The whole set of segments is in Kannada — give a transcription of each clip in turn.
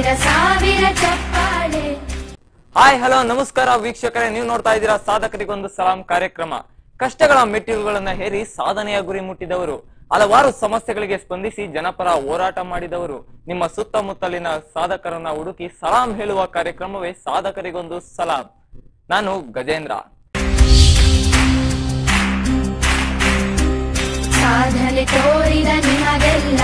ಸಾವಿರ ಸಾವಿರ ಚಪ್ಪಾಳೆ ಹಾಯ್ ಹಲೋ ನಮಸ್ಕಾರ ವೀಕ್ಷಕರೇ ನೀವು ನೋಡ್ತಾ ಇದ್ದೀರಾ ಸಾಧಕರಿಗೊಂದು ಸಲಾಂ ಕಾರ್ಯಕ್ರಮ ಕಷ್ಟಗಳ ಮೆಟ್ಟಿಲುಗಳನ್ನ ಹೇರಿ ಸಾಧನೆಯ ಗುರಿ ಮುಟ್ಟಿದವರು ಹಲವಾರು ಸಮಸ್ಯೆಗಳಿಗೆ ಸ್ಪಂದಿಸಿ ಜನಪರ ಹೋರಾಟ ಮಾಡಿದವರು ನಿಮ್ಮ ಸುತ್ತಮುತ್ತಲಿನ ಸಾಧಕರನ್ನ ಹುಡುಕಿ ಸಲಾಂ ಹೇಳುವ ಕಾರ್ಯಕ್ರಮವೇ ಸಾಧಕರಿಗೊಂದು ಸಲಾಂ ನಾನು ಗಜೇಂದ್ರ ಸಾಧನೆ ತೋರಿದ ನಿಮಗೆಲ್ಲ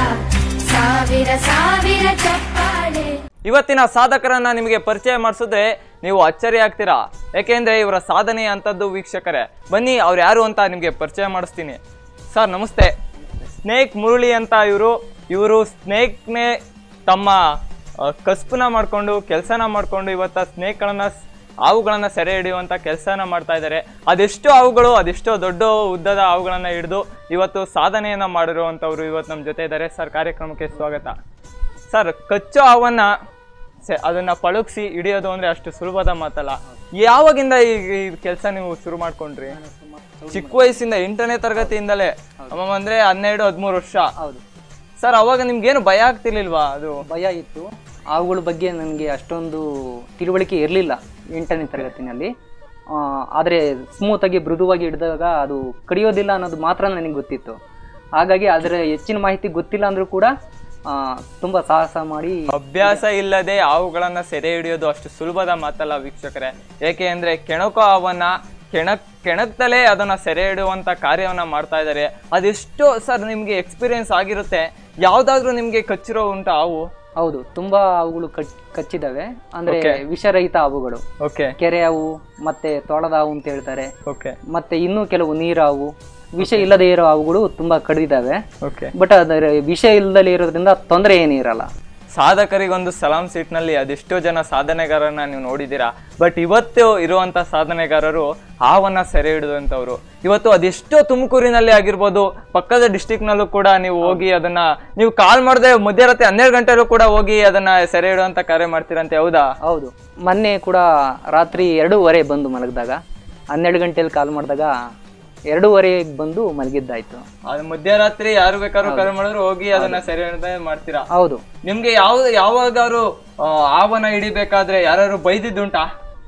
ಸಾವಿರ ಸಾವಿರ ಚಪ್ಪಾಳೆ ಇವತ್ತಿನ ಸಾಧಕರನ್ನ ನಿಮಗೆ ಪರಿಚಯ ಮಾಡಿಸಿದ್ರೆ ನೀವು ಅಚ್ಚರಿ ಆಗ್ತೀರಾ ಯಾಕೆಂದ್ರೆ ಇವರ ಸಾಧನೆ ಅಂತದ್ದು ವೀಕ್ಷಕರೇ ಬನ್ನಿ ಅವ್ರು ಯಾರು ಅಂತ ನಿಮಗೆ ಪರಿಚಯ ಮಾಡಿಸ್ತೀನಿ ಸರ್ ನಮಸ್ತೆ ಸ್ನೇಕ್ ಮುರಳಿ ಅಂತ ಇವರು ಇವರು ಸ್ನೇಕ್ನೇ ತಮ್ಮ ಆ, ಕಸ್ಬನ್ನ ಮಾಡಿಕೊಂಡು ಕೆಲಸನ ಮಾಡಿಕೊಂಡು ಇವತ್ತ ಸ್ನೇಕ್ಗಳನ್ನ ಹಾವುಗಳನ್ನ ಸೆರೆ ಹಿಡಿಯುವಂಥ ಕೆಲಸನ ಮಾಡ್ತಾ ಇದ್ದಾರೆ ಅದೆಷ್ಟೋ ಹಾವುಗಳು ಅದೆಷ್ಟೋ ದೊಡ್ಡ ಉದ್ದದ ಹಾವುಗಳನ್ನ ಹಿಡಿದು ಇವತ್ತು ಸಾಧನೆಯನ್ನ ಮಾಡಿರುವಂಥವ್ರು ಇವತ್ತು ನಮ್ಮ ಜೊತೆ ಇದ್ದಾರೆ ಸರ್ ಕಾರ್ಯಕ್ರಮಕ್ಕೆ ಸ್ವಾಗತ ಸರ್ ಕಚ್ಚೋ ಹಾವನ್ನ ಸೆ- ಅದನ್ನ ಪಳಗಿಸಿ ಹಿಡಿಯೋದು ಅಂದ್ರೆ ಅಷ್ಟು ಸುಲಭದ ಮಾತಲ್ಲ ಯಾವಾಗಿಂದ ಈ ಕೆಲಸ ನೀವು ಶುರು ಮಾಡ್ಕೊಂಡ್ರಿ ಚಿಕ್ಕ ವಯಸ್ಸಿಂದ ಎಂಟನೇ ತರಗತಿಯಿಂದಲೇ ಅಮ್ಮಮ್ಮ ಅಂದ್ರೆ ಹನ್ನೆರಡು ಹದಿಮೂರು ವರ್ಷ ಹೌದು ಸರ್ ಅವಾಗ ನಿಮ್ಗೇನು ಭಯ ಆಗ್ತಿರ್ಲಿಲ್ವಾ ಅದು ಭಯ ಇತ್ತು ಅವುಗಳ ಬಗ್ಗೆ ನನಗೆ ಅಷ್ಟೊಂದು ತಿಳುವಳಿಕೆ ಇರಲಿಲ್ಲ ಎಂಟನೇ ತರಗತಿನಲ್ಲಿ ಆದರೆ ಸ್ಮೂತಾಗಿ ಮೃದುವಾಗಿ ಹಿಡಿದಾಗ ಅದು ಕಡಿಯೋದಿಲ್ಲ ಅನ್ನೋದು ಮಾತ್ರ ನನಗೆ ಗೊತ್ತಿತ್ತು ಹಾಗಾಗಿ ಅದರ ಹೆಚ್ಚಿನ ಮಾಹಿತಿ ಗೊತ್ತಿಲ್ಲ ಅಂದರೂ ಕೂಡ ಆ, ತುಂಬ ಸಾಹಸ ಮಾಡಿ ಅಭ್ಯಾಸ ಇಲ್ಲದೆ ಹಾವುಗಳನ್ನ ಸೆರೆ ಹಿಡಿಯೋದು ಅಷ್ಟು ಸುಲಭದ ಮಾತಲ್ಲ ವೀಕ್ಷಕರೇ ಏಕೆ ಅಂದ್ರೆ ಕೆಣಕೋ ಹಾವನ್ನ ಕೆಣಕ್ ಕೆಣಕ್ತಲೇ ಅದನ್ನ ಸೆರೆ ಹಿಡುವಂತ ಕಾರ್ಯವನ್ನ ಮಾಡ್ತಾ ಇದ್ದಾರೆ ಅದೆಷ್ಟೋ ಸರ್ ನಿಮ್ಗೆ ಎಕ್ಸ್ಪೀರಿಯನ್ಸ್ ಆಗಿರುತ್ತೆ ಯಾವ್ದಾದ್ರು ನಿಮ್ಗೆ ಕಚ್ಚಿರೋ ಉಂಟಾ ಹಾವು ಹೌದು ತುಂಬ ಅವುಗಳು ಕಚ್ ಕಚ್ಚಿದ್ದಾವೆ ಅಂದರೆ Okay. ವಿಷರಹಿತ ಹಾವುಗಳು ಓಕೆ ಕೆರೆ ಹಾವು ಮತ್ತೆ ತೋಳದ ಹಾವು ಅಂತ ಹೇಳ್ತಾರೆ ಓಕೆ ಮತ್ತೆ ಇನ್ನೂ ಕೆಲವು ನೀರು ಹಾವು ವಿಷ ಇಲ್ಲದೆ ಇರೋ ಹಾವುಗಳು ತುಂಬ ಕಡಿದಿದ್ದಾವೆ ಓಕೆ ಬಟ್ ಅದರ ವಿಷ ಇಲ್ಲದಲೇ ಇರೋದ್ರಿಂದ ತೊಂದರೆ ಏನಿರಲ್ಲ ಸಾಧಕರಿಗೊಂದು ಸಲಾಂ ಸೀಟ್ನಲ್ಲಿ ಅದೆಷ್ಟೋ ಜನ ಸಾಧನೆಗಾರರನ್ನ ನೀವು ನೋಡಿದ್ದೀರಾ ಬಟ್ ಇವತ್ತು ಇರುವಂತ ಸಾಧನೆಗಾರರು ಹಾವನ್ನ ಸೆರೆ ಹಿಡಿದಂಥವ್ರು ಇವತ್ತು ಅದೆಷ್ಟೋ ತುಮಕೂರಿನಲ್ಲಿ ಆಗಿರ್ಬೋದು ಪಕ್ಕದ ಡಿಸ್ಟಿಕ್ನಲ್ಲೂ ಕೂಡ ನೀವು ಹೋಗಿ ಅದನ್ನ ನೀವು ಕಾಲ್ ಮಾಡದೆ ಮಧ್ಯರಾತ್ರಿ ಹನ್ನೆರಡು ಗಂಟೆಲೂ ಕೂಡ ಹೋಗಿ ಅದನ್ನ ಸೆರೆ ಹಿಡುವಂತ ಕಾರ್ಯ ಮಾಡ್ತೀರಂತೆ ಹೌದಾ ಹೌದು ಮೊನ್ನೆ ಕೂಡ ರಾತ್ರಿ ಎರಡೂವರೆ ಬಂದು ಮಲಗಿದಾಗ ಹನ್ನೆರಡು ಗಂಟೆಯಲ್ಲಿ ಕಾಲ್ ಮಾಡಿದಾಗ ಎರಡೂವರೆಗೆ ಬಂದು ಮಲಗಿದ್ದಾಯ್ತು ಅದು ಮಧ್ಯರಾತ್ರಿ ಯಾರು ಬೇಕಾದ್ರೂ ಕರೆ ಮಾಡಿದ್ರು ಹೋಗಿ ಅದನ್ನ ಸೆರೆ ಹಿಡ್ದೆ ಮಾಡ್ತೀರಾ ಹೌದು ನಿಮ್ಗೆ ಯಾವ ಯಾವಾಗಾದ್ರು ಆ, ಹಾವನ್ನ ಹಿಡಿಬೇಕಾದ್ರೆ ಯಾರು ಬೈದಿದ್ದುಂಟಾ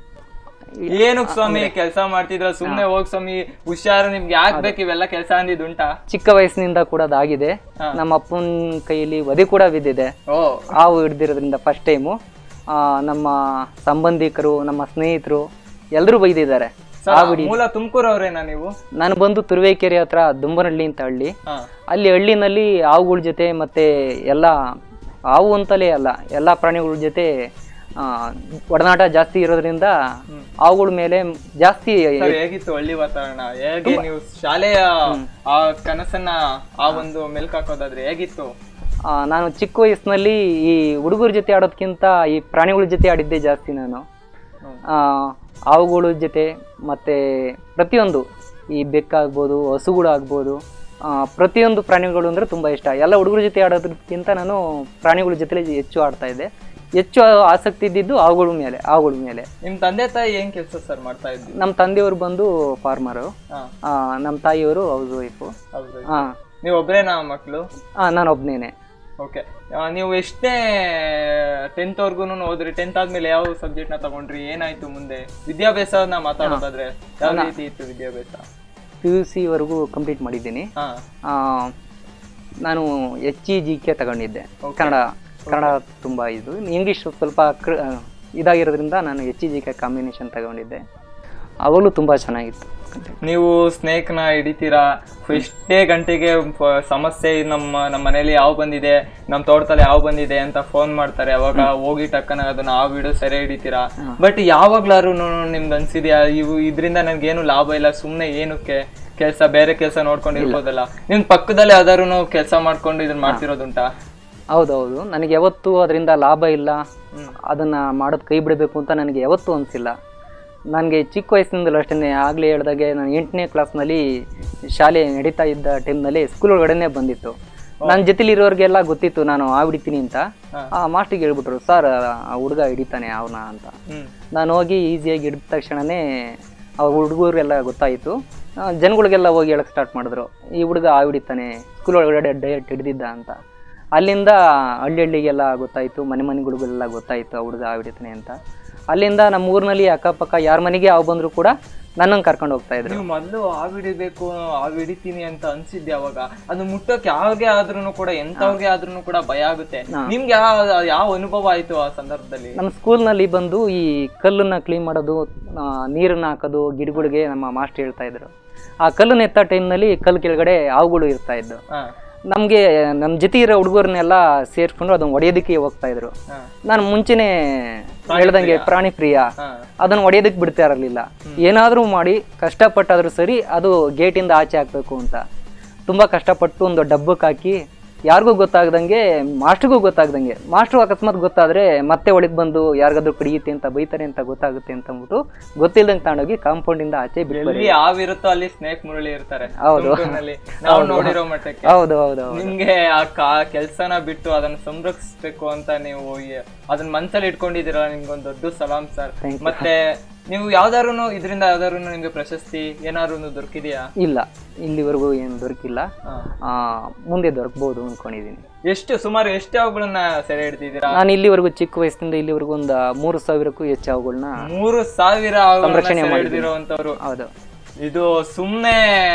ಏನಕ್ ಸ್ವಾಮಿ ಕೆಲಸ ಮಾಡ್ತಿದ್ರ ಸುಮ್ನೆ ಹೋಗ್ ಸ್ವಾಮಿ ಹುಷಾರು ನಿಮ್ಗೆ ಯಾಕ್ ಬೇಕು ಇವೆಲ್ಲ ಕೆಲಸ ಅಂದಿದ್ದುಂಟಾ ಚಿಕ್ಕ ವಯಸ್ಸಿನಿಂದ ಕೂಡ ಅದಾಗಿದೆ ನಮ್ಮ ಅಪ್ಪನ ಕೈಯಲ್ಲಿ ವಧೆ ಕೂಡ ಬಿದ್ದಿದೆ ಓ ಹಾವು ಹಿಡ್ದಿರೋದ್ರಿಂದ ಫಸ್ಟ್ ಟೈಮು ನಮ್ಮ ಸಂಬಂಧಿಕರು ನಮ್ಮ ಸ್ನೇಹಿತರು ಎಲ್ಲರೂ ಬೈದಿದ್ದಾರೆ ಸರ್ ಮೂಲ ತುಮಕೂರವ್ರೇನಾ ನೀವು ನಾನು ಬಂದು ತುರುವೇಕೆರೆ ಹತ್ರ ದುಂಬನಹಳ್ಳಿ ಅಂತ ಹಳ್ಳಿ ಹಾ ಅಲ್ಲಿ ಹಳ್ಳಿನಲ್ಲಿ ಹಾವುಗಳ ಜೊತೆ ಮತ್ತೆ ಎಲ್ಲ ಹಾವು ಅಂತಲೇ ಅಲ್ಲ ಎಲ್ಲ ಪ್ರಾಣಿಗಳ ಜೊತೆ ಆ, ಒಡನಾಟ ಜಾಸ್ತಿ ಇರೋದ್ರಿಂದ ಹಾವುಗಳ ಮೇಲೆ ಜಾಸ್ತಿ ಸರ್ ಹೇಗಿತ್ತು ಹಳ್ಳಿ ವಾತಾವರಣ ಹೇಗೆ ನೀವು ಶಾಲೆಯ ಆ ಕನಸನ್ನ ಆ ಒಂದು ಮೆಲ್ಕ್ ಹಾಕೋದಾದ್ರೆ ಹೇಗಿತ್ತು ಆ, ನಾನು ಚಿಕ್ಕ ವಯಸ್ಸಿನಲ್ಲಿ ಈ ಹುಡುಗರ ಜೊತೆ ಆಡೋದಕ್ಕಿಂತ ಈ ಪ್ರಾಣಿಗಳ ಜೊತೆ ಆಡಿದ್ದೆ ಜಾಸ್ತಿ ನಾನು ಹ್ಮ್. ಆ, ಹಾವುಗಳ ಜೊತೆ ಮತ್ತೆ ಪ್ರತಿಯೊಂದು ಈ ಬೆಕ್ಕಾಗ್ಬೋದು ಹಸುಗಳು ಆಗ್ಬೋದು ಆ, ಪ್ರತಿಯೊಂದು ಪ್ರಾಣಿಗಳು ಅಂದರೆ ತುಂಬ ಇಷ್ಟ ಎಲ್ಲ ಹುಡುಗರ ಜೊತೆ ಆಡೋದಕ್ಕಿಂತ ನಾನು ಪ್ರಾಣಿಗಳ ಜೊತೆ ಹೆಚ್ಚು ಆಡ್ತಾ ಇದ್ದೆ ಹೆಚ್ಚು ಆಸಕ್ತಿ ಇದ್ದಿದ್ದು ಹಾವುಗಳ ಮೇಲೆ ಹಾವುಗಳ ಮೇಲೆ ನಿಮ್ ತಂದೆ ತಾಯಿ ಏನ್ ಕೆಲಸ ಸರ್ ಮಾಡ್ತಾ ಇದ್ವಿ ನಮ್ಮ ತಂದೆಯವರು ಬಂದು ಫಾರ್ಮರು ಹಾ ನಮ್ಮ ತಾಯಿಯವರು ಹೌಸ್ ವೈಫು ಹೌದು ಹಾಂ ನೀವು ಒಬ್ರೇನಾ ಮಕ್ಕಳು ನಾನು ಒಬ್ಬನೇನೆ ಓಕೆ ನೀವು ಎಷ್ಟೇ ಟೆಂತ್ ವರ್ಗೂನು ಹೋದ್ರಿ ಟೆಂತ್ ಆದ್ಮೇಲೆ ಯಾವ ಸಬ್ಜೆಕ್ಟ್ ನ ತಗೊಂಡ್ರಿ ಏನಾಯ್ತು ಮುಂದೆ ವಿದ್ಯಾಭ್ಯಾಸನ ಮಾತಾಡೋದಾದ್ರೆ ಯಾವ ರೀತಿ ಇತ್ತು ವಿದ್ಯಾಭ್ಯಾಸ ಪಿ ಯು ಸಿವರೆಗೂ ಕಂಪ್ಲೀಟ್ ಮಾಡಿದ್ದೀನಿ ಹಾ ಆ, ನಾನು ಎಚ್ ಇ ಜಿ ಕೆ ತಗೊಂಡಿದ್ದೆ ಕನ್ನಡ ಕನ್ನಡ ತುಂಬ ಇದು ಇಂಗ್ಲೀಷ್ ಸ್ವಲ್ಪ ಕ್ರ ಇದಾಗಿರೋದ್ರಿಂದ ನಾನು H E G K combination ತಗೊಂಡಿದ್ದೆ ಅವಾಗಲೂ ತುಂಬ ಚೆನ್ನಾಗಿತ್ತು ನೀವು ಸ್ನೇಕ್ ನ ಹಿಡಿತೀರಾ ಎಷ್ಟೇ ಗಂಟೆಗೆ ಪ- ಸಮಸ್ಯೆ ನಮ್ಮ ನಮ್ಮ ಮನೇಲಿ ಯಾವ ಬಂದಿದೆ ನಮ್ಮ ತೋಟದಲ್ಲಿ ಯಾವ ಬಂದಿದೆ ಅಂತ ಫೋನ್ ಮಾಡ್ತಾರೆ ಅವಾಗ ಹೋಗಿ ಟಕ್ಕನ ಅದನ್ನ ಆ ವಿಡಿಯೋ ಸೆರೆ ಹಿಡಿತೀರಾ ಬಟ್ ಯಾವಾಗ್ಲಾರು ನಿಮ್ದು ಅನ್ಸಿದ್ಯಾ ಇವು ಇದರಿಂದ ನನ್ಗೇನು ಲಾಭ ಇಲ್ಲ ಸುಮ್ನೆ ಏನಕ್ಕೆ ಕೆಲಸ ಬೇರೆ ಕೆಲಸ ನೋಡ್ಕೊಂಡಿರ್ಬೋದಲ್ಲ ನಿಮ್ ಪಕ್ಕದಲ್ಲಿ ಯಾವ್ದಾರು ಕೆಲಸ ಮಾಡ್ಕೊಂಡು ಇದನ್ನ ಮಾಡ್ತಿರೋದುಂಟಾ ಹೌದೌದು ನನಗೆ ಯಾವತ್ತೂ ಅದರಿಂದ ಲಾಭ ಇಲ್ಲ ಅದನ್ನು ಮಾಡೋದು ಕೈ ಬಿಡಬೇಕು ಅಂತ ನನಗೆ ಯಾವತ್ತೂ ಅನಿಸಿಲ್ಲ ನನಗೆ ಚಿಕ್ಕ ವಯಸ್ಸಿನಿಂದಲೂ ಅಷ್ಟೇ ಆಗಲೇ ಹೇಳ್ದಾಗೆ ನಾನು ಎಂಟನೇ ಕ್ಲಾಸ್ನಲ್ಲಿ ಶಾಲೆ ನಡೀತಾ ಇದ್ದ ಟೈಮ್ನಲ್ಲಿ ಸ್ಕೂಲ್ ಒಳಗಡೆನೆ ಬಂದಿತ್ತು ನನ್ನ ಜೊತೆಲಿ ಇರೋರಿಗೆಲ್ಲ ಗೊತ್ತಿತ್ತು ನಾನು ಆ ಹಿಡಿತೀನಿ ಅಂತ ಆ ಮಾಸ್ಟ್ರಿಗೆ ಹೇಳ್ಬಿಟ್ರು ಸರ್ ಆ ಹುಡುಗ ಹಿಡಿತಾನೆ ಅವನ ಅಂತ ಹ್ಮ್ ನಾನು ಹೋಗಿ ಈಸಿಯಾಗಿ ಹಿಡಿದ ತಕ್ಷಣವೇ ಆ ಹುಡುಗರಿಗೆಲ್ಲ ಗೊತ್ತಾಯಿತು ಜನಗಳಿಗೆಲ್ಲ ಹೋಗಿ ಹೇಳಕ್ಕೆ ಸ್ಟಾರ್ಟ್ ಮಾಡಿದ್ರು ಈ ಹುಡುಗ ಆ ಹಿಡಿತಾನೆ ಸ್ಕೂಲ್ ಒಳಗಡೆ ಡೈರೆಕ್ಟ್ ಹಿಡಿದಿದ್ದ ಅಂತ ಅಲ್ಲಿಂದ ಹಳ್ಳಿ ಹಳ್ಳಿಗೆಲ್ಲ ಗೊತ್ತಾಯಿತು ಮನೆ ಮನೆಗಳಿಗೆಲ್ಲ ಗೊತ್ತಾಯಿತು ಆ ಹುಡುಗ ಹಿಡಿತಾನೆ ಅಂತ ಅಲ್ಲಿಂದ ನಮ್ಮ ಊರಿನಲ್ಲಿ ಅಕ್ಕಪಕ್ಕ ಯಾರ ಮನೆಗೆ ಹಾವು ಬಂದರೂ ಕೂಡ ನನ್ನನ್ನು ಕರ್ಕೊಂಡು ಹೋಗ್ತಾ ಇದ್ರು ನೀವು ಮೊದಲು ಹಾವು ಹಿಡಿಬೇಕು ಹಾವು ಹಿಡಿತೀನಿ ಅಂತ ಅನ್ಸಿದ್ದೆ ಅವಾಗ ಅದು ಮುಟ್ಟೋಕೆ ಯಾವಾಗೆ ಆದ್ರೂ ಕೂಡ ಎಂತವ್ರಿಗೆ ಆದ್ರೂ ಕೂಡ ಭಯ ಆಗುತ್ತೆ ನಿಮ್ಗೆ ಯಾವ ಯಾವ ಅನುಭವ ಆಯ್ತು ಆ ಸಂದರ್ಭದಲ್ಲಿ ನಮ್ಮ ಸ್ಕೂಲ್ನಲ್ಲಿ ಬಂದು ಈ ಕಲ್ಲನ್ನ ಕ್ಲೀನ್ ಮಾಡೋದು ಆ, ನೀರನ್ನ ಹಾಕೋದು ಗಿಡಗಳಿಗೆ ನಮ್ಮ ಮಾಸ್ಟರ್ ಹೇಳ್ತಾ ಇದ್ರು ಆ ಕಲ್ಲನ್ನ ಎತ್ತ ಟೈಮ್ನಲ್ಲಿ ಕಲ್ಲು ಕೆಳಗಡೆ ಹಾವುಗಳು ಇರ್ತಾ ಇದ್ದು ಹಾ ನಮಗೆ ನಮ್ಮ ಜೊತೆ ಇರೋ ಹುಡುಗರನ್ನೆಲ್ಲ ಸೇರಿಸ್ಕೊಂಡು ಅದನ್ನ ಹೊಡೆಯೋದಕ್ಕೆ ಹೋಗ್ತಾ ಇದ್ರು ಹಾ ನಾನು ಮುಂಚೆನೆ ಹೇಳ್ದಂಗೆ ಪ್ರಾಣಿ ಪ್ರಿಯ ಹಾ ಅದನ್ನ ಹೊಡೆಯೋದಕ್ಕೆ ಬಿಡ್ತಾ ಇರಲಿಲ್ಲ ಏನಾದರೂ ಮಾಡಿ ಕಷ್ಟಪಟ್ಟಾದ್ರೂ ಸರಿ ಅದು ಗೇಟಿಂದ ಆಚೆ ಹಾಕ್ಬೇಕು ಅಂತ ತುಂಬ ಕಷ್ಟಪಟ್ಟು ಒಂದು ಡಬ್ಬಕ್ಕೆ ಹಾಕಿ ಯಾರಿಗೂ ಗೊತ್ತಾಗ್ದಂಗೆ ಮಾಸ್ಟ್ರಿಗೂ ಗೊತ್ತಾಗ್ದಂಗೆ ಮಾಸ್ಟ್ರು ಅಕಸ್ಮಾತ್ ಗೊತ್ತಾದ್ರೆ ಮತ್ತೆ ಒಳಗೆ ಬಂದು ಯಾರಿಗಾದ್ರೂ ಕಡಿಯುತ್ತೆ ಅಂತ ಬೈತಾರೆ ಅಂತ ಗೊತ್ತಾಗುತ್ತೆ ಅಂತ ಅಂದ್ಬಿಟ್ಟು ಗೊತ್ತಿಲ್ದಂಗೆ ತಗೊಂಡೋಗಿ ಕಾಂಪೌಂಡಿಂದ ಆಚೆ ಬಿಟ್ಟು ಎಲ್ಲಿ ಹಾವಿರುತ್ತೋ ಅಲ್ಲಿ ಸ್ನೇಕ್ ಮುರಳಿ ಇರ್ತಾರೆ ಹೌದು. ತುಮಕೂರಿನಲ್ಲಿ. ನಾವು ನೋಡಿರೋ ಮಟ್ಟಕ್ಕೆ ಹೌದು ಹೌದು ಹೌದು ನಿಮ್ಗೆ ಆ ಕಾ ಕೆಲ್ಸನ ಬಿಟ್ಟು ಅದನ್ನ ಸಂರಕ್ಷಿಸ್ಬೇಕು ಅಂತ ನೀವು ಈ- ಅದನ್ನ ಮನ್ಸಲ್ಲಿ ಇಟ್ಕೊಂಡಿದ್ದೀರಲ್ಲ ನಿಮ್ಗೊಂದು ದೊಡ್ಡ ಸಲಾಂ ಸರ್ ಮತ್ತೆ ನೀವು ಯಾವ್ದಾರು ಇದರಿಂದ ಯಾವ್ದಾರು ನಿಮ್ಗೆ ಪ್ರಶಸ್ತಿ ಏನಾದ್ರು ಒಂದು ದೊರಕಿದೆಯಾ ಇಲ್ಲ ಇಲ್ಲಿವರೆಗೂ ಏನು ದೊರಕಿಲ್ಲ ಆ, ಮುಂದೆ ದೊರಕಬಹುದು ಅನ್ಕೊಂಡಿದ್ದೀನಿ ಎಷ್ಟು ಸುಮಾರು ಎಷ್ಟು ಅವುಗಳನ್ನ ಸೆರೆ ಹಿಡ್ದಿದ್ದೀರಾ ನಾನು ಇಲ್ಲಿವರೆಗೂ ಚಿಕ್ಕ ವಯಸ್ಸಿನಿಂದ ಇಲ್ಲಿವರೆಗೂ ಒಂದು ಮೂರು ಸಾವಿರಕ್ಕೂ ಹೆಚ್ಚು ಅವುಗಳನ್ನ ಮೂರು ಸಾವಿರ ಸಂರಕ್ಷಣೆ ಮಾಡಿದ್ದೀನಿ. ಹಿಡಿದಿರುವಂತವ್ರು ಹೌದು ಇದು ಸುಮ್ನೆ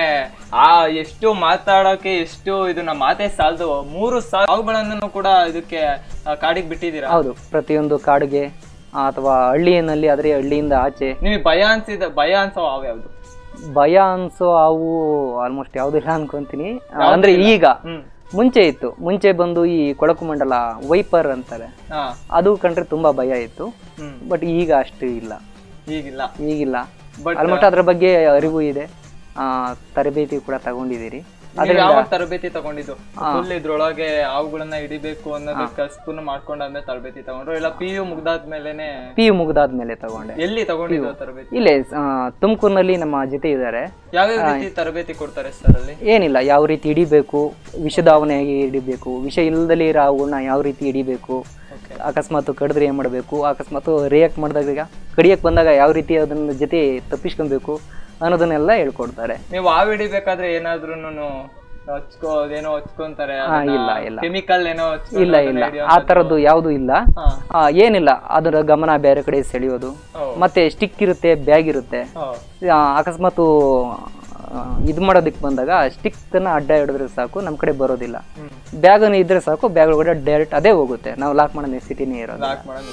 ಆ ಎಷ್ಟು ಮಾತಾಡೋಕೆ ಎಷ್ಟು ಇದನ್ನ ಮಾತೇ ಸಾಲದು ಮೂರು ಸಾವಿರ ಅವುಗಳನ್ನು ಕೂಡ ಇದಕ್ಕೆ ಆ, ಕಾಡಿಗೆ ಬಿಟ್ಟಿದ್ದೀರಾ ಹೌದು ಪ್ರತಿಯೊಂದು ಕಾಡಿಗೆ ಆ, ಅಥವಾ ಹಳ್ಳಿಯಲ್ಲಿ ಆದರೆ ಹಳ್ಳಿಯಿಂದ ಆಚೆ ನಿಮಗೆ ಭಯ ಅನ್ಸಿದ ಭಯ ಅನ್ಸೋ ಅವು ಯಾವ್ದು ಭಯ ಅನ್ಸೋ ಅವು ಆಲ್ಮೋಸ್ಟ್ ಯಾವುದಿಲ್ಲ ಅನ್ಕೊಂತೀನಿ ಆ, ಅಂದ್ರೆ ಈಗ ಹ್ಮ್ ಮುಂಚೆ ಇತ್ತು ಮುಂಚೆ ಬಂದು ಈ ಕೊಳಕು ಮಂಡಲ ವೈಪರ್ ಅಂತಾರೆ ಹಾ ಅದು ಕಂಡ್ರೆ ತುಂಬಾ ಭಯ ಇತ್ತು ಹ್ಮ್ ಬಟ್ ಈಗ ಅಷ್ಟು ಇಲ್ಲ ಈಗಿಲ್ಲ ಈಗಿಲ್ಲ ಬಟ್ ಆಲ್ಮೋಸ್ಟ್ ಅದ್ರ ಬಗ್ಗೆ ಅರಿವು ಇದೆ ಆ, ತರಬೇತಿ ಕೂಡ ತಗೊಂಡಿದ್ದೀರಿ ನೀವು ಯಾವ ತರಬೇತಿ ತಗೊಂಡಿದ್ದು ಫುಲ್ ಇದ್ರೊಳಗೆ ಅವುಗಳನ್ನ ಹಿಡಿಬೇಕು ಅನ್ನೋದಕ್ಕೆ ಸ್ಪೂನ್ ಮಾಡ್ಕೊಂಡಾದ್ಮೇಲೆ ತರಬೇತಿ ತಗೊಂಡ್ರು ಇಲ್ಲ ಪಿ ಯು ಮುಗ್ದಾದ್ಮೇಲೆನೆ ಪಿ ಯು ಮುಗ್ದಾದ್ಮೇಲೆ ತಗೊಂಡೆ ಎಲ್ಲಿ ತಗೊಂಡಿದ್ದು ಆ ತರಬೇತಿ ಇಲ್ಲೇ ಆ, ತುಮಕೂರಿನಲ್ಲಿ ನಮ್ಮ ಜೊತೆ ಇದ್ದಾರೆ ಯಾವ್ಯಾವ ರೀತಿ ತರಬೇತಿ ಕೊಡ್ತಾರೆ ಸರ್ ಅಲ್ಲಿ ಏನಿಲ್ಲ ಯಾವ ರೀತಿ ಹಿಡಿಬೇಕು ವಿಷಧಾವನೆ ಹೇಗೆ ಹಿಡಿಬೇಕು ವಿಷ ಇಲ್ಲದಲೇ ಇರೋ ಅವುಗಳನ್ನ ಯಾವ ರೀತಿ ಹಿಡಿಬೇಕು Okay. ಅಕಸ್ಮಾತ್ ಕಡಿದ್ರೆ ಏನು ಮಾಡಬೇಕು ಅಕಸ್ಮಾತ್ ರಿಯಾಕ್ಟ್ ಮಾಡಿದಾಗ ಕಡಿಯಕ್ಕೆ ಬಂದಾಗ ಯಾವ ರೀತಿ ಅದನ್ನ ಜೊತೆ ತಪ್ಪಿಸ್ಕೊಬೇಕು ಅನ್ನೋದನ್ನೆಲ್ಲ ಹೇಳ್ಕೊಡ್ತಾರೆ ನೀವು ಹಾವು ಹಿಡಿಬೇಕಾದ್ರೆ ಏನಾದ್ರೂ ಹಚ್ಕೋ ಏನೋ ಹಚ್ಕೊಂತಾರೆ ಇಲ್ಲ, ಇಲ್ಲ. ಕೆಮಿಕಲ್ ಏನೋ ಹಚ್ಕೊಂಡು ಇಲ್ಲ ಅದನ್ನ ಇಲ್ಲ ಹಿಡಿಯೋ- ಆ ಥರದ್ದು ಯಾವುದೂ ಇಲ್ಲ ಹಾ. ಆ, ಏನಿಲ್ಲ ಅದರ ಗಮನ ಬೇರೆ ಕಡೆ ಸೆಳೆಯೋದು ಹೌದು. ಮತ್ತೆ ಸ್ಟಿಕ್ ಇರುತ್ತೆ ಬ್ಯಾಗ್ ಇರುತ್ತೆ ಹೌದು. ಆ, ಅಕಸ್ಮಾತು ಇದು ಮಾಡೋದಕ್ಕೆ ಬಂದಾಗ ಸ್ಟಿಕ್ಕನ್ನು ಅಡ್ಡ ಹಿಡಿದ್ರೆ ಸಾಕು ನಮ್ಮ ಕಡೆ ಬರೋದಿಲ್ಲ ಹ್ಮ್. ಬ್ಯಾಗನ್ನು ಇದ್ರೆ ಸಾಕು ಬ್ಯಾಗ್ ಒಳಗಡೆ ಡೈರೆಕ್ಟ್ ಅದೇ ಹೋಗುತ್ತೆ ನಾವು ಲಾಕ್ ಮಾಡೋ ನೆಸಿಟಿನೇ ಇರೋದು ಲಾಕ್ ಮಾಡೋದು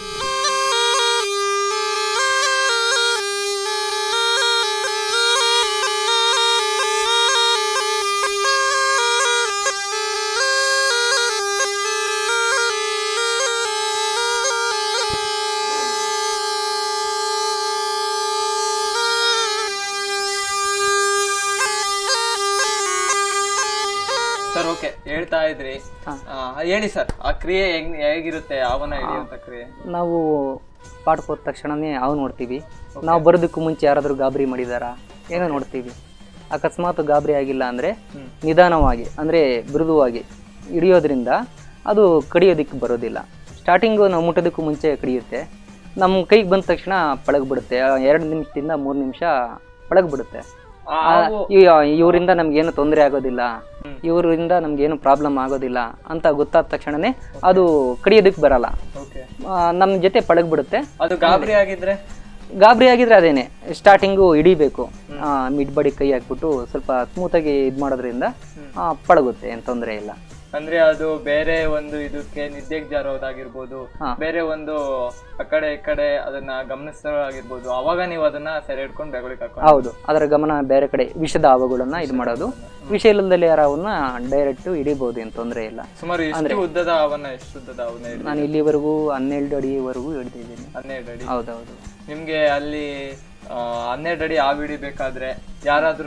ಸರ್ ಓಕೆ ಹೇಳ್ತಾ ಇದ್ರಿ ಆ, ಹೇಳಿ ಸರ್ ಆ ಕ್ರಿಯೆ ಹೆಂಗ್ ಹೇಗಿರುತ್ತೆ ಅವನ ಹಿಡಿಯುವಂತ ಕ್ರಿಯೆ ನಾವು ಪಾಠಕ್ಕೆ ಹೋದ ತಕ್ಷಣನೇ ಅವು ನೋಡ್ತೀವಿ ನಾವು ಬರೋದಕ್ಕೂ ಮುಂಚೆ ಯಾರಾದರೂ ಗಾಬರಿ ಮಾಡಿದಾರಾ ಏನೋ ನೋಡ್ತೀವಿ ಅಕಸ್ಮಾತ್ ಗಾಬರಿ ಆಗಿಲ್ಲ ಅಂದರೆ ಹ್ಮ್. ನಿಧಾನವಾಗಿ ಅಂದರೆ ಮೃದುವಾಗಿ ಹಿಡಿಯೋದ್ರಿಂದ ಅದು ಕಡಿಯೋದಕ್ಕೆ ಬರೋದಿಲ್ಲ ಸ್ಟಾರ್ಟಿಂಗು ನಾವು ಮುಟ್ಟೋದಕ್ಕೂ ಮುಂಚೆ ಕಡಿಯುತ್ತೆ ನಮ್ಮ ಕೈಗೆ ಬಂದ ತಕ್ಷಣ ಪಳಗ್ಬಿಡುತ್ತೆ ಎರಡು ನಿಮಿಷದಿಂದ ಮೂರು ನಿಮಿಷ ಪಳಗ್ಬಿಡುತ್ತೆ ಆ ಹಾವು ಇವರಿಂದ ನಮ್ಗೇನು ತೊಂದರೆ ಆಗೋದಿಲ್ಲ ಹ್ಮ್. ಇವರಿಂದ ನಮ್ಗೇನು ಪ್ರಾಬ್ಲಮ್ ಆಗೋದಿಲ್ಲ ಅಂತ ಗೊತ್ತಾದ ತಕ್ಷಣನೇ ಅದು ಕಡಿಯೋದಕ್ಕೆ ಬರಲ್ಲ ಓಕೆ ನಮ್ಮ ಜೊತೆ ಪಳಗ್ಬಿಡುತ್ತೆ ಅದು ಗಾಬರಿ ಆಗಿದ್ರೆ ಗಾಬರಿ ಆಗಿದ್ರೆ ಅದೇನೆ ಸ್ಟಾರ್ಟಿಂಗು ಹಿಡಿಬೇಕು ಮಿಡ್ ಬಡಿ ಕೈ ಹಾಕ್ಬಿಟ್ಟು ಸ್ವಲ್ಪ ಸ್ಮೂತಾಗಿ ಇದು ಮಾಡೋದ್ರಿಂದ ಆ, ಪಳಗುತ್ತೆ ಏನು ತೊಂದರೆ ಇಲ್ಲ ಅಂದ್ರೆ ಅದು ಬೇರೆ ಒಂದು ಇದಕ್ಕೆ ನಿದ್ದೆಗೆ ಜಾರೋದಾಗಿರ್ಬೋದು ಹಾ. ಬೇರೆ ಒಂದು ಆ ಕಡೆ ಈ ಕಡೆ ಅದನ್ನ ಗಮನಿಸೋದಾಗಿರ್ಬೋದು ಅವಾಗ ನೀವು ಅದನ್ನ ಸೆರೆ ಹಿಡ್ಕೊಂಡು ಬೆಗೊಳಿಗೆ ಹಾಕೊಂಡು ಹೌದು ಅದರ ಗಮನ ಬೇರೆ ಕಡೆ ವಿಷದ ಹಾವುಗಳನ್ನ ಇದು ಮಾಡೋದು ವಿಷ ಇಲ್ಲದಲ್ಲಿ ಯಾರವನ್ನ ಡೈರೆಕ್ಟ್ ಹಿಡಿಬೋದು ಏನು ತೊಂದರೆ ಇಲ್ಲ ಸುಮಾರು ಎಷ್ಟು ಉದ್ದದ ಅವನ್ನ ಎಷ್ಟು ಉದ್ದದ ಅವನ್ನ ಹಿಡಿದು ನಾನು ಇಲ್ಲಿವರೆಗೂ ಹನ್ನೆರಡು ಅಡಿವರೆಗೂ ಹಿಡಿದಿದ್ದೀನಿ ಹನ್ನೆರಡು ಅಡಿ ಹೌದೌದು ನಿಮ್ಗೆ ಅಲ್ಲಿ ಆ, ಹನ್ನೆರಡು ಅಡಿ ಹಾವು ಹಿಡಿಬೇಕಾದ್ರೆ ಯಾರಾದ್ರೂ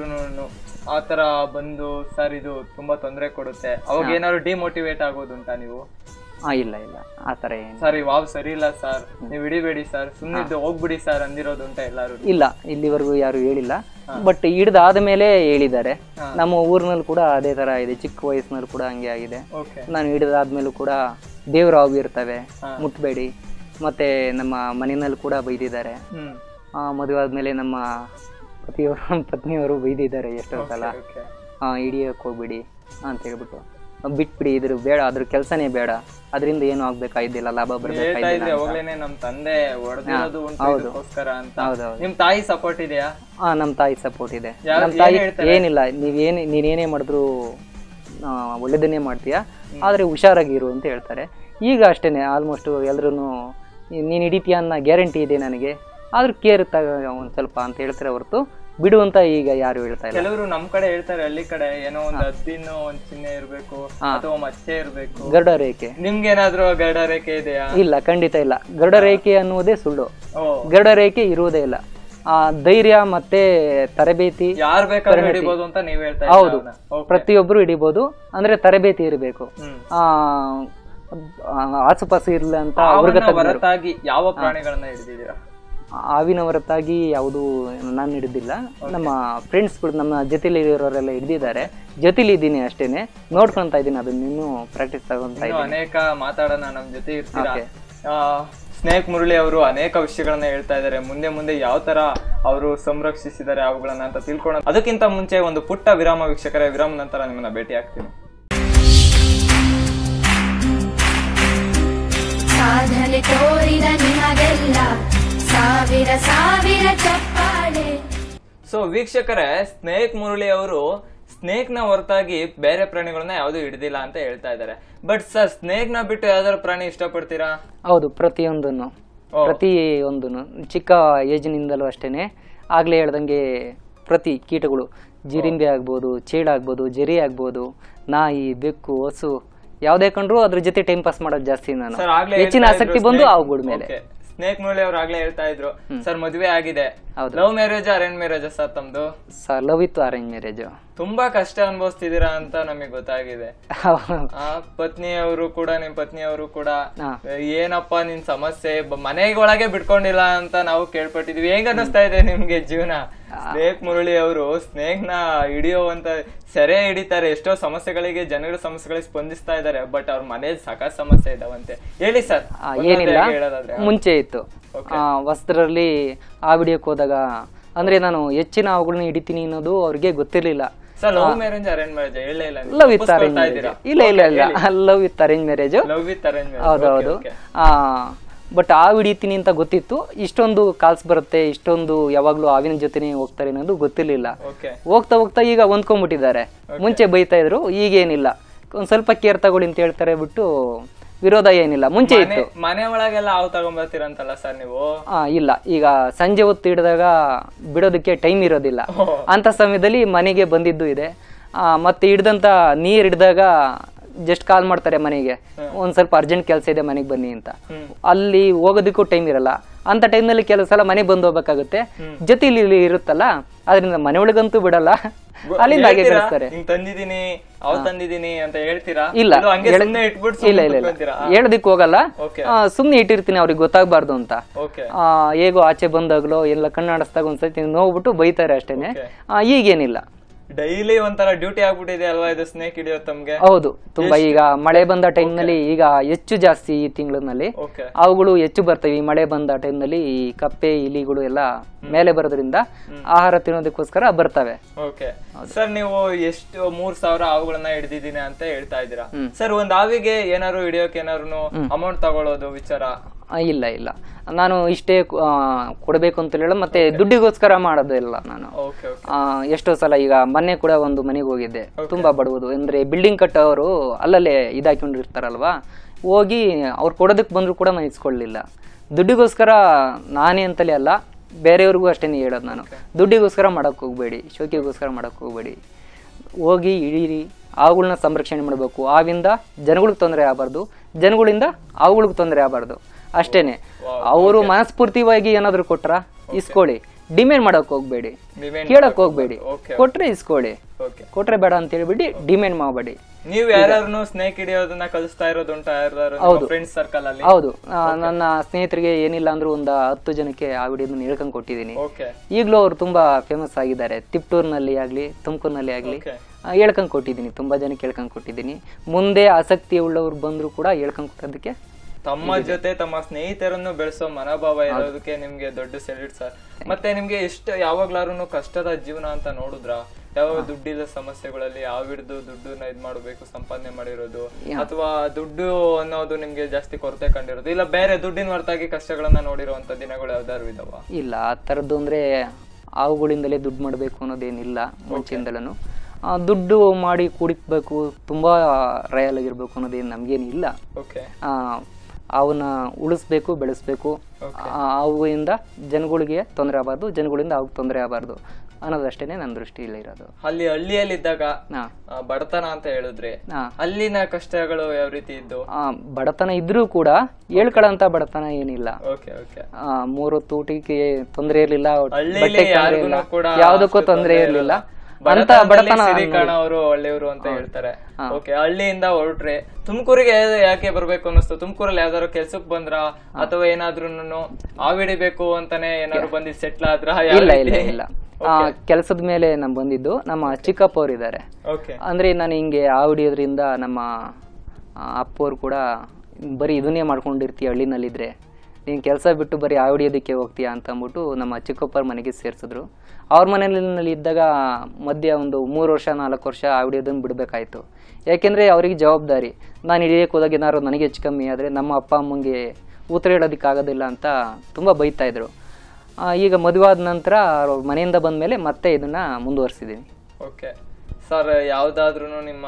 ಆ ತರ ಬಂದು ಸರ್ ಇದು ತುಂಬಾ ತೊಂದರೆ ಕೊಡುತ್ತೆ ಅವಾಗ ಏನಾದ್ರು ಡಿಮೋಟಿವೇಟ್ ಆಗೋದುಂಟಾ ನೀವು ಹಾಂ ಇಲ್ಲ ಇಲ್ಲ ಆ ಥರ ಏನು ಸರ್ ಈ ವಾವ್ ಸರಿ ಇಲ್ಲ ಸರ್ ನೀವು ಹಿಡಿಬೇಡಿ ಸರ್ ಸುಮ್ಮನಿದ್ದು ಹೋಗ್ಬಿಡಿ ಸರ್ ಅಂದಿರೋದುಂಟಾ ಎಲ್ಲಾರು ಇಲ್ಲ ಇಲ್ಲಿವರೆಗೂ ಯಾರು ಹೇಳಿಲ್ಲ ಬಟ್ ಹಿಡ್ದಾದ ಮೇಲೆ ಹೇಳಿದ್ದಾರೆ ಹಾ. ನಮ್ಮ ಊರಿನಲ್ಲಿ ಕೂಡ ಅದೇ ಥರ ಇದೆ ಚಿಕ್ಕ ವಯಸ್ಸಿನಲ್ಲಿ ಕೂಡ ಹಂಗೆ ಆಗಿದೆ ಓಕೆ ನಾನು ಹಿಡಿದಾದ್ಮೇಲೂ ಕೂಡ ದೇವ್ರ ಹಾವು ಇರ್ತವೆ ಹಾ. ಮುಟ್ಬೇಡಿ ಮತ್ತೆ ನಮ್ಮ ಮನೆಯಲ್ಲಿ ಕೂಡ ಬೈದಿದ್ದಾರೆ ಹ್ಮ್ ಆ, ಮದುವೆ ಆದ್ಮೇಲೆ ನಮ್ಮ ಪತಿಯವರು ಪತ್ನಿಯವರು ಬೈದಿದ್ದಾರೆ ಎಷ್ಟೋ ಸಲ ಓಕೆ ಆ, ಹಿಡಿಯೋಕೆ ಹೋಗ್ಬೇಡಿ ಅಂತ ಹೇಳ್ಬಿಟ್ಟು ಬಿಟ್ಬಿಡಿ ಇದ್ರ ಬೇಡ ಅದ್ರ ಕೆಲಸನೇ ಬೇಡ ಅದರಿಂದ ಏನು ಆಗ್ಬೇಕಾಯ್ದಿಲ್ಲ ಲಾಭ ಹೇಳ್ತಾ ಇದ್ರಿ ಬರ್ಬೇಕಾಯ್ದಿಲ್ಲ ಅವಾಗ್ಲೇನೆ ನಮ್ ತಂದೆ ಹೊಡೆದಿರೋದು ಉಂಟು ಹೌದು. ಇದಕ್ಕೋಸ್ಕರ ಅಂತ ಹೌದೌದು ನಿಮ್ ತಾಯಿ ಸಪೋರ್ಟ್ ಇದೆಯಾ ಹಾ ನಮ್ಮ ತಾಯಿ ಸಪೋರ್ಟ್ ಇದೆ ಯಾವ- ನಮ್ಮ ಏನ್ ತಾಯಿ ಹೇಳ್ತಾರೆ? ಏನಿಲ್ಲ ನೀವೇನೇ ನೀನೇನೇ ಮಾಡಿದ್ರು ಆ, ಒಳ್ಳೇದನ್ನೇ ಮಾಡ್ತೀಯ ಆದರೆ ಹುಷಾರಾಗಿರು ಅಂತ ಹೇಳ್ತಾರೆ ಈಗ ಅಷ್ಟೇನೆ ಆಲ್ಮೋಸ್ಟ್ ಎಲ್ರೂ ನೀನು ಹಿಡಿತೀಯ ಅನ್ನೋ ಗ್ಯಾರಂಟಿ ಇದೆ ನನಗೆ ಆದ್ರೂ ಕೇರ್ ತಗ ಒಂದು ಸ್ವಲ್ಪ ಅಂತ ಹೇಳ್ತಾರೆ ಹೊರತು ಬಿಡು ಅಂತ ಈಗ ಯಾರು ಹೇಳ್ತಾ ಇಲ್ಲ ಕೆಲವರು ನಮ್ ಕಡೆ ಹೇಳ್ತಾರೆ ಹಳ್ಳಿ ಕಡೆ ಏನೋ ಒಂದ್ ಹದ್ದಿನ ಒಂದ್ ಚಿಹ್ನೆ ಇರ್ಬೇಕು ಅಥವಾ ಮಚ್ಚೆ ಇರ್ಬೇಕು ಗರುಡ ರೇಖೆ ನಿಮ್ಗೇನಾದ್ರೂ ಗರುಡ ರೇಖೆ ಇದೆಯಾ ಇಲ್ಲ ಖಂಡಿತ ಇಲ್ಲ ಗರುಡ ರೇಖೆ ಅನ್ನುವುದೇ ಸುಳ್ಳು ಓ ಗರುಡ ರೇಖೆ ಇರುವುದೇ ಇಲ್ಲ ಆ ಧೈರ್ಯ ಮತ್ತೆ ತರಬೇತಿ ಯಾರ್ ಬೇಕಾದ್ರೂ ಹಿಡಿಬೋದು ಅಂತ ನೀವ್ ಹೇಳ್ತಾ ಹೌದು ಇದ್ದೀರಾ ಅವ್ನ. ಪ್ರತಿಯೊಬ್ಬರು ಹಿಡಿಬೋದು ಅಂದ್ರೆ ತರಬೇತಿ ಇರಬೇಕು ಹ್ಮ್. ಆ ಆ, ಆಸುಪಾಸು ಇರಲ್ಲ ಅಂತ ಅವನ ಅವ್ರಿಗೆ ಹೊರತಾಗಿ ಯಾವ ಪ್ರಾಣಿಗಳನ್ನ ಹಿಡಿದಿದ್ದೀರಾ ಆವಿನ ಹೊರತಾಗಿ ಯಾವುದು ನಾನು ಹಿಡಿದಿಲ್ಲ ನಮ್ಮ ಫ್ರೆಂಡ್ಸ್ಗಳು ನಮ್ಮ ಜೊತೆಲಿ ಇರೋರೆಲ್ಲ ಹಿಡಿದಿದ್ದಾರೆ ಜೊತೆಲಿ ಇದ್ದೀನಿ ಅಷ್ಟೇನೆ ನೋಡ್ಕೊಂತ ಇದ್ದೀನಿ ಅದನ್ನ ಇನ್ನೂ ಪ್ರಾಕ್ಟೀಸ್ ತಗೊಂತ ಇನ್ನು ಇದ್ದೀನಿ ಅನೇಕ ಮಾತಾಡೋಣ ನಮ್ ಜೊತೆ ಇರ್ತೀರಾ Okay. ಆ, ಸ್ನೇಕ್ ಮುರಳಿ ಅವರು ಅನೇಕ ವಿಷಯಗಳನ್ನ ಹೇಳ್ತಾ ಇದ್ದಾರೆ ಮುಂದೆ ಮುಂದೆ ಯಾವ ತರ ಅವರು ಸಂರಕ್ಷಿಸಿದ್ದಾರೆ ಅವುಗಳನ್ನ ಅಂತ ತಿಳ್ಕೊಳ್ಳೋಣ ಅದಕ್ಕಿಂತ ಮುಂಚೆ ಒಂದು ಪುಟ್ಟ ವಿರಾಮ ವೀಕ್ಷಕರ ವಿರಾಮ ನಂತರ ನಿಮ್ಮನ್ನ ಭೇಟಿ ಆಗ್ತೀನಿ ಸಾಧನೆ ತೋರಿದ ನಿಮಗೆಲ್ಲ ಸಾವಿರ ಸಾವಿರ ಚಪ್ಪಾಳೆ ಸೊ ವೀಕ್ಷಕರೇ ಸ್ನೇಕ್ ಮುರಳಿ ಅವರು ಸ್ನೇಕ್ ನ ಹೊರತಾಗಿ ಬೇರೆ ಪ್ರಾಣಿಗಳನ್ನ ಯಾವ್ದು ಹಿಡಿದಿಲ್ಲ ಅಂತ ಹೇಳ್ತಾ ಇದ್ದಾರೆ ಬಟ್ ಸರ್ ಸ್ನೇಕ್ ನ ಬಿಟ್ಟು ಯಾವ್ದಾದ್ರು ಪ್ರಾಣಿ ಇಷ್ಟಪಡ್ತೀರಾ ಹೌದು ಪ್ರತಿಯೊಂದನ್ನು ಓ. ಪ್ರತಿಯೊಂದನ್ನು ಚಿಕ್ಕ ಏಜಿನಿಂದಲೂ ಅಷ್ಟೇನೆ ಆಗ್ಲೇ ಹೇಳ್ದಂಗೆ ಪ್ರತಿ ಕೀಟಗಳು ಜಿರಿಂಬೆ ಆಗ್ಬೋದು ಚೇಳಾಗ್ಬೋದು ಜರಿ ಆಗ್ಬೋದು ನಾಯಿ ಬೆಕ್ಕು ಹಸು ಯಾವುದೇ ಕಂಡ್ರು ಅದ್ರ ಜೊತೆ ಟೈಮ್ ಪಾಸ್ ಮಾಡೋದು ಜಾಸ್ತಿ ನಾನು ಸರ್ ಆಗ್ಲೇ ಹೆಚ್ಚಿನ ಹೇಳ್ತಾ ಆಸಕ್ತಿ ಇದ್ರು ಬಂದು ಸ್ನೇಕ್- ಅವುಗಳ ಮೇಲೆ Okay. ಸ್ನೇಕ್ ಮುರಳಿ ಅವ್ರು ಆಗ್ಲೇ ಹೇಳ್ತಾ ಇದ್ರು ಸರ್ ಮದುವೆ ಆಗಿದೆ ಹೌದು. Love marriage arrange marriage sir ತಮ್ದು ಸ ಲವ್ ಇತ್ತು ಅರೇಂಜ್ ಮ್ಯಾರೇಜು ತುಂಬಾ ಕಷ್ಟ ಅನುಭವಿಸ್ತಿದ್ದೀರಾ ಅಂತ ನಮಗೆ ಗೊತ್ತಾಗಿದೆ ಆ ಪತ್ನಿಯವರು ಕೂಡ ನಿಮ್ ಪತ್ನಿಯವರು ಕೂಡ ಹಾ. ಏನಪ್ಪ ನಿನ್ ಸಮಸ್ಯೆ ಬ- ಮನೆಗೊಳಗೆ ಬಿಟ್ಕೊಂಡಿಲ್ಲ ಅಂತ ನಾವು ಕೇಳ್ಪಟ್ಟಿದ್ವಿ ಹೆಂಗ ಅನ್ನಿಸ್ತಾ ಇದೆ ನಿಮ್ಗೆ ಜೀವನ ಸ್ನೇಕ್ ಮುರಳಿ ಅವರು ಸ್ನೇಕ್ ನ ಹಿಡಿಯುವಂತ ಸೆರೆ ಹಿಡಿತಾರೆ ಎಷ್ಟೋ ಸಮಸ್ಯೆಗಳಿಗೆ ಜನಗಳ ಸಮಸ್ಯೆಗಳಿಗೆ ಸ್ಪಂದಿಸ್ತಾ ಇದ್ದಾರೆ ಬಟ್ ಅವ್ರ ಮನೇಲಿ ಸಾಕಷ್ಟು ಸಮಸ್ಯೆ ಇದಾವಂತೆ ಹೇಳಿ ಸರ್ ಏನಿಲ್ಲ ಹೇಳೋದಾದ್ರೆ ಮುಂಚೆ ಇತ್ತು ಆ, ವಸ್ತ್ರದಲ್ಲಿ ಆ ವಿಡಿಯೋಕ್ಕೆ ಹೋದಾಗ ಅಂದ್ರೆ ನಾನು ಹೆಚ್ಚಿನ ಅವುಗಳನ್ನ ಹಿಡಿತೀನಿ ಅನ್ನೋದು ಅವ್ರಿಗೆ ಗೊತ್ತಿರ್ಲಿಲ್ಲ sir love marriage arrange marriage ಹೇಳೇ ಇಲ್ಲ ಲವ್ ವಿತ್ ಅರೇಂಜ್ ಮ್ಯಾರೇಜ್ ಇಲ್ಲ ಇಲ್ಲ ಇಲ್ಲ love with arrange marriage love with arrange ಹೌದು ಹೌದು ಬಟ್ ಆ ಹಿಡಿತೀನಿ ಅಂತ ಗೊತ್ತಿತ್ತು ಇಷ್ಟೊಂದು ಕಾಲ್ಸ್ ಬರುತ್ತೆ ಇಷ್ಟೊಂದು ಯಾವಾಗ್ಲೂ ಆವಿನ ಜೊತೆನೇ ಹೋಗ್ತಾರೆ ಅನ್ನೋದು ಗೊತ್ತಿರ್ಲಿಲ್ಲ ಓಕೆ ಹೋಗ್ತಾ ಹೋಗ್ತಾ ಈಗ ಹೊಂದ್ಕೊಂಡ್ಬಿಟ್ಟಿದ್ದಾರೆ ಮುಂಚೆ ಬೈತಾ ಇದ್ರು ಈಗೇನಿಲ್ಲ ಒಂದ್ ಸ್ವಲ್ಪ ಕೇರ್ ತಗೊಳ್ಳಿ ಅಂತ ಹೇಳ್ತಾರೆ ಬಿಟ್ಟು ವಿರೋಧ ಏನಿಲ್ಲ ಮುಂಚೆ ಮನೆ ಇತ್ತು ಮನೆ ಒಳಗೆಲ್ಲ ಹಾವು ತಗೊಂಬರ್ತೀರಂತಲ್ಲ ಸರ್ ನೀವು ಆ, ಇಲ್ಲ ಈಗ ಸಂಜೆ ಹೊತ್ತು ಹಿಡಿದಾಗ ಬಿಡೋದಕ್ಕೆ ಟೈಮ್ ಇರೋದಿಲ್ಲ ಅಂತ ಸಮಯದಲ್ಲಿ ಮನೆಗೆ ಬಂದಿದ್ದು ಇದೆ ಆ, ಮತ್ತೆ ಹಿಡ್ದಂತ ನೀರ್ ಹಿಡ್ದಾಗ ಜಸ್ಟ್ ಕಾಲ್ ಮಾಡ್ತಾರೆ ಮನೆಗೆ ಒಂದ್ ಸ್ವಲ್ಪ ಅರ್ಜೆಂಟ್ ಕೆಲಸ ಇದೆ ಮನೆಗೆ ಬನ್ನಿ ಅಂತ ಅಲ್ಲಿ ಹೋಗೋದಕ್ಕೂ ಟೈಮ್ ಇರಲ್ಲ ಅಂತ ಟೈಮ್ನಲ್ಲಿ ಕೆಲವು ಸಲ ಮನೆಗೆ ಬಂದು ಹೋಗ್ಬೇಕಾಗುತ್ತೆ ಜೊತೆಲಿ ಇಲ್ಲಿ ಇರುತ್ತಲ್ಲ ಅದರಿಂದ ಮನೆ ಒಳಗಂತೂ ಬಿಡಲ್ಲ ಅಲ್ಲಿಂದ ಹಾಗೆ ಹೇಳ್ತೀರಾ? ಕಳಿಸ್ತಾರೆ ಹಿಂಗ್ ತಂದಿದೀನಿ ಅವ್ ತಂದಿದೀನಿ ಅಂತ ಹೇಳ್ತೀರಾ ಇಲ್ಲ ಇಲ್ವಾ ಹಂಗೆ ಹೇಳ- ಸುಮ್ನೆ ಇಟ್ಬಿಟ್ಟು ಇಲ್ಲ ಇಲ್ಲ ಇಲ್ಲ ಹೇಳೋದಕ್ಕೆ ಹೋಗಲ್ಲ ಓಕೆ ಆ, ಸುಮ್ನೆ ಇಟ್ಟಿರ್ತೀನಿ ಅವ್ರಿಗೆ ಗೊತ್ತಾಗ್ಬಾರ್ದು ಅಂತ ಓಕೆ ಆ, ಹೇಗೋ ಆಚೆ ಬಂದಾಗ್ಲೋ ಎಲ್ಲ ಕಣ್ಣಾಡಿಸ್ದಾಗ ಒಂದ್ಸತಿ ನೋಡ್ಬಿಟ್ಟು ಬೈತಾರೆ ಅಷ್ಟೇನೆ Okay. ಆ, ಈಗೇನಿಲ್ಲ ಡೈಲಿ ಒಂಥರ ಡ್ಯೂಟಿ ಆಗ್ಬಿಟ್ಟಿದೆ ಅಲ್ವಾ ಇದು ಸ್ನೇಕ್ ಹಿಡಿಯೋ ತಮ್ಗೆ ಹೌದು ತುಂಬಾ ಈಗ ಮಳೆ ಬಂದ ಟೈಮ್ನಲ್ಲಿ ಈಗ ಹೆಚ್ಚು ಜಾಸ್ತಿ ಈ ತಿಂಗಳಿನಲ್ಲಿ ಓಕೆ ಅವುಗಳು ಹೆಚ್ಚು ಬರ್ತವೆ ಈ ಮಳೆ ಬಂದ ಟೈಮ್ನಲ್ಲಿ ಈ ಕಪ್ಪೆ ಇಲಿಗಳು ಎಲ್ಲ ಮೇಲೆ ಬರೋದ್ರಿಂದ ಆಹಾರ ತಿನ್ನೋದಕ್ಕೋಸ್ಕರ ಬರ್ತವೆ ಓಕೆ ಸರ್ ನೀವು ಎಷ್ಟು ಮೂರ್ ಸಾವಿರ ಹಾವುಗಳನ್ನ ಹಿಡಿದಿದ್ದೀನಿ ಅಂತ ಹೇಳ್ತಾ ಇದ್ದೀರಾ ಸರ್ ಒಂದ್ ಹಾವಿಗೆ ಏನಾದ್ರು ಹಿಡಿಯೋಕೆ ಏನಾದ್ರು ಅಮೌಂಟ್ ತಗೊಳ್ಳೋದು ವಿಚಾರ ಆ, ಇಲ್ಲ ಇಲ್ಲ ನಾನು ಇಷ್ಟೇ ಆ, ಕೊಡಬೇಕು ಅಂತ ಹೇಳಲ್ಲ ಮತ್ತೆ ದುಡ್ಡಿಗೋಸ್ಕರ ಮಾಡೋದಿಲ್ಲ ನಾನು ಓಕೆ ಓಕೆ ಆ, ಎಷ್ಟೋ ಸಲ ಈಗ ಮೊನ್ನೆ ಕೂಡ ಒಂದು ಮನೆಗೆ ಹೋಗಿದ್ದೆ ತುಂಬಾ ಬಡವುದು ಅಂದ್ರೆ ಬಿಲ್ಡಿಂಗ್ ಕಟ್ಟೋರು ಅಲ್ಲಲ್ಲೇ ಇದಾಕೊಂಡಿರ್ತಾರಲ್ವಾ ಹೋಗಿ ಅವ್ರು ಕೊಡೋದಕ್ಕೆ ಬಂದ್ರು ಕೂಡ ನಾನು ಇಸ್ಕೊಳ್ಳಿಲ್ಲ ದುಡ್ಡಿಗೋಸ್ಕರ ನಾನೇ ಅಂತಲೇ ಅಲ್ಲ ಬೇರೆಯವ್ರಿಗೂ ಅಷ್ಟೇ ಹೇಳೋದು ನಾನು ದುಡ್ಡಿಗೋಸ್ಕರ ಮಾಡಕ್ ಹೋಗ್ಬೇಡಿ ಶೋಕಿಗೋಸ್ಕರ ಮಾಡಕ್ ಹೋಗ್ಬೇಡಿ ಹೋಗಿ ಇಡೀರಿ ಅವುಗಳನ್ನ ಸಂರಕ್ಷಣೆ ಮಾಡಬೇಕು ಆವಿಂದ ಜನಗಳಿಗೆ ತೊಂದರೆ ಆಗಬಾರ್ದು ಜನಗಳಿಂದ ಅವುಗಳಿಗೆ ತೊಂದರೆ ಆಗಬಾರ್ದು ಅಷ್ಟೇನೆ ಅವರು ಮನಸ್ಫೂರ್ತಿಯಾಗಿ ಏನಾದ್ರು ಕೊಟ್ರ ಇಸ್ಕೊಳ್ಳಿ ಡಿಮ್ಯಾಂಡ್ ಮಾಡಕ್ ಹೋಗ್ಬೇಡಿ Demand ಕೇಳಕ್ ಹೋಗ್ಬೇಡಿ ಓಕೆ ಕೊಟ್ರೆ ಇಸ್ಕೊಳ್ಳಿ ಓಕೆ ಕೊಟ್ರೆ ಬೇಡ ಅಂತ ಹೇಳ್ಬಿಟ್ಟು ಡಿಮ್ಯಾಂಡ್ ಮಾಡಬೇಡಿ ನೀವು ಯಾರು ಸ್ನೇಕ್ ಹಿಡಿಯೋದನ್ನ ಕಲಿಸ್ತಾ ಇರೋದುಂಟಾ ಯಾರು ಫ್ರೆಂಡ್ಸ್ ಸರ್ಕಲ್ ಅಲ್ಲಿ ಹೌದು ಆ, ನನ್ನ ಸ್ನೇಹಿತರಿಗೆ ಏನಿಲ್ಲ ಅಂದ್ರೂ ಒಂದು ಹತ್ತು ಜನಕ್ಕೆ ಆ ವಿಡಿಯೋನ ಹೇಳ್ಕೊಂಡ್ ಕೊಟ್ಟಿದ್ದೀನಿ ಓಕೆ ಈಗಲೂ ಅವ್ರು ತುಂಬಾ ಫೇಮಸ್ ಆಗಿದ್ದಾರೆ ತಿಪ್ಟೂರ್ನಲ್ಲಿ ಆಗ್ಲಿ ತುಮಕೂರಿನಲ್ಲಿ ಆಗ್ಲಿ ಓಕೆ ಆ, ಹೇಳ್ಕೊಂಡ್ ಕೊಟ್ಟಿದ್ದೀನಿ ತುಂಬಾ ಜನಕ್ಕೆ ಹೇಳ್ಕೊಂಡ್ ಕೊಟ್ಟಿದ್ದೀನಿ ಮುಂದೆ ಆಸಕ್ತಿ ಉಳ್ಳವ್ರು ಬಂದ್ರು ಕೂಡ ಹೇಳ್ಕೊಂಡ್ ಕೊಟ್ಟೋದಕ್ಕೆ ತಮ್ಮ ಜೊತೆ ತಮ್ಮ ಸ್ನೇಹಿತರನ್ನು ಬೆಳೆಸೋ ಮನೋಭಾವ ಇರೋದಕ್ಕೆ ನಿಮ್ಗೆ ದೊಡ್ಡ ಸೆಲ್ಯೂಟ್ ಸರ್ ಮತ್ತೆ ನಿಮ್ಗೆ ಎಷ್ಟು ಯಾವಾಗ್ಲಾರು ಕಷ್ಟದ ಜೀವನ ಅಂತ ನೋಡಿದ್ರ ಯಾವ ದುಡ್ಡಿನ ಸಮಸ್ಯೆಗಳಲ್ಲಿ ಯಾವ ಹಿಡಿದು ದುಡ್ಡನ್ನ ಇದ್ ಮಾಡಬೇಕು ಸಂಪಾದನೆ ಮಾಡಿರೋದು ಅಥವಾ ದುಡ್ಡು ಅನ್ನೋದು ನಿಮ್ಗೆ ಜಾಸ್ತಿ ಕೊರತೆ ಕಂಡಿರೋದು ಇಲ್ಲ ಬೇರೆ ದುಡ್ಡಿನ ಹೊರತಾಗಿ ಕಷ್ಟಗಳನ್ನ ನೋಡಿರುವಂತ ದಿನಗಳು ಯಾವ್ದಾದ್ರು ಇದಾವ ಇಲ್ಲ ಆ ಥರದ್ದು ಅಂದರೆ ಅವುಗಳಿಂದಲೇ ದುಡ್ಡು ಮಾಡಬೇಕು ಅನ್ನೋದೇನಿಲ್ಲ ಮುಂಚೆಯಿಂದಲೂ ದುಡ್ಡು ಮಾಡಿ ಕುಡಿಬೇಕು ತುಂಬ ರಯಲ್ ಆಗಿರ್ಬೇಕು ಅನ್ನೋದೇನು ನಮಗೇನಿಲ್ಲ ಓಕೆ ಅವನ್ನ ಉಳಿಸ್ಬೇಕು ಬೆಳೆಸ್ಬೇಕು ಆ, ಅವುಗಳಿಂದ ಜನಗಳಿಗೆ ತೊಂದರೆ ಆಗಬಾರ್ದು ಜನಗಳಿಂದ ಅವ್ಗೆ ತೊಂದರೆ ಆಗಬಾರ್ದು ಅನ್ನೋದಷ್ಟೇ ನನ್ನ ದೃಷ್ಟಿಯಲ್ಲಿ ಇರೋದು ಅಲ್ಲಿ ಹಳ್ಳಿಯಲ್ಲಿ ಇದ್ದಾಗ ಹಾಂ ಆ, ಬಡತನ ಅಂತ ಹೇಳಿದ್ರೆ ಹಾಂ ಅಲ್ಲಿನ ಕಷ್ಟಗಳು ಯಾವ ರೀತಿ ಇದ್ದು ಬಡತನ ಇದ್ರೂ ಕೂಡ ಹೇಳ್ಕೊಳ್ಳೋಂಥ ಬಡತನ ಏನಿಲ್ಲ ಓಕೆ ಓಕೆ ಆ, ಮೂರು ತೂಟಿಗೆ ತೊಂದರೆ ಇರಲಿಲ್ಲ ಹಳ್ಳಿಲಿ ಬಟ್ಟೆಗೆ ತೊಂದ್ರೆ ಯಾರಿಗೂ ಇಲ್ಲ ಕೂಡ ಯಾವುದಕ್ಕೂ ಅಷ್ಟು ತೊಂದರೆ ತೊಂದ್ರೆ ಇರಲಿಲ್ಲ ಇರಲ್ಲ. ಅಂತ ಬಡತನದಲ್ಲಿ ಬಡತನ ಸಿರಿಕಾಣ ಅವರು ಒಳ್ಳೆಯವರು ಅಂತ ಹೇಳ್ತಾರೆ ಓಕೆ ಹಳ್ಳಿಯಿಂದ ಹೊರಟ್ರೆ ತುಮಕೂರಿಗೆ ಯಾಕೆ ಬರ್ಬೇಕು ಅನ್ನಿಸ್ತು ತುಮಕೂರಲ್ಲಿ ಯಾವ್ದಾದ್ರು ಕೆಲ್ಸಕ್ ಬಂದ್ರ ಅಥವಾ ಏನಾದ್ರೂ ಆವಿಡಿಬೇಕು ಅಂತಾನೆ ಏನಾದ್ರು ಬಂದಿ ಸೆಟ್ಲ್ ಆದ್ರ ಇಲ್ಲ ಇಲ್ಲ ಇಲ್ಲ ಕೆಲಸದ ಮೇಲೆ ನಾನು ಬಂದಿದ್ದು ನಮ್ಮ ಚಿಕ್ಕಪ್ಪ ಅವ್ರು ಇದ್ದಾರೆ ಓಕೆ ಅಂದ್ರೆ ನಾನು ಹಿಂಗೆ ಆವಿಡಿಯೋದ್ರಿಂದ ನಮ್ಮ ಆ, ಅಪ್ಪವ್ರು ಕೂಡ ಬರೀ ಇದನ್ನೇ ಮಾಡ್ಕೊಂಡಿರ್ತೀಯ ಹಳ್ಳಿನಲ್ಲಿದ್ರೆ ನೀನು ಕೆಲಸ ಬಿಟ್ಟು ಬರೀ ಆವಿಡಿಯೋದಕ್ಕೆ ಹೋಗ್ತೀಯಾ ಅಂತ ಅಂದ್ಬಿಟ್ಟು ನಮ್ಮ ಚಿಕ್ಕಪ್ಪರ ಮನೆಗೆ ಸೇರಿಸಿದ್ರು ಅವ್ರ ಮನೆಯಲ್ಲಿ ಇದ್ದಾಗ ಮಧ್ಯೆ ಒಂದು ಮೂರು ವರ್ಷ ನಾಲ್ಕು ವರ್ಷ ಆವಿಡಿಯೋದನ್ನು ಬಿಡಬೇಕಾಯ್ತು ಯಾಕೆಂದರೆ ಅವ್ರಿಗೆ ಜವಾಬ್ದಾರಿ ನಾನು ಹಿಡಿಯೋಕೆ ಹೋದಾಗ ಏನಾದ್ರು ನನಗೆ ಹೆಚ್ಚು ಕಮ್ಮಿ ಆದರೆ ನಮ್ಮ ಅಪ್ಪ ಅಮ್ಮಂಗೆ ಉತ್ತರ ಹೇಳೋದಕ್ಕಾಗೋದಿಲ್ಲ ಅಂತ ತುಂಬ ಬೈತಾ ಇದ್ರು ಆ, ಈಗ ಮದುವೆ ಆದ ನಂತರ ಅವ್ರ ಮನೆಯಿಂದ ಬಂದ ಮೇಲೆ ಮತ್ತೆ ಇದನ್ನ ಮುಂದುವರಿಸಿದ್ದೀನಿ ಓಕೆ ಸರ್ ಯಾವ್ದಾದ್ರು ನಿಮ್ಮ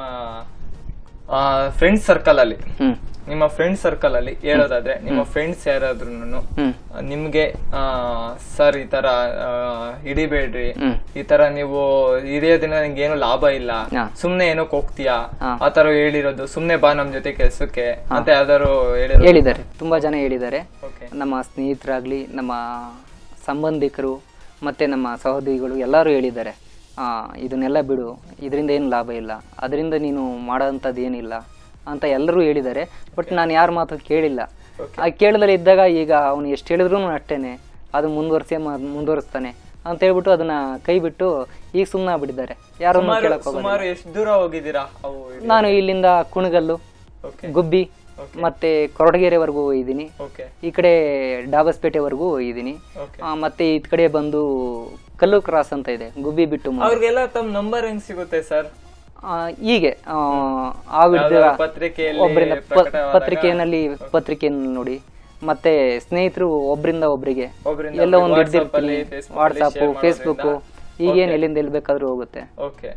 ಫ್ರೆಂಡ್ ಸರ್ಕಲ್ ಅಲ್ಲಿ ಹ್ಞೂ ನಿಮ್ಮ ಫ್ರೆಂಡ್ ಸರ್ಕಲ್ ಅಲ್ಲಿ ಹೇಳೋದಾದ್ರೆ ನಿಮ್ಮ ಫ್ರೆಂಡ್ಸ್ ಯಾರಾದ್ರೂ ಹ್ಞೂ ನಿಮ್ಗೆ ಆ, ಸರ್ ಈ ತರ ಆ, ಹಿಡಿಬೇಡ್ರಿ ಹ್ಮ್. ಈ ತರ ನೀವು ಹಿಡಿಯೋದ್ರಿಂದ ನಿಮ್ಗೆ ಏನು ಲಾಭ ಇಲ್ಲ ಹಾ. ಸುಮ್ನೆ ಏನಕ್ ಹೋಗ್ತೀಯಾ ಹಾ. ಆ ತರ ಹೇಳಿರೋದು ಸುಮ್ನೆ ಬಾ ನಮ್ ಜೊತೆ ಕೆಲ್ಸಕ್ಕೆ ಅಂತ ಯಾವ್ದಾರು ಹೇಳಿರೋ ಹೇಳಿದ್ದಾರೆ ತುಂಬ ಜನ ಹೇಳಿದ್ದಾರೆ ಓಕೆ ನಮ್ಮ ಸ್ನೇಹಿತರಾಗಲಿ ನಮ್ಮ ಸಂಬಂಧಿಕರು ಮತ್ತು ನಮ್ಮ ಸಹೋದರಿಗಳು ಎಲ್ಲರೂ ಹೇಳಿದ್ದಾರೆ ಆ, ಇದನ್ನೆಲ್ಲ ಬಿಡು ಇದರಿಂದ ಏನು ಲಾಭ ಇಲ್ಲ ಅದರಿಂದ ನೀನು ಮಾಡೋಂಥದ್ದು ಏನಿಲ್ಲ ಅಂತ ಎಲ್ಲರೂ ಹೇಳಿದ್ದಾರೆ ಬಟ್ ನಾನು ಯಾರ ಮಾತು ಕೇಳಿಲ್ಲ ಆ ಕೇಳದಲ್ಲಿ ಇದ್ದಾಗ ಈಗ ಅವನು ಎಷ್ಟು ಹೇಳಿದ್ರು ಅಷ್ಟೇನೆ ಅದು ಮುಂದುವರ್ಸೇ ಮುಂದುವರಿಸ್ತಾನೆ ಅಂತ ಹೇಳ್ಬಿಟ್ಟು ಅದನ್ನ ಕೈ ಬಿಟ್ಟು ಈಗ ಸುಮ್ಮನೆ ಆಗ್ಬಿಟ್ಟಿದ್ದಾರೆ ಯಾರನ್ನು ಸುಮಾರು ಕೇಳಕ್ ಹೋಗೋದು ಸುಮಾರು ಎಷ್ಟು ದೂರ ಹೋಗಿದ್ದೀರಾ ಅವು ನಾನು ಇಲ್ಲಿಂದ ಕುಣಗಲ್ಲು ಓಕೆ ಗುಬ್ಬಿ ಮತ್ತೆ ಕೊರಟಗೆರೆವರೆಗೂ ಹೋಗಿದ್ದೀನಿ ಓಕೆ ಈ ಕಡೆ ಡಾಬಸ್ಪೇಟೆವರೆಗೂ ಹೋಗಿದ್ದೀನಿ ಓಕೆ ಆ, ಮತ್ತೆ ಈ ಕಡೆ ಬಂದು ಕಲ್ಲು ಕ್ರಾಸ್ ಅಂತ ಇದೆ ಗುಬ್ಬಿ ಬಿಟ್ಟು ಮುಂದೆ. ಅವ್ರಿಗೆಲ್ಲ ತಮ್ಮ ನಂಬರ್ ಹೆಂಗ್ ಸಿಗುತ್ತೆ ಸರ್ ಆ, ಹೀಗೆ ಆ, ಆ ವಿಡ್ದ ಯಾವ್ದಾದ್ರು ಪತ್ರಿಕೆಯಲ್ಲಿ ಒಬ್ಬರಿಂದ ಪ- ಪ್ರಕಟವಾದಾಗ? ಪತ್ರಿಕೆಯಲ್ಲಿ ಪತ್ರಿಕೆಯನ್ನು ನೋಡಿ ಮತ್ತೆ ಸ್ನೇಹಿತರು ಒಬ್ರಿಂದ ಒಬ್ರಿಗೆ ಒಬ್ರಿಂದ ಎಲ್ಲ ಒಂದು ಒಬ್ರಿಗೆ WhatsApp ಹಿಡ್ದಿರ್ತೀನಿ ಅಲ್ಲಿ, Facebook ಅಲ್ಲಿ ವಾಟ್ಸಪ್ share ಫೇಸ್ಬುಕ್ ಮಾಡೋದ್ರಿಂದ? ಈಗೇನು ಎಲ್ಲಿಂದ ಎಲ್ಲಿ ಬೇಕಾದ್ರೂ ಹೋಗುತ್ತೆ ಓಕೆ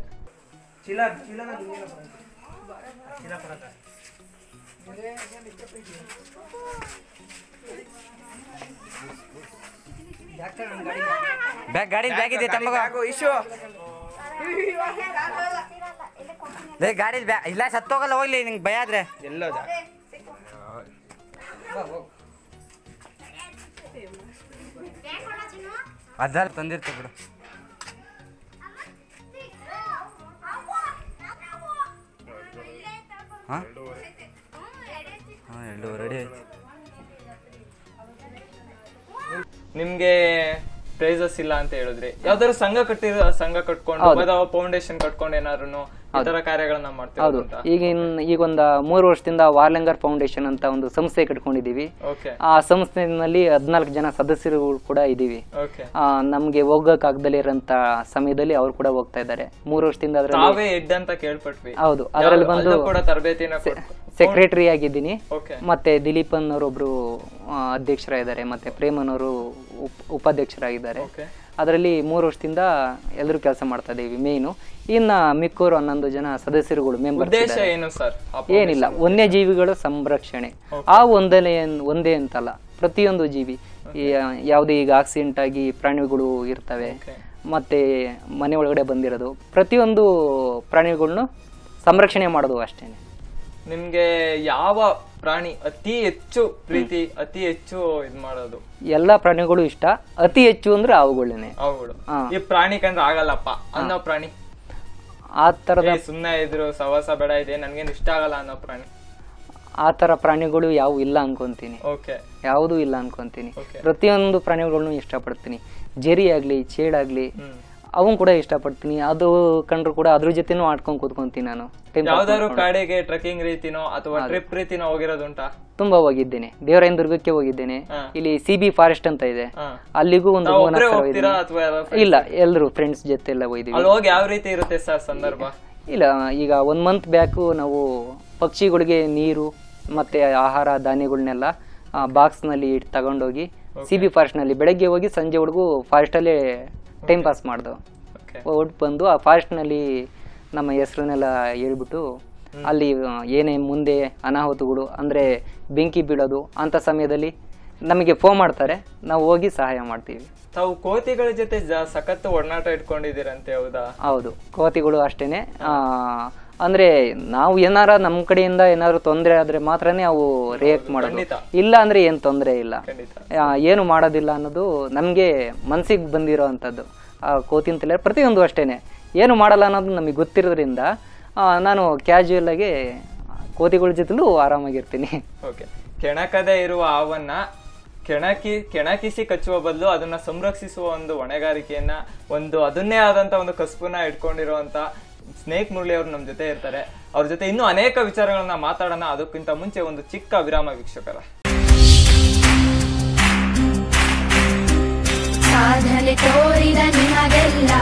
ಬ್ಯಾಗ್ ಗಾಡಿ ಬ್ಯಾಗ್ ಇದೆ ತಮ್ಮಗ ಲೇ ಗಾಡಿ ಬ್ಯಾಗ್ ಇಲ್ಲ ಸತ್ತೋಗಲ್ಲ ಹೋಗ್ಲಿ ನಿಂಗೆ ಭಯ ಆದ್ರೆ ಅದ್ರಲ್ಲಿ ತಂದಿರ್ತೀವಿ ಬಿಡು ಹಾಂ ಹಾಂ ಎರಡು ರೆಡಿ ಆಯ್ತು ನಿಮ್ಗೆ ಪ್ರೈಸಸ್ ಇಲ್ಲ ಅಂತ ಹೇಳಿದ್ರಿ ಯಾವ್ದಾದ್ರು ಸಂಘ ಕಟ್ಟಿದ ಸಂಘ ಕಟ್ಕೊಂಡು ಅಥವಾ ಫೌಂಡೇಶನ್ ಕಟ್ಕೊಂಡು ಏನಾದ್ರು ಈ ತರ ಕಾರ್ಯಗಳನ್ನ ಮಾಡ್ತೀವಿ ಹೌದು ಅಂತ ಈಗ ಇನ್- ಈಗ ಒಂದು ಮೂರು ವರ್ಷದಿಂದ ವಾರ್ಲೆಂಗರ್ ಫೌಂಡೇಶನ್ ಅಂತ ಒಂದು ಸಂಸ್ಥೆ ಕಟ್ಕೊಂಡಿದ್ದೀವಿ ಓಕೆ ಆ ಸಂಸ್ಥೆನಲ್ಲಿ ಹದಿನಾಲ್ಕು ಜನ ಸದಸ್ಯರು ಕೂಡ ಇದ್ದೀವಿ ಓಕೆ ಆ, ನಮ್ಗೆ ಹೋಗಕ್ಕಾಗ್ದಲೇ ಇರೋಂಥ ಸಮಯದಲ್ಲಿ ಅವ್ರು ಕೂಡ ಹೋಗ್ತಾ ಇದ್ದಾರೆ ಮೂರು ವರ್ಷದಿಂದ ಅದರಲ್ಲಿ ತಾವೇ ಹೆಡ್ ಅಂತ ಕೇಳ್ಪಟ್ವಿ ಹೌದು ಅದರಲ್ಲಿ ಬಂದು ಅಲ್ಲೂ ಕೂಡ ತರಬೇತಿನ ಸೆಕ್ರೆಟರಿ ಆಗಿದ್ದೀನಿ ಓಕೆ ಮತ್ತೆ ದಿಲೀಪನ್ ಅವರೊಬ್ರು ಆ, ಅಧ್ಯಕ್ಷರಾಗಿದ್ದಾರೆ ಮತ್ತೆ ಪ್ರೇಮನ್ ಅವರು ಉಪ್ ಉಪಾಧ್ಯಕ್ಷರಾಗಿದ್ದಾರೆ ಓಕೆ ಅದರಲ್ಲಿ ಮೂರು ವರ್ಷದಿಂದ ಎಲ್ಲರೂ ಕೆಲಸ ಮಾಡ್ತಾ ಇದ್ದೀವಿ ಮೇಯ್ನು ಇನ್ನು ಮಿಕ್ಕೋರು ಹನ್ನೊಂದು ಜನ ಸದಸ್ಯರುಗಳು ಮೆಂಬರ್ಸ್ ಉದ್ದೇಶ ಏನು ಸರ್ ಏನಿಲ್ಲ ವನ್ಯಜೀವಿಗಳ ಸಂರಕ್ಷಣೆ ಆ ಒಂದನೇ ಒಂದೇ ಅಂತಲ್ಲ ಪ್ರತಿಯೊಂದು ಜೀವಿ ಈ, ಯಾವುದೇ ಈಗ ಆಕ್ಸಿಡೆಂಟ್ ಆಗಿ ಪ್ರಾಣಿಗಳು ಇರ್ತವೆ ಓಕೆ ಮತ್ತೆ ಮನೆ ಒಳಗಡೆ ಬಂದಿರೋದು ಪ್ರತಿಯೊಂದು ಪ್ರಾಣಿಗಳನ್ನು ಸಂರಕ್ಷಣೆ ಮಾಡೋದು ಅಷ್ಟೇನೆ ನಿಮ್ಗೆ ಯಾವ ಪ್ರಾಣಿ ಅತಿ ಹೆಚ್ಚು ಪ್ರೀತಿ ಅತಿ ಹೆಚ್ಚು ಇದ್ ಮಾಡೋದು ಎಲ್ಲ ಪ್ರಾಣಿಗಳು ಇಷ್ಟ ಅತಿ ಹೆಚ್ಚು ಅಂದ್ರೆ ಅವುಗಳನ್ನೇ ಅವುಗಳು ಹಾ. ಈ ಪ್ರಾಣಿ ಕಂಡ್ರೆ ಆಗಲ್ಲಪ್ಪ ಅನ್ನೋ ಪ್ರಾಣಿ ಆ ಥರದ ಏ, ಸುಮ್ನೆ ಇದ್ರು ಸವಾಸ ಬೇಡ ಇದೆ ನನ್ಗೇನ್ ಇಷ್ಟ ಆಗಲ್ಲ ಅನ್ನೋ ಪ್ರಾಣಿ ಆ ಥರ ಪ್ರಾಣಿಗಳು ಯಾವ ಇಲ್ಲ ಅನ್ಕೊಂತೀನಿ ಓಕೆ ಯಾವುದೂ ಇಲ್ಲ ಅನ್ಕೊಂತೀನಿ Okay. ಪ್ರತಿಯೊಂದು ಪ್ರಾಣಿಗಳನ್ನು ಇಷ್ಟಪಡ್ತೀನಿ ಜರಿ ಆಗಲಿ ಚೇಳಾಗಲಿ ಹ್ಮ್ ಅವನ್ ಕೂಡ ಇಷ್ಟಪಡ್ತೀನಿ ಅದು ಕಂಡ್ರು ಕೂಡ ಅದ್ರ ಜೊತೆನೂ ಆಡ್ಕೊಂಡು ಕೂತ್ಕೊಂತೀನಿ ನಾನು Time pass ಯಾವ್ದಾದ್ರು ಮಾಡ್ಕೊಂಡು. ಕಾಡಿಗೆ ಟ್ರೆಕಿಂಗ್ ರೀತಿನೋ ಅಥವಾ ಟ್ರಿಪ್ ರೀತಿನೋ ಹೋಗಿರೋದುಂಟಾ ತುಂಬಾ ಹೋಗಿದ್ದೇನೆ ದೇವರಾಯನ ದುರ್ಗಕ್ಕೆ ಹೋಗಿದ್ದೇನೆ ಹಾ. ಇಲ್ಲಿ ಸಿ ಬಿ ಫಾರೆಸ್ಟ್ ಅಂತ ಇದೆ ಹಾ. ಅಲ್ಲಿಗೂ ಒಂದು ತಾವು ಮೂರ್ನಾಲ್ಕು ಒಬ್ರೇ ಸಲ ಹೋಗ್ತೀರಾ ಹೋಗಿದ್ದೀನಿ. ಅಥವಾ ಯಾರೋ ಇಲ್ಲ ಎಲ್ರು ಫ್ರೆಂಡ್ಸ್ ಜೊತೆ ಎಲ್ಲ ಹೋಗಿದ್ದೀವಿ ಅಲ್ಲಿ ಹೋಗಿ ಯಾವ ರೀತಿ ಇರುತ್ತೆ ಸರ್ ಸಂದರ್ಭ ಇಲ್ಲ ಈಗ ಒನ್ ಮಂತ್ ಬ್ಯಾಕು ನಾವು ಪಕ್ಷಿಗಳಿಗೆ ನೀರು ಮತ್ತೆ ಆಹಾರ ಧಾನ್ಯಗಳನ್ನೆಲ್ಲ ಬಾಕ್ಸ್ನಲ್ಲಿ ಇಟ್ಟು ತಗೊಂಡೋಗಿ ಸಿ ಬಿ ಫಾರೆಸ್ಟ್ನಲ್ಲಿ ಬೆಳಗ್ಗೆ ಹೋಗಿ ಸಂಜೆವರೆಗೂ ಫಾರೆಸ್ಟಲ್ಲೇ ಟೈಮ್ ಪಾಸ್ ಮಾಡ್ದವು ಓಕೆ ಹೊಟ್ಟು ಬಂದು ಆ ಫಾರೆಸ್ಟ್ನಲ್ಲಿ ನಮ್ಮ ಹೆಸ್ರನ್ನೆಲ್ಲ ಹೇಳ್ಬಿಟ್ಟು ಅಲ್ಲಿ ಆ, ಏನೇ ಮುಂದೆ ಅನಾಹುತಗಳು ಅಂದರೆ ಬೆಂಕಿ ಬೀಳೋದು ಅಂಥ ಸಮಯದಲ್ಲಿ ನಮಗೆ ಫೋನ್ ಮಾಡ್ತಾರೆ ನಾವು ಹೋಗಿ ಸಹಾಯ ಮಾಡ್ತೀವಿ ತಾವು ಕೋತಿಗಳ ಜೊತೆ ಜ- ಸಖತ್ ಒಡನಾಟ ಇಟ್ಕೊಂಡಿದ್ದೀರಂತೆ ಹೌದಾ ಹೌದು ಕೋತಿಗಳು ಅಷ್ಟೇನೆ ಆ, ಅಂದ್ರೆ ನಾವು ಏನಾರ ನಮ್ಮ ಕಡೆಯಿಂದ ಏನಾದ್ರು ತೊಂದರೆ ಆದ್ರೆ ಮಾತ್ರನೇ ಅವು ರಿಯಾಕ್ಟ್ ಮಾಡೋದು ಖಂಡಿತ. ಇಲ್ಲ ಅಂದ್ರೆ ಏನ್ ತೊಂದರೆ ಇಲ್ಲ ಖಂಡಿತ ಆ, ಏನು ಮಾಡೋದಿಲ್ಲ ಅನ್ನೋದು ನಮಗೆ ಮನ್ಸಿಗೆ ಬಂದಿರೋ ಅಂಥದ್ದು ಆ ಕೋತಿ ಅಂತಲೇ ಪ್ರತಿಯೊಂದು ಅಷ್ಟೇನೆ ಏನು ಮಾಡಲ್ಲ ಅನ್ನೋದು ನಮಗೆ ಗೊತ್ತಿರೋದ್ರಿಂದ ಆ, ನಾನು ಕ್ಯಾಶುಯಲ್ ಆಗಿ ಕೋತಿಗಳ ಜೊತೆಲೂ ಆರಾಮಾಗಿರ್ತೀನಿ ಓಕೆ ಕೆಣಕದೇ ಇರುವ ಹಾವನ್ನ ಕೆಣಕಿ ಕೆಣಕಿಸಿ ಕಚ್ಚುವ ಬದಲು ಅದನ್ನ ಸಂರಕ್ಷಿಸುವ ಒಂದು ಹೊಣೆಗಾರಿಕೆಯನ್ನ ಒಂದು ಅದನ್ನೇ ಆದಂತ ಒಂದು ಕಸುಬನ್ನ ಇಟ್ಕೊಂಡಿರುವಂತ ಸ್ನೇಕ್ ಮುರಳಿ ಅವರು ನಮ್ಮ ಜೊತೆ ಇರ್ತಾರೆ ಅವ್ರ ಜೊತೆ ಇನ್ನೂ ಅನೇಕ ವಿಚಾರಗಳನ್ನ ಮಾತಾಡೋಣ ಅದಕ್ಕಿಂತ ಮುಂಚೆ ಒಂದು ಚಿಕ್ಕ ವಿರಾಮ ವೀಕ್ಷಕರ ಸಾಧನೆ ತೋರಿದ ನಿಮಗೆಲ್ಲ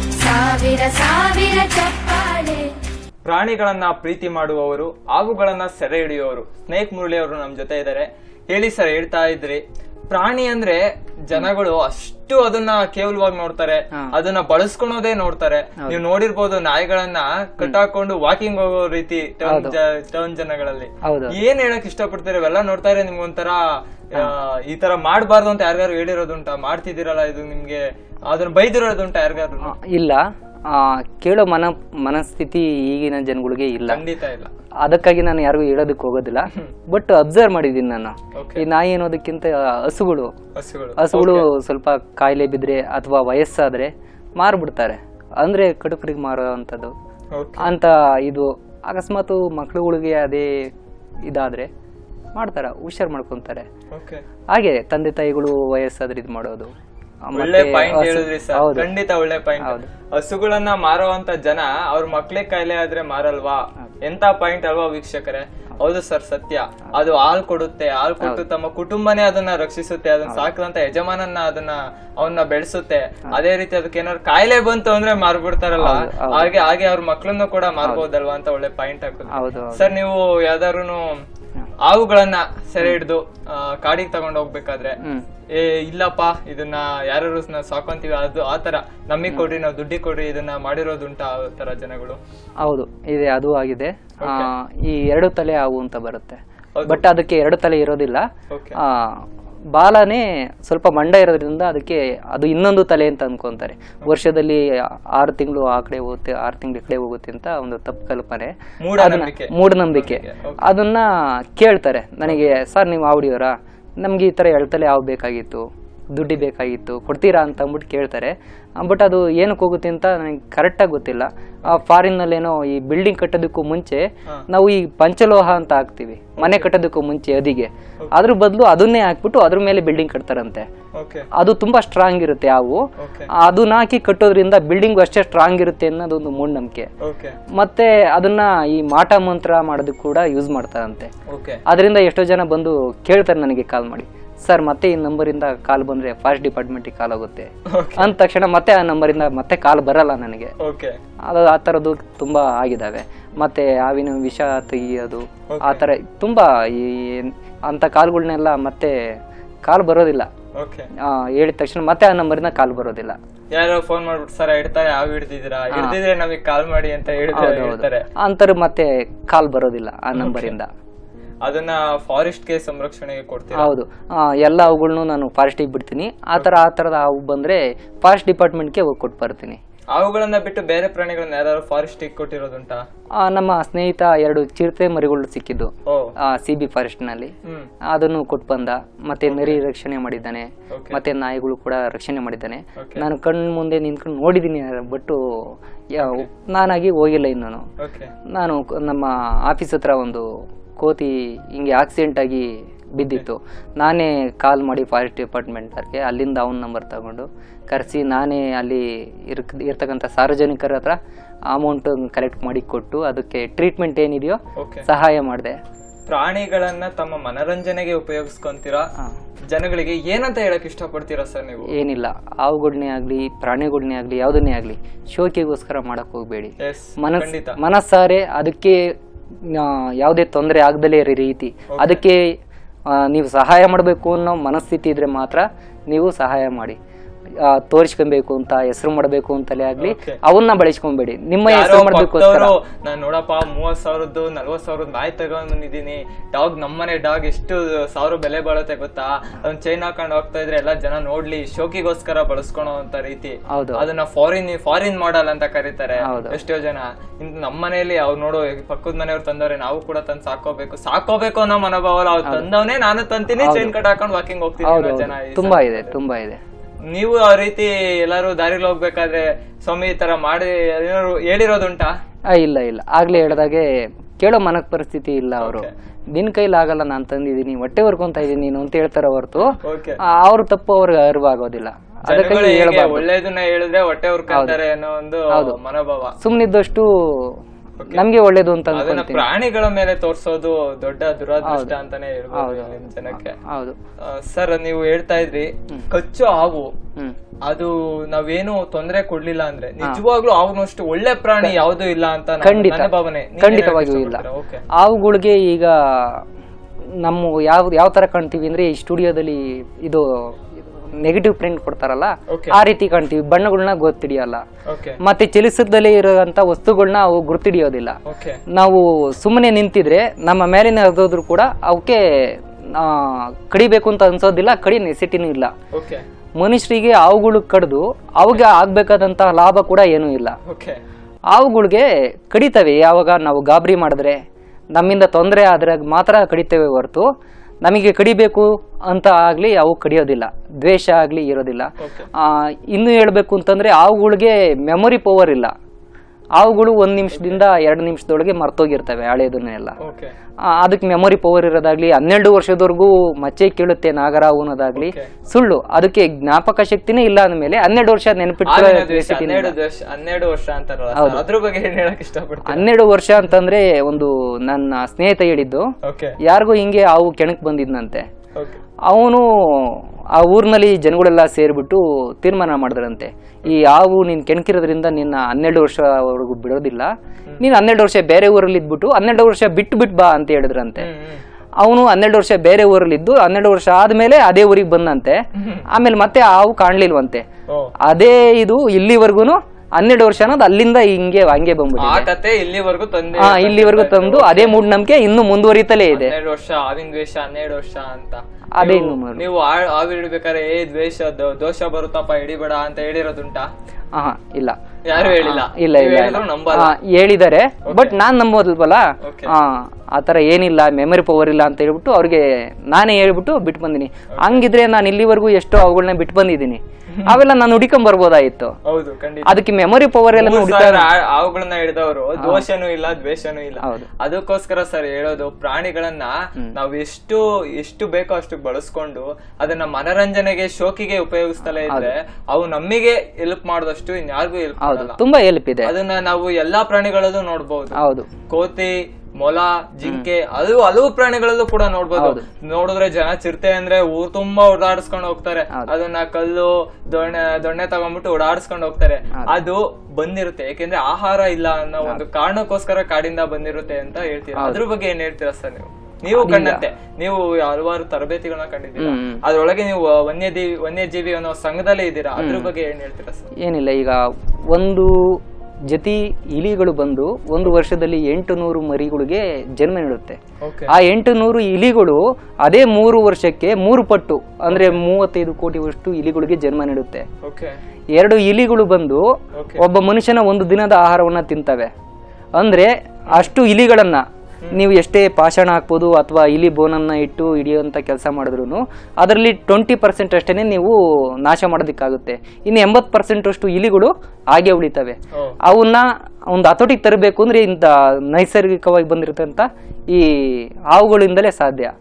ಸಾವಿರ ಸಾವಿರ ಚಪ್ಪಾಳೆ ಪ್ರಾಣಿಗಳನ್ನ ಪ್ರೀತಿ ಮಾಡುವವರು ಹಾವುಗಳನ್ನ ಸೆರೆ ಹಿಡಿಯುವವರು ಸ್ನೇಕ್ ಮುರಳಿ ಅವರು ನಮ್ ಜೊತೆ ಇದ್ದಾರೆ ಹೇಳಿ ಸರ್ ಹೇಳ್ತಾ ಇದ್ರಿ ಪ್ರಾಣಿ ಅಂದ್ರೆ ಜನಗಳು ಅಷ್ಟು ಅದನ್ನ ಕೇವಲವಾಗಿ ನೋಡ್ತಾರೆ ಅದನ್ನ ಬಳಸ್ಕೊಳೋದೇ ನೋಡ್ತಾರೆ ನೀವು ನೋಡಿರ್ಬೋದು ನಾಯಿಗಳನ್ನ ಕಟ್ಟಾಕೊಂಡು ವಾಕಿಂಗ್ ಹೋಗೋ ರೀತಿ ಟೌನ್ ಜ- ಟೌನ್ ಜನಗಳಲ್ಲಿ ಹೌದು ಏನ್ ಹೇಳಕ್ ಇಷ್ಟಪಡ್ತೀರಿ ಇವೆಲ್ಲ ನೋಡ್ತಾ ಇದ್ರೆ ನಿಮ್ಗೆ ಒಂಥರ ಆ, ಈ ತರ ಮಾಡ್ಬಾರ್ದು ಅಂತ ಯಾರಿಗಾರು ಹೇಳಿರೋದುಂಟಾ ಮಾಡ್ತಿದ್ದೀರಲ್ಲ ಇದು ನಿಮ್ಗೆ ಅದನ್ನ ಬೈದಿರೋದುಂಟಾ ಯಾರಿಗಾರು ಆ, ಇಲ್ಲ ಆ, ಕೇಳೋ ಮನ ಮನಸ್ಥಿತಿ ಈಗಿನ ಜನಗಳಿಗೆ ಇಲ್ಲ ಖಂಡಿತ ಇಲ್ಲ ಅದಕ್ಕಾಗಿ ನಾನು ಯಾರಿಗೂ ಹೇಳೋದಕ್ಕೆ ಹೋಗೋದಿಲ್ಲ ಬಟ್ ಅಬ್ಸರ್ವ್ ಮಾಡಿದ್ದೀನಿ ನಾನು Okay. ಈ ನಾಯಿ ಅನ್ನೋದಕ್ಕಿಂತ ಹಸುಗಳು ಹಸುಗಳು ಹಸುಗಳು ಸ್ವಲ್ಪ ಕಾಯಿಲೆ ಬಿದ್ರೆ ಅಥವಾ ವಯಸ್ಸಾದ್ರೆ ಮಾರ್ಬಿಡ್ತಾರೆ ಅಂದ್ರೆ ಕಡುಕರಿಗೆ ಮಾರೋ ಅಂಥದ್ದು ಓಕೆ ಅಂತ ಇದು ಅಕಸ್ಮಾತ್ ಮಕ್ಳುಗಳಿಗೆ ಅದೇ ಇದಾದ್ರೆ ಮಾಡ್ತಾರ ಹುಷಾರ್ ಮಾಡ್ಕೊಂತಾರೆ ಓಕೆ ಹಾಗೆ ತಂದೆ ತಾಯಿಗಳು ವಯಸ್ಸಾದ್ರೆ ಇದು ಮಾಡೋದು ಆ, ಒಳ್ಳೆ ಮತ್ತೆ ಪಾಯಿಂಟ್ ಹಸು- ಹೇಳಿದ್ರಿ ಸರ್ ಹೌದು ಖಂಡಿತ ಒಳ್ಳೆ ಪಾಯಿಂಟ್ ಹೌದು. ಹಸುಗಳನ್ನ ಮಾರುವಂತ ಜನ ಅವ್ರ ಮಕ್ಳಿಗೆ ಕಾಯಿಲೆ ಆದ್ರೆ ಮಾರಲ್ವಾ ಎಂತ ಪಾಯಿಂಟ್ ಅಲ್ವಾ ವೀಕ್ಷಕರೇ ಹೌದು ಸರ್ ಸತ್ಯ ಅದು ಹಾಲ್ ಕೊಡುತ್ತೆ ಹಾಲ್ ಕೊಟ್ಟು ತಮ್ಮ ಕುಟುಂಬನೇ ಅದನ್ನ ರಕ್ಷಿಸುತ್ತೆ ಅದನ್ನ ಸಾಕಿದಂತ ಯಜಮಾನನ್ನ ಅದನ್ನ ಅವನ್ನ ಬೆಳೆಸುತ್ತೆ ಅದೇ ರೀತಿ ಅದಕ್ಕೆ ಏನಾದ್ರು ಕಾಯಿಲೆ ಬಂತು ಅಂದ್ರೆ ಮಾರ್ಬಿಡ್ತಾರಲ್ಲ ಹಾಗೆ ಹಾಗೆ ಅವ್ರ ಮಕ್ಳನ್ನು ಕೂಡ ಮಾರ್ಬೋದಲ್ವಾ ಅಂತ ಒಳ್ಳೆ ಪಾಯಿಂಟ್ ಹಾಕುದು ಹೌದು ಸರ್ ನೀವು ಯಾವ್ದಾದ್ರು ಹಾವುಗಳನ್ನ ಸೆರೆ ಹಿಡಿದು ಕಾಡಿಗೆ ತಗೊಂಡ್ ಹೋಗ್ಬೇಕಾದ್ರೆ ಹ್ಮ್ ಏ ಇಲ್ಲಪ್ಪ ಇದನ್ನ ಯಾರು ನಾವು ಸಾಕೊಂತೀವಿ ಅದು ಆತರ ನಮಗ್ ಕೊಡ್ರಿ ನಾವು ದುಡ್ಡಿ ಕೊಡ್ರಿ ಇದನ್ನ ಮಾಡಿರೋದುಂಟಾ ಆ ತರ ಜನಗಳು ಹೌದು ಇದೆ ಅದು ಆಗಿದೆ ಆ, ಈ ಎರಡು ತಲೆ ಹಾವು ಅಂತ ಬರುತ್ತೆ ಹೌದು. ಬಟ್ ಅದಕ್ಕೆ ಎರಡು ತಲೆ ಇರೋದಿಲ್ಲ ಓಕೆ ಆ, ಬಾಲನೇ ಸ್ವಲ್ಪ ಮಂಡ ಇರೋದ್ರಿಂದ ಅದಕ್ಕೆ ಅದು ಇನ್ನೊಂದು ತಲೆ ಅಂತ ಅನ್ಕೊಂತಾರೆ ವರ್ಷದಲ್ಲಿ ಆರು ತಿಂಗಳು ಆ ಕಡೆ ಹೋಗುತ್ತೆ ಆರು ತಿಂಗಳು ಈ ಕಡೆ ಹೋಗುತ್ತೆ ಅಂತ ಒಂದು ತಪ್ಪು ಕಲ್ಪನೆ ಮೂಢನಂಬಿಕೆ. ಅದನ್ನ- ಮೂಢನಂಬಿಕೆ ಅದನ್ನ ಕೇಳ್ತಾರೆ ನನಗೆ ಸರ್ ನೀವು ಆವಡಿಯವರ ನಮ್ಗೆ ಈ ತರ ಎಳ್ತಲೆ ಯಾವ ಬೇಕಾಗಿತ್ತು ದುಡ್ಡಿ ಬೇಕಾಗಿತ್ತು ಕೊಡ್ತೀರಾ ಅಂತ ಅಂದ್ಬಿಟ್ಟು ಕೇಳ್ತಾರೆ ಬಟ್ ಅದು ಏನಕ್ಕೆ ಹೋಗುತ್ತೆ ಅಂತ ನನಗೆ ಕರೆಕ್ಟಾಗಿ ಗೊತ್ತಿಲ್ಲ ಫಾರಿನ್ನಲ್ಲೇನೋ ಈ ಬಿಲ್ಡಿಂಗ್ ಕಟ್ಟೋದಕ್ಕೂ ಮುಂಚೆ ನಾವು ಈ ಪಂಚಲೋಹ ಅಂತ ಹಾಕ್ತಿವಿ ಮನೆ ಕಟ್ಟೋದಕ್ಕೂ ಮುಂಚೆ ಅದಿಗೆ ಅದ್ರ ಬದಲು ಅದನ್ನೇ ಹಾಕ್ಬಿಟ್ಟು ಅದ್ರ ಮೇಲೆ ಬಿಲ್ಡಿಂಗ್ ಕಟ್ತಾರಂತೆ ಓಕೆ ಅದು ತುಂಬಾ ಸ್ಟ್ರಾಂಗ್ ಇರುತ್ತೆ ಅವು ಓಕೆ ಅದನ್ನ ಹಾಕಿ ಕಟ್ಟೋದ್ರಿಂದ ಬಿಲ್ಡಿಂಗ್ ಅಷ್ಟೇ ಸ್ಟ್ರಾಂಗ್ ಇರುತ್ತೆ ಅನ್ನೋದೊಂದು ಮೂಢನಂಬಿಕೆ ಓಕೆ ಮತ್ತೆ ಅದನ್ನ ಈ ಮಾಟ ಮಂತ್ರ ಮಾಡೋದಕ್ಕೆ ಕೂಡ ಯೂಸ್ ಮಾಡ್ತಾರಂತೆ ಓಕೆ ಅದರಿಂದ ಎಷ್ಟೋ ಜನ ಬಂದು ಕೇಳ್ತಾರೆ ನನಗೆ ಕಾಲ್ ಮಾಡಿ ಸರ್ ಮತ್ತೆ ಈ ನಂಬರಿಂದ ಕಾಲ್ ಬಂದ್ರೆ ಫಾರೆಸ್ಟ್ ಡಿಪಾರ್ಟ್ಮೆಂಟಿಗೆ ಕಾಲ್ ಆಗುತ್ತೆ ಓಕೆ ಅಂದ ತಕ್ಷಣ ಮತ್ತೆ ಆ ನಂಬರಿಂದ ಮತ್ತೆ ಕಾಲ್ ಬರಲ್ಲ ನನಗೆ ಓಕೆ ಅದು ಆ ಥರದ್ದು ತುಂಬಾ ಆಗಿದಾವೆ ಮತ್ತೆ ಹಾವಿನ ವಿಷ ತೆಗಿಯೋದು ಆ ಥರ ತುಂಬಾ ಈ ಅಂಥ ಕಾಲ್ಗಳನ್ನೆಲ್ಲ ಮತ್ತೆ ಕಾಲ್ ಬರೋದಿಲ್ಲ ಓಕೆ ಆ, ಹೇಳಿದ ತಕ್ಷಣ ಮತ್ತೆ ಆ ನಂಬರಿಂದ ಕಾಲ್ ಬರೋದಿಲ್ಲ ಯಾರೋ ಫೋನ್ ಮಾಡ್ಬಿಟ್ಟು ಸರ್ ಹಿಡ್ತಾರೆ ಯಾವ ಹಿಡ್ದಿದ್ದೀರಾ ಹಿಡ್ದಿದ್ರೆ ನಮಗೆ ಕಾಲ್ ಮಾಡಿ ಅಂತ ಹೇಳಿದ್ರೆ ಹೇಳ್ತಾರೆ ಅಂತರ ಮತ್ತೆ ಕಾಲ್ ಬರೋದಿಲ್ಲ ಆ ನಂಬರಿಂದ ಅದನ್ನ ಫಾರೆಸ್ಟ್ ಗೆ ಸಂರಕ್ಷಣೆಗೆ ಕೊಡ್ತೀರಾ ಹೌದು ಆ, ಎಲ್ಲ ಅವುಗಳನ್ನು ನಾನು ಫಾರೆಸ್ಟಿಗೆ ಬಿಡ್ತೀನಿ ಆ ಥರ ಆ ಥರದ ಹಾವು ಬಂದ್ರೆ ಫಾರೆಸ್ಟ್ ಡಿಪಾರ್ಟ್ಮೆಂಟ್ಗೆ ಹೋಗಿ ಕೊಟ್ಟು ಬರ್ತೀನಿ ಅವುಗಳನ್ನ ಬಿಟ್ಟು ಬೇರೆ ಪ್ರಾಣಿಗಳನ್ನ ಯಾರು ಫಾರೆಸ್ಟ್ ಕೊಟ್ಟಿರೋದುಂಟಾ ಆ, ನಮ್ಮ ಸ್ನೇಹಿತ ಎರಡು ಚಿರತೆ ಮರಿಗಳು ಸಿಕ್ಕಿದ್ದು ಓ ಸಿ ಬಿ ಫಾರೆಸ್ಟ್ನಲ್ಲಿ ಹ್ಮ್ ಅದನ್ನು ಕೊಟ್ಟು ಬಂದ ಮತ್ತೆ ನರಿ ರಕ್ಷಣೆ ಮಾಡಿದ್ದಾನೆ Okay. ಮತ್ತೆ ನಾಯಿಗಳು ಕೂಡ ರಕ್ಷಣೆ ಮಾಡಿದ್ದಾನೆ Okay. ನಾನು ಕಣ್ಣು ಮುಂದೆ ನಿಂತ್ಕೊಂಡು ನೋಡಿದ್ದೀನಿ ಬಟ್ ನಾನಾಗಿ ಹೋಗಿಲ್ಲ ಇನ್ನೂ ಓಕೆ ನಾನು ಕ- ನಮ್ಮ ಆಫೀಸ್ ಹತ್ರ ಒಂದು ಕೋತಿ ಹಿಂಗೆ ಆಕ್ಸಿಡೆಂಟ್ ಆಗಿ ಬಿದ್ದಿತ್ತು ನಾನೇ ಕಾಲ್ ಮಾಡಿ ಫಾರೆಸ್ಟ್ ಡಿಪಾರ್ಟ್ಮೆಂಟ್ಗೆ ಅಲ್ಲಿಂದ ಅವನ ನಂಬರ್ ತಗೊಂಡು ಕರೆಸಿ ನಾನೇ ಅಲ್ಲಿ ಇರ್ಕ್ ಇರ್ತಕ್ಕಂಥ ಸಾರ್ವಜನಿಕರ ಹತ್ರ ಅಮೌಂಟ್ ಕಲೆಕ್ಟ್ ಮಾಡಿ ಕೊಟ್ಟು ಅದಕ್ಕೆ ಟ್ರೀಟ್ಮೆಂಟ್ ಏನಿದೆಯೋ ಓಕೆ ಸಹಾಯ ಮಾಡಿದೆ ಪ್ರಾಣಿಗಳನ್ನ ತಮ್ಮ ಮನರಂಜನೆಗೆ ಉಪಯೋಗಿಸ್ಕೊಂತೀರಾ ಜನಗಳಿಗೆ ಏನಂತ ಹೇಳಕ್ ಇಷ್ಟಪಡ್ತೀರಾ ಸರ್ ನೀವು ಏನಿಲ್ಲ ಹಾವುಗಳನ್ನೇ ಆಗಲಿ ಪ್ರಾಣಿಗಳನ್ನೇ ಆಗಲಿ ಯಾವುದನ್ನೇ ಆಗಲಿ ಶೋಕಿಗೋಸ್ಕರ ಮಾಡಕ್ ಹೋಗಬೇಡಿ ಎಸ್ ಮನಸ್ ಖಂಡಿತ ಮನಸ್ಸಾರೆ ಅದಕ್ಕೆ ಆ, ಯಾವುದೇ ತೊಂದರೆ ಆಗದಲೇ ಇರೋ ರೀತಿ ಅದಕ್ಕೆ ಆ, ನೀವು ಸಹಾಯ ಮಾಡಬೇಕು ಅನ್ನೋ ಮನಸ್ಥಿತಿ ಇದ್ರೆ ಮಾತ್ರ ನೀವು ಸಹಾಯ ಮಾಡಿ ಆ, ತೋರಿಸ್ಕೊಬೇಕು ಅಂತ ಹೆಸರು ಮಾಡಬೇಕು ಅಂತಲೇ ಆಗ್ಲಿ Okay. ಅವನ್ನ ಬಳಸ್ಕೊಬೇಡಿ ನಿಮ್ಮ ಯಾರೋ ಹೆಸರು ಮಾಡಬೇಕೋಸ್ಕರ ಭಕ್ತರು ನಾನ್ ನೋಡಪ್ಪ ಮೂವತ್ ಸಾವಿರದ್ದು ನಲ್ವತ್ ಸಾವಿರದ ನಾಯಿ ತಗೊಂಡ್ ಬಂದಿದ್ದೀನಿ ಡಾಗ್ ನಮ್ಮನೆ ಡಾಗ್ ಎಷ್ಟು ಸಾವಿರ ಬೆಲೆ ಬಾಳುತ್ತೆ ಗೊತ್ತಾ ಅದನ್ನ ಚೈನ್ ಹಾಕೊಂಡು ಹೋಗ್ತಾ ಇದ್ರೆ ಎಲ್ಲಾ ಜನ ನೋಡ್ಲಿ ಶೋಕಿಗೋಸ್ಕರ ಬಳಸ್ಕೊಳೋ ಅಂತ ರೀತಿ ಹೌದು ಅದನ್ನ ಫಾರಿನ್ ಫಾರಿನ್ ಮಾಡಲ್ ಅಂತ ಕರೀತಾರೆ ಹೌದು. ಎಷ್ಟೋ ಜನ ಇನ್ ನಮ್ಮ ಮನೆಯಲ್ಲಿ ಅವ್ರು ನೋಡು ಪಕ್ಕದ ಮನೆಯವ್ರು ತಂದವ್ರೆ ನಾವು ಕೂಡ ತಂದ್ ಸಾಕೋಬೇಕು ಸಾಕೋಬೇಕು ಅನ್ನೋ ಮನೋಭಾವ ಅವ್ರು ತಂದವನೇ ನಾನು ತಂತೀನಿ ಚೈನ್ ಕಟ್ ಹಾಕೊಂಡು ವಾಕಿಂಗ್ ಹೋಗ್ತೀನಿ ಹೌದು ಅನ್ನೋ ಜನ ಹೌದು. ಈ ತುಂಬಾ ಇದೆ ತುಂಬಾ ಇದೆ ನೀವು ಆ ರೀತಿ ಎಲ್ಲಾರು ದಾರಿಲಿ ಹೋಗ್ಬೇಕಾದ್ರೆ ಸ್ವಾಮಿ ಈ ತರ ಮಾಡಿ ಏನಾದ್ರು ಹೇಳಿರೋದುಂಟಾ ಆ, ಇಲ್ಲ ಇಲ್ಲ ಆಗ್ಲೇ ಹೇಳ್ದಾಗೆ ಕೇಳೋ ಮನಕ್ ಪರಿಸ್ಥಿತಿ ಇಲ್ಲ ಅವರು ನಿನ್ ಕೈಲಿ ಆಗಲ್ಲ ನಾನು ತಂದಿದ್ದೀನಿ ಹೊಟ್ಟೆ ಹೊರ್ಕೊಂತ ಇದೀನಿ ನೀನು ಅಂತ ಹೇಳ್ತಾರ ಹೊರತು ಓಕೆ ಅವ್ರ ತಪ್ಪು ಅವ್ರಿಗೆ ಅರಿವಾಗೋದಿಲ್ಲ ಅದಕ್ಕಾಗಿ ಜನಗಳು ಹೇಗೆ ಹೇಳ್ಬಾರ್ದು ಒಳ್ಳೇದನ್ನ ಹೇಳಿದ್ರೆ ಹೊಟ್ಟೆ ಹುರ್ಕೊಂತಾರೆ ಅನ್ನೋ ಒಂದು ಮನೋಭಾವ ಸುಮ್ನಿದ್ದಷ್ಟು ನಮ್ಗೆ ಒಳ್ಳೇದು ಅಂತ ಅದನ್ನ ಅನ್ಕೊಂತೀನಿ ಪ್ರಾಣಿಗಳ ಮೇಲೆ ತೋರ್ಸೋದು ದೊಡ್ಡ ದುರದೃಷ್ಟ ಅಂತಾನೆ ಹೇಳ್ಬೋದು ಇಲ್ಲಿನ ಜನಕ್ಕೆ ಹೌದು ಸರ್ ನೀವು ಹೇಳ್ತಾ ಇದ್ರಿ ಕಚ್ಚು ಹಾವು ಹ್ಮ್ ಅದು ನಾವೇನು ತೊಂದರೆ ಕೊಡ್ಲಿಲ್ಲ ಅಂದ್ರೆ ನಿಜವಾಗ್ಲೂ ಅವನಷ್ಟು ಒಳ್ಳೆ ಪ್ರಾಣಿ ಯಾವ್ದು ಇಲ್ಲ ಅಂತ ನನ್ನ- ಖಂಡಿತ. ನನ್ನ ಭಾವನೆ ನೀವೇನ್ ಖಂಡಿತವಾಗಿಯೂ ಹೇಳಕ್ ಇಲ್ಲ ಇಷ್ಟಪಡ್ತೀರಾ? ಓಕೆ ಹಾವುಗಳಿಗೆ ಈಗ ನಮ್ಮ ಯಾವ ಯಾವ ತರ ಕಾಣ್ತೀವಿ ಅಂದ್ರೆ ಈ ಸ್ಟುಡಿಯೋದಲ್ಲಿ ಇದು ನೆಗೆಟಿವ್ ಪ್ರಿಂಟ್ ಕೊಡ್ತಾರಲ್ಲ Okay. ಆ ರೀತಿ ಕಾಣ್ತೀವಿ ಬಣ್ಣಗಳನ್ನ ಗೊತ್ತಿಡಿಯಲ್ಲ ಓಕೆ ಮತ್ತೆ ಚಲಿಸದಲ್ಲೇ ಇರುವಂತ ವಸ್ತುಗಳನ್ನ ಅವು ಗುರ್ತಿಡಿಯೋದಿಲ್ಲ ಓಕೆ ನಾವು ಸುಮ್ಮನೆ ನಿಂತಿದ್ರೆ ನಮ್ಮ ಮೇಲಿನ ಹರಿದೋದ್ರು ಕೂಡ ಅವಕ್ಕೆ ಆ, ಕಡಿಬೇಕು ಅಂತ ಅನ್ಸೋದಿಲ್ಲ ಕಡಿ ನೆಸಿಟಿನೂ ಇಲ್ಲ ಓಕೆ ಮನುಷ್ಯರಿಗೆ ಹಾವುಗಳು ಕಡ್ದು ಅವಾಗ ಆಗ್ಬೇಕಾದಂತಹ ಲಾಭ ಕೂಡ ಏನೂ ಇಲ್ಲ ಓಕೆ ಹಾವುಗಳಿಗೆ ಕಡಿತವೆ ಯಾವಾಗ ನಾವು ಗಾಬರಿ ಮಾಡಿದ್ರೆ ನಮ್ಮಿಂದ ತೊಂದರೆ ಆದ್ರೆ ಮಾತ್ರ ಕಡಿತೇವೆ ಹೊರತು ನಮಗೆ ಕಡಿಬೇಕು ಅಂತ ಆಗ್ಲಿ ಅವು ಕಡಿಯೋದಿಲ್ಲ ದ್ವೇಷ ಆಗ್ಲಿ ಇರೋದಿಲ್ಲ ಓಕೆ ಆ, ಇನ್ನು ಹೇಳ್ಬೇಕು ಅಂತಂದ್ರೆ ಹಾವುಗಳಿಗೆ ಮೆಮೊರಿ ಪವರ್ ಇಲ್ಲ ಹಾವುಗಳು ಒಂದ್ ನಿಮಿಷದಿಂದ ಎರಡು ನಿಮಿಷದೊಳಗೆ ಮರ್ತೋಗಿರ್ತವೆ ಹಳೆಯದನ್ನೆಲ್ಲ ಓಕೆ ಆ, ಅದಕ್ಕೆ ಮೆಮೊರಿ ಪವರ್ ಇರೋದಾಗ್ಲಿ ಹನ್ನೆರಡು ವರ್ಷದವರೆಗೂ ಮಚ್ಚೆ ಕೇಳುತ್ತೆ ನಾಗರಾವು ಅನ್ನೋದಾಗ್ಲಿ Okay. ಸುಳ್ಳು ಅದಕ್ಕೆ ಜ್ಞಾಪಕ ಶಕ್ತಿನೇ ಇಲ್ಲ ಅಂದ್ಮೇಲೆ ಹನ್ನೆರಡು ವರ್ಷ ನೆನಪಿಟ್ಕೊಳ್ಳೋ ಹಾವಿನ ದ್ವೇಷ capacity ನೇ ಇಲ್ಲ. ಹನ್ನೆರಡು ದ್ವೇಷ ಹನ್ನೆರಡು ವರ್ಷ ಅಂತಾರಲ್ಲ sir, ಅದ್ರ ಬಗ್ಗೆ ಏನ್ ಹೇಳಕ್ ಇಷ್ಟಪಡ್ತೀನಿ ಹನ್ನೆರಡು ವರ್ಷ ಅಂತಂದ್ರೆ ಒಂದು ನನ್ನ ಸ್ನೇಹಿತ ಹೇಳಿದ್ದು ಓಕೆ ಯಾರಿಗೂ ಹಿಂಗೆ ಹಾವು ಕೆಣಕ್ ಬಂದಿದ್ನಂತೆ ಓಕೆ ಅವನು ಆ ಊರಿನಲ್ಲಿ ಜನಗಳೆಲ್ಲ ಸೇರಿಬಿಟ್ಟು ತೀರ್ಮಾನ ಮಾಡಿದ್ರಂತೆ ಈ ಹಾವು ನೀನ್ ಕೆಣಕಿರೋದ್ರಿಂದ ನಿನ್ನ ಹನ್ನೆರಡು ವರ್ಷವರೆಗೂ ಬಿಡೋದಿಲ್ಲ ನೀನು ಹನ್ನೆರಡು ವರ್ಷ ಬೇರೆ ಊರಲ್ಲಿ ಇದ್ಬಿಟ್ಟು ಹನ್ನೆರಡು ವರ್ಷ ಬಿಟ್ಟು ಬಿಟ್ಟು ಬಾ ಅಂತ ಹೇಳಿದ್ರಂತೆ ಹ್ಮ್ ಹ್ಮ್ ಅವನು ಹನ್ನೆರಡು ವರ್ಷ ಬೇರೆ ಊರಲ್ಲಿದ್ದು ಹನ್ನೆರಡು ವರ್ಷ ಆದ್ಮೇಲೆ ಅದೇ ಊರಿಗೆ ಬಂದಂತೆ ಆಮೇಲೆ ಮತ್ತೆ ಆ ಹಾವು ಕಾಣ್ಲಿಲ್ವಂತೆ ಓ ಅದೇ ಇದು ಇಲ್ಲಿವರೆಗೂ ಹನ್ನೆರಡು ವರ್ಷ ಅನ್ನೋದು ಅಲ್ಲಿಂದ ಹಿಂಗೆ ಹಂಗೆ ಆ ಬಂದ್ಬಿಟ್ಟಿದೆ ಕತೆ ಇಲ್ಲಿವರೆಗೂ ತಂದೆ ಹಾ ಇಲ್ಲಿವರೆಗೂ ತಂದು ಅದೇ ಮೂಢನಂಬಿಕೆ ಇನ್ನು ಮುಂದುವರಿತಲೇ ಇದೆ ಹನ್ನೆರಡು ವರ್ಷ ಹಾವಿನ ದ್ವೇಷ ಹನ್ನೆರಡು ವರ್ಷ ಅಂತ ಅದೇ ನೀವು- ಇನ್ನು ಮೂರು. ನೀವು ಆ- ಹಾವು ಹಿಡಿಬೇಕಾದ್ರೆ ಏ ದ್ವೇಷ ದೋ- ದೋಷ ಬರುತ್ತಪ್ಪ ಹಿಡಿಬೇಡ ಅಂತ ಹೇಳಿರೋದುಂಟಾ ಹಾ ಇಲ್ಲ ಯಾರು ಹೇಳಿಲ್ಲ ಇಲ್ಲ ನೀವು ಇಲ್ಲ ಹೇಳಿದ್ರು ನಂಬಲ್ಲ ಆ, ಹೇಳಿದ್ದಾರೆ ಬಟ್ ನಾನ್ ನಂಬೋದಲ್ವಲ್ಲ Okay. ಆ ಆತರ ಏನಿಲ್ಲ ಮೆಮರಿ ಪವರ್ ಇಲ್ಲ ಅಂತ ಹೇಳ್ಬಿಟ್ಟು ಅವ್ರಿಗೆ ನಾನೇ ಹೇಳ್ಬಿಟ್ಟು ಬಿಟ್ಟು ಬಂದಿನಿ ಹಂಗಿದ್ರೆ ನಾನು ಇಲ್ಲಿವರೆಗೂ ಎಷ್ಟೋ ಅವುಗಳನ್ನ ಬಿಟ್ಟು ಬಂದಿದ್ದೀನಿ ಅವೆಲ್ಲ ನಾನು ಹುಡಿಕೊಂಡ್ ಬರ್ಬೋದಾಗಿತ್ತು ಹೌದು ಖಂಡಿತ ಅದಕ್ಕೆ ಮೆಮೊರಿ ಪವರ್ ಎಲ್ಲ ಮೂರ್ ಹುಡುಕ ಸಾವಿರ ಆ- ಹಾವುಗಳನ್ನ ಹಿಡಿದವರು ದೋಷನೂ ಇಲ್ಲ ದ್ವೇಷನೂ ಇಲ್ಲ ಹೌದು. ಅದಕ್ಕೋಸ್ಕರ ಸರ್ ಹೇಳೋದು ಪ್ರಾಣಿಗಳನ್ನ ನಾವು ಎಷ್ಟು ಎಷ್ಟು ಬೇಕೋ ಅಷ್ಟು ಬಳಸ್ಕೊಂಡು ಅದನ್ನ ಮನರಂಜನೆಗೆ ಶೋಕಿಗೆ ಉಪಯೋಗಿಸ್ತಲೇ ಇದ್ರೆ ಅವು ನಮಗೆ ಹೆಲ್ಪ್ ಮಾಡಿದಷ್ಟು ಇನ್ಯಾರಿಗೂ ಹೆಲ್ಪ್ ಹೌದು ಮಾಡಲ್ಲ ತುಂಬಾ ಹೆಲ್ಪ್ ಇದೆ ಅದನ್ನ ನಾವು ಎಲ್ಲಾ ಪ್ರಾಣಿಗಳಲ್ಲೂ ನೋಡ್ಬಹುದು ಹೌದು ಕೋತಿ ಮೊಲ ಜಿಂಕೆ ಅದು ಹಲವು ಪ್ರಾಣಿಗಳಲ್ಲೂ ಕೂಡ ನೋಡ್ಬೋದು ನೋಡಿದ್ರೆ ಜನ ಚಿರತೆ ಅಂದ್ರೆ ಊರ್ ತುಂಬಾ ಓಡಾಡಿಸ್ಕೊಂಡು ಹೋಗ್ತಾರೆ ಅದನ್ನ ಕಲ್ಲು ದೊಣ್ಣೆ ದೊಣ್ಣೆ ತಗೊಂಡ್ಬಿಟ್ಟು ಓಡಾಡಿಸ್ಕೊಂಡು ಹೋಗ್ತಾರೆ ಅದು ಬಂದಿರುತ್ತೆ ಯಾಕೆಂದ್ರೆ ಆಹಾರ ಇಲ್ಲ ಅನ್ನೋ ಒಂದು ಕಾರಣಕ್ಕೋಸ್ಕರ ಕಾಡಿಂದ ಬಂದಿರುತ್ತೆ ಅಂತ ಹೇಳ್ತೀರಾ ಅದ್ರ ಬಗ್ಗೆ ಏನ್ ಹೇಳ್ತೀರಾ ಸರ್ ನೀವು ನೀವು ಕಂಡಂತೆ ನೀವು ಹಲವಾರು ತರಬೇತಿಗಳನ್ನ ಕಂಡಿದ್ದೀರಾ ಹ್ಮ್. ಅದ್ರೊಳಗೆ ನೀವು ವನ್ಯಜೀವಿ ವನ್ಯಜೀವಿ ಅನ್ನೋ ಸಂಘದಲ್ಲೇ ಇದ್ದೀರಾ ಅದ್ರ ಬಗ್ಗೆ ಏನ್ ಹೇಳ್ತೀರಾ ಸರ್ ಏನಿಲ್ಲ ಈಗ ಒಂದು ಜತಿ ಇಲಿಗಳು ಬಂದು ಒಂದು ವರ್ಷದಲ್ಲಿ ಎಂಟು ನೂರು ಮರಿಗಳಿಗೆ ಜನ್ಮ ನೀಡುತ್ತೆ ಓಕೆ ಆ ಎಂಟು ನೂರು ಇಲಿಗಳು ಅದೇ ಮೂರು ವರ್ಷಕ್ಕೆ ಮೂರು ಪಟ್ಟು ಅಂದ್ರೆ ಮೂವತ್ತೈದು ಕೋಟಿಯಷ್ಟು ಇಲಿಗಳಿಗೆ ಜನ್ಮ ನೀಡುತ್ತೆ ಓಕೆ ಎರಡು ಇಲಿಗಳು ಬಂದು ಓಕೆ ಒಬ್ಬ ಮನುಷ್ಯನ ಒಂದು ದಿನದ ಆಹಾರವನ್ನ ತಿಂತವೆ ಅಂದ್ರೆ ಅಷ್ಟು ಇಲಿಗಳನ್ನ ನೀವು ಎಷ್ಟೇ ಪಾಷಾಣ ಹಾಕ್ಬೋದು ಅಥವಾ ಇಲಿ ಬೋನನ್ನ ಇಟ್ಟು ಹಿಡಿಯುವಂತ ಕೆಲಸ ಮಾಡಿದ್ರು ಅದರಲ್ಲಿ ಟ್ವೆಂಟಿ ಪರ್ಸೆಂಟ್ ಅಷ್ಟೇನೆ ನೀವು ನಾಶ ಮಾಡೋದಕ್ಕಾಗುತ್ತೆ ಇನ್ನು ಎಂಬತ್ತು ಪರ್ಸೆಂಟ್ ಅಷ್ಟು ಇಲಿಗಳು ಹಾಗೆ ಉಳಿತವೆ ಓ ಅವನ್ನ ಒಂದು ಹತೋಟಿಗೆ ತರಬೇಕು ಅಂದ್ರೆ ಇಂಥ ನೈಸರ್ಗಿಕವಾಗಿ ಬಂದಿರತಂತ ಈ ಹಾವುಗಳಿಂದಲೇ ಸಾಧ್ಯ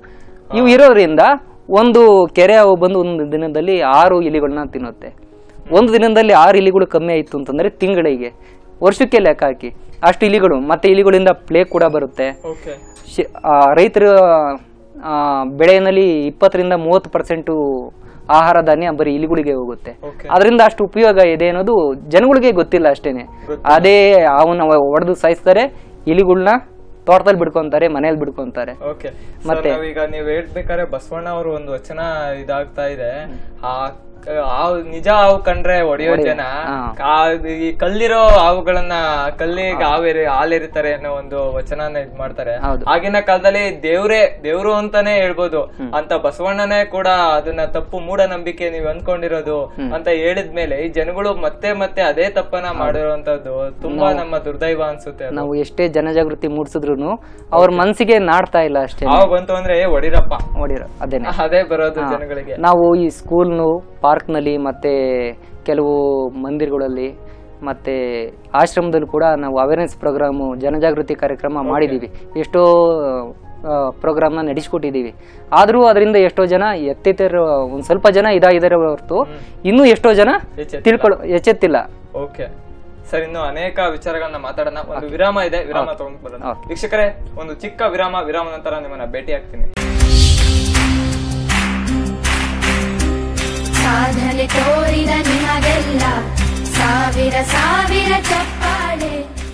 ಇವು ಇರೋದ್ರಿಂದ ಒಂದು ಕೆರೆ ಹಾವು ಬಂದು ಒಂದು ದಿನದಲ್ಲಿ ಆರು ಇಲಿಗಳನ್ನ ತಿನ್ನುತ್ತೆ ಒಂದು ದಿನದಲ್ಲಿ ಆರು ಇಲಿಗಳು ಕಮ್ಮಿ ಆಯಿತು ಅಂತಂದ್ರೆ ತಿಂಗಳಿಗೆ ವರ್ಷಕ್ಕೆ ಲೆಕ್ಕ ಹಾಕಿ ಅಷ್ಟು ಇಲಿಗಳು ಮತ್ತೆ ಇಲಿಗಳಿಂದ ಪ್ಲೇ ಕೂಡ ಬರುತ್ತೆ ಓಕೆ ಶಿ- ಆ, ರೈತರ ಆ, ಬೆಳೆಯಲ್ಲಿ ಇಪ್ಪತ್ತರಿಂದ ಮೂವತ್ತು ಪರ್ಸೆಂಟು ಆಹಾರ ಧಾನ್ಯ ಬರೀ ಇಲಿಗಳಿಗೆ ಹೋಗುತ್ತೆ ಓಕೆ ಅದರಿಂದ ಅಷ್ಟು ಉಪಯೋಗ ಇದೆ ಅನ್ನೋದು ಜನಗಳಿಗೆ ಗೊತ್ತಿಲ್ಲ ಅಷ್ಟೇನೆ ಅದೇ ಅವನ್ನ ಹೊಡೆದು ಸಾಯಿಸ್ತಾರೆ ಇಲಿಗಳನ್ನ ತೋಟದಲ್ಲಿ ಬಿಡ್ಕೊಂತಾರೆ ಮನೇಲಿ ಬಿಡ್ಕೊಂತಾರೆ ಓಕೆ ಮತ್ತೆ? ನಾವೀಗ ನೀವ್ ಹೇಳ್ಬೇಕಾದ್ರೆ ಬಸವಣ್ಣ ಅವರು ಒಂದು ವಚನ ಇದಾಗ್ತಾ ಇದೆ ಆ ಹಾವು ನಿಜ ಹಾವು ಕಂಡ್ರೆ ಹೊಡೆಯೋ ಜನ ಹಾ. ಕಾ- ಈ ಕಲ್ಲಿರೋ ಹಾವುಗಳನ್ನ ಕಲ್ಲಿಗೆ ಹಾವೇರಿ ಹಾಲೆರಿತಾರೆ ಅನ್ನೋ ಒಂದು ವಚನನ ಇದ್ ಮಾಡ್ತಾರೆ ಹೌದು. ಆಗಿನ ಕಾಲದಲ್ಲಿ ದೇವ್ರೇ ದೇವ್ರು ಅಂತಾನೆ ಹೇಳ್ಬೋದು ಅಂತ ಬಸವಣ್ಣನೇ ಕೂಡ ಅದನ್ನ ತಪ್ಪು ಮೂಢನಂಬಿಕೆ ನೀವ್ ಅನ್ಕೊಂಡಿರೋದು ಅಂತ ಹೇಳಿದ್ಮೇಲೆ ಈ ಜನಗಳು ಮತ್ತೆ ಮತ್ತೆ ಅದೇ ತಪ್ಪನ ಮಾಡಿರುವಂತದ್ದು ತುಂಬಾ ನಮ್ಮ ದುರ್ದೈವ ಅನ್ಸುತ್ತೆ ಅದು. ನಾವು ಎಷ್ಟೇ ಜನಜಾಗೃತಿ ಮೂಡಿಸಿದ್ರು ಅವ್ರ ಮನ್ಸಿಗೆ ನಾಡ್ತಾ ಇಲ್ಲ ಅಷ್ಟೇ ಹಾವು ಬಂತು ಅಂದ್ರೆ ಏ ಹೊಡಿರಪ್ಪ ಹೊಡಿರೋ ಅದೇನೆ ಅದೇ ಬರೋದು ಜನಗಳಿಗೆ ನಾವು ಈ ಸ್ಕೂಲ್ನು ಪಾರ್ಕ್ನಲ್ಲಿ ಮತ್ತೆ ಕೆಲವು ಮಂದಿರಗಳಲ್ಲಿ ಮತ್ತೆ ಆಶ್ರಮದಲ್ಲಿ ಕೂಡ ನಾವು ಅವೇರ್ನೆಸ್ ಪ್ರೋಗ್ರಾಮು ಜನಜಾಗೃತಿ ಕಾರ್ಯಕ್ರಮ ಮಾಡಿದ್ದೀವಿ ಎಷ್ಟೋ ಪ್ರೋಗ್ರಾಮ್ನ ನಡೆಸ್ಕೊಟ್ಟಿದ್ದೀವಿ ಆದರೂ ಅದರಿಂದ ಎಷ್ಟೋ ಜನ ಎತ್ತಿತರ ಒಂದು ಸ್ವಲ್ಪ ಜನ ಇದಾಗಿದ್ದಾರೆ ಹೊರತು ಇನ್ನೂ ಎಷ್ಟೋ ಜನ ಎಚ್ಚೆತ್ತಿಲ್ಲ. ತಿಳ್ಕೊಳ್ಳೋ ಎಚ್ಚೆತ್ತಿಲ್ಲ ಓಕೆ ಸರ್ ಇನ್ನು ಅನೇಕ ವಿಚಾರಗಳನ್ನ ಮಾತಾಡೋಣ ಒಂದು ವಿರಾಮ ಇದೆ ವಿರಾಮ ತಗೊಂಡ್ ಬರೋಣ Okay. ವೀಕ್ಷಕರೇ ಒಂದು ಚಿಕ್ಕ ವಿರಾಮ ವಿರಾಮ ನಂತರ ನಿಮ್ಮನ್ನ ಭೇಟಿ ಆಗ್ತೀನಿ ಸಾಧನೆ ತೋರಿದ ನಿಮಗೆಲ್ಲ ಸಾವಿರ ಸಾವಿರ ಚಪ್ಪಾಳೆ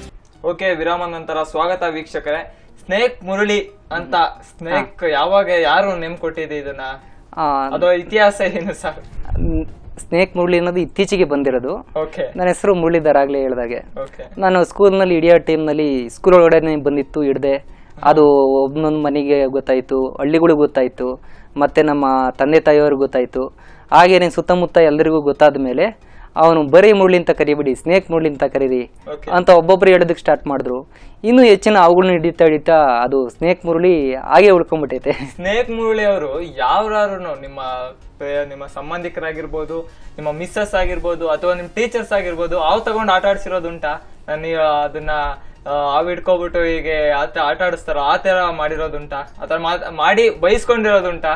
ಓಕೆ ವಿರಾಮ ನಂತರ ಸ್ವಾಗತ ವೀಕ್ಷಕರೇ ಸ್ನೇಕ್ ಮುರಳಿ ಅಂತ ಸ್ನೇಕ್ ಯಾವಾಗ ಯಾರು ನೇಮ್ ಕೊಟ್ಟಿದೆ ಇದನ್ನ ಆ, ಅದು ಇತಿಹಾಸ ಏನು ಸರ್ ಮ್, ಸ್ನೇಕ್ ಮುರಳಿ ಅನ್ನೋದು ಇತ್ತೀಚೆಗೆ ಬಂದಿರೋದು ಓಕೆ ನನ್ನ ಹೆಸರು ಮುರಳೀಧರ್ ಆಗ್ಲೇ ಹೇಳ್ದಾಗೆ ಓಕೆ ನಾನು ಸ್ಕೂಲ್ನಲ್ಲಿ ಹಿಡಿಯೋ ಟೈಮ್ನಲ್ಲಿ ಸ್ಕೂಲ್ ಒಳಗಡೆ ಬಂದಿತ್ತು ಹಿಡ್ದೆ ಅದು ಒಬ್ಬನೊಂದು ಮನೆಗೆ ಗೊತ್ತಾಯಿತು ಹಳ್ಳಿಗಳಿಗೆ ಗೊತ್ತಾಯಿತು ಮತ್ತು ನಮ್ಮ ತಂದೆ ತಾಯಿಯವ್ರಿಗೆ ಗೊತ್ತಾಯಿತು ಹಾಗೇನೆ ಸುತ್ತಮುತ್ತ ಎಲ್ಲರಿಗೂ ಗೊತ್ತಾದ ಮೇಲೆ ಅವನು ಬರೀ ಮುಳ್ಳಿ ಅಂತ ಕರಿಬೇಡಿ ಸ್ನೇಕ್ ಮುಳ್ಳಿ ಅಂತ ಕರೀರಿ ಓಕೆ ಅಂತ ಒಬ್ಬೊಬ್ರು ಹೇಳೋದಕ್ಕೆ ಸ್ಟಾರ್ಟ್ ಮಾಡಿದ್ರು ಇನ್ನೂ ಹೆಚ್ಚಿನ ಅವುಗಳನ್ನ ಹಿಡಿತಾ ಹಿಡಿತಾ ಅದು ಸ್ನೇಕ್ ಮುರುಳಿ ಹಾಗೆ ಉಳ್ಕೊಂಡ್ಬಿಟ್ಟೈತೆ ಸ್ನೇಕ್ ಮುರಳಿ ಅವರು ಯಾವ್ಯಾರು ನಿಮ್ಮ ಪೇ- ನಿಮ್ಮ ಸಂಬಂಧಿಕರಾಗಿರ್ಬೋದು ನಿಮ್ಮ ಮಿಸ್ಸಸ್ ಆಗಿರ್ಬೋದು ಅಥವಾ ನಿಮ್ ಟೀಚರ್ಸ್ ಆಗಿರ್ಬೋದು ಅವು ತಗೊಂಡು ಆಟ ಆಡ್ಸಿರೋದುಂಟಾ ನೀವು ಅದನ್ನ ಆ, ಅವು ಇಟ್ಕೊಬಿಟ್ಟು ಹೀಗೆ ಆತ ಆಟ ಆಡಿಸ್ತಾರ ಆ ತರ ಮಾಡಿರೋದುಂಟಾ ಆತರ ಮಾತ್- ಮಾಡಿ ಬೈಸ್ಕೊಂಡಿರೋದುಂಟಾ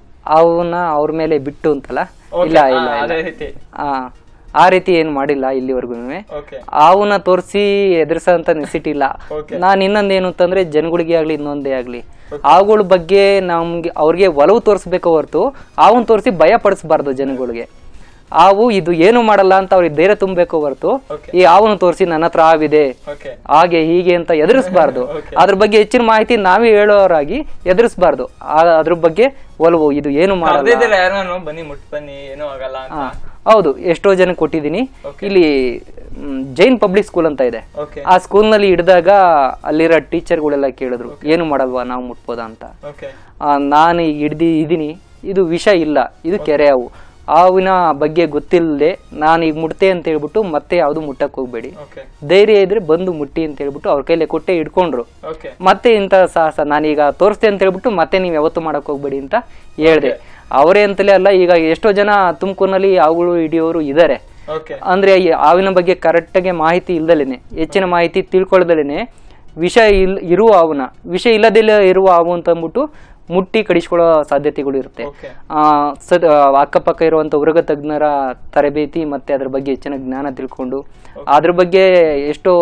ಅವನ್ನ ಅವ್ರ ಮೇಲೆ ಬಿಟ್ಟು ಅಂತಲ್ಲ Okay, ಇಲ್ಲ ಆ, ಇಲ್ಲ ಅದೇ ಇಲ್ಲ ರೀತಿ ಆ, ಆ ರೀತಿ ಏನು ಮಾಡಿಲ್ಲ ಇಲ್ಲಿವರೆಗೂ ಓಕೆ ಅವನ್ನ ತೋರಿಸಿ ಎದುರಿಸೋಂಥ ನೆಸಿಟಿ ಇಲ್ಲ Okay. ನಾನು ಇನ್ನೊಂದೇನು ಅಂತಂದ್ರೆ ಜನಗಳಿಗೆ ಆಗ್ಲಿ ಇನ್ನೊಂದೇ ಆಗ್ಲಿ ಅವುಗಳ ಬಗ್ಗೆ ನಮ್ಗೆ ಅವ್ರಿಗೆ ಒಲವು ತೋರಿಸ್ಬೇಕು ಹೊರತು ಅವನ್ ತೋರಿಸಿ ಭಯ ಪಡಿಸ್ಬಾರ್ದು ಜನಗಳಿಗೆ ಹಾವು ಇದು ಏನು ಮಾಡಲ್ಲ ಅಂತ ಅವ್ರಿಗೆ ಧೈರ್ಯ ತುಂಬಬೇಕು ಹೊರತು Okay. ಈ ಹಾವನ್ನು ತೋರಿಸಿ ನನ್ನ ಹತ್ರ ಹಾವಿದೆ ಓಕೆ ಹಾಗೆ ಹೀಗೆ ಅಂತ ಎದುರಿಸಬಾರ್ದು Okay. ಅದ್ರ ಬಗ್ಗೆ ಹೆಚ್ಚಿನ ಮಾಹಿತಿ ನಾವೇ ಹೇಳೋರಾಗಿ ಎದುರಿಸಬಾರ್ದು ಅದ್ರ ಬಗ್ಗೆ ಒಲವು ಇದು ಏನು ಮಾಡಲ್ಲ ಕರ್ದಿದ್ದೀರಾ ಯಾರನ್ನು ಬನ್ನಿ ಮುಟ್ ಬನ್ನಿ ಏನೂ ಆಗಲ್ಲ ಅಂತ ಹಾ, ಹೌದು ಎಷ್ಟೋ ಜನ ಕೊಟ್ಟಿದ್ದೀನಿ Okay. ಇಲ್ಲಿ ಮ್, ಜೈನ್ ಪಬ್ಲಿಕ್ ಸ್ಕೂಲ್ ಅಂತ ಇದೆ ಓಕೆ ಆ ಸ್ಕೂಲ್ನಲ್ಲಿ ಹಿಡಿದಾಗ ಅಲ್ಲಿರೋ ಟೀಚರ್ಗಳೆಲ್ಲ ಕೇಳಿದ್ರು ಏನು ಮಾಡಲ್ವಾ ನಾವು ಮುಟ್ಬೋದಾ ಅಂತ ಓಕೆ ಆ, ನಾನು ಈಗ ಹಿಡ್ದು ಇದೀನಿ ಇದು ವಿಷ ಇಲ್ಲ ಇದು ಕೆರೆ ಹಾವು ಹಾವಿನ ಬಗ್ಗೆ ಗೊತ್ತಿಲ್ಲದೆ ನಾನು ಈಗ ಮುಟ್ತೆ ಅಂತ ಹೇಳ್ಬಿಟ್ಟು ಮತ್ತೆ ಯಾವುದು ಮುಟ್ಟಕ್ಕೆ ಹೋಗ್ಬೇಡಿ ಓಕೆ ಧೈರ್ಯ ಇದ್ರೆ ಬಂದು ಮುಟ್ಟಿ ಅಂತ ಹೇಳ್ಬಿಟ್ಟು ಅವ್ರ ಕೈಲೇ ಕೊಟ್ಟೆ ಹಿಡ್ಕೊಂಡ್ರು ಓಕೆ ಮತ್ತೆ ಇಂಥ ಸಾಹಸ ನಾನೀಗ ತೋರಿಸ್ತೆ ಅಂತ ಹೇಳ್ಬಿಟ್ಟು ಮತ್ತೆ ನೀವು ಯಾವತ್ತೂ ಮಾಡಕ್ ಹೋಗ್ಬೇಡಿ ಅಂತ ಹೇಳ್ದೆ ಅವರೇ ಅಂತಲೇ ಅಲ್ಲ ಈಗ ಎಷ್ಟೋ ಜನ ತುಮಕೂರಿನಲ್ಲಿ ಹಾವುಗಳು ಹಿಡಿಯೋರು ಇದ್ದಾರೆ ಓಕೆ ಅಂದ್ರೆ ಈ ಹಾವಿನ ಬಗ್ಗೆ ಕರೆಕ್ಟಾಗಿ ಮಾಹಿತಿ ಇಲ್ದಲೇನೆ ಹೆಚ್ಚಿನ ಮಾಹಿತಿ ತಿಳ್ಕೊಳ್ದಲೇನೆ ವಿಷ ಇಲ್ ಇರುವ ಹಾವನ್ನ ವಿಷ ಇಲ್ಲದಿಲ್ಲ ಇರುವ ಹಾವು ಅಂತ ಅಂದ್ಬಿಟ್ಟು ಮುಟ್ಟಿ ಕಡಿಸ್ಕೊಳ್ಳೋ ಸಾಧ್ಯತೆಗಳು ಇರುತ್ತೆ ಓಕೆ ಆ, ಸದ್ ಆ, ಅಕ್ಕಪಕ್ಕ ಇರುವಂತ ಉರಗ ತಜ್ಞರ ತರಬೇತಿ ಮತ್ತೆ ಅದ್ರ ಬಗ್ಗೆ ಹೆಚ್ಚಿನ ಜ್ಞಾನ ತಿಳ್ಕೊಂಡು ಅದ್ರ ಬಗ್ಗೆ ಎಷ್ಟೋ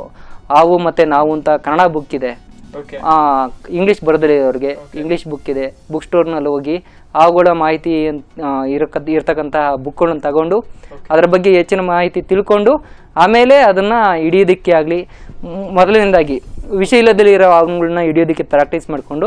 ಹಾವು ಮತ್ತೆ ನಾವು ಅಂತ ಕನ್ನಡ ಬುಕ್ ಇದೆ ಓಕೆ ಇಂಗ್ಲಿಷ್ ಬರೆದ್ರೆ ಅವ್ರಿಗೆ ಇಂಗ್ಲಿಷ್ ಬುಕ್ ಇದೆ ಬುಕ್ ಸ್ಟೋರ್ನಲ್ಲಿ ಹೋಗಿ ಅವುಗಳ ಮಾಹಿತಿ ಏನ್- ಆ, ಇರಕ ಇರ್ತಕ್ಕಂತಹ ಬುಕ್ಗಳನ್ನ ತಗೊಂಡು ಅದರ ಬಗ್ಗೆ ಹೆಚ್ಚಿನ ಮಾಹಿತಿ ತಿಳ್ಕೊಂಡು ಆಮೇಲೆ ಅದನ್ನ ಹಿಡಿಯೋದಕ್ಕೆ ಆಗಲಿ ಮೊದಲಿನಿಂದಾಗಿ ವಿಷಯ ಇಲ್ಲದಲ್ಲಿ ಇರೋ ಅವುಗಳನ್ನ ಹಿಡಿಯೋದಕ್ಕೆ ಪ್ರಾಕ್ಟೀಸ್ ಮಾಡಿಕೊಂಡು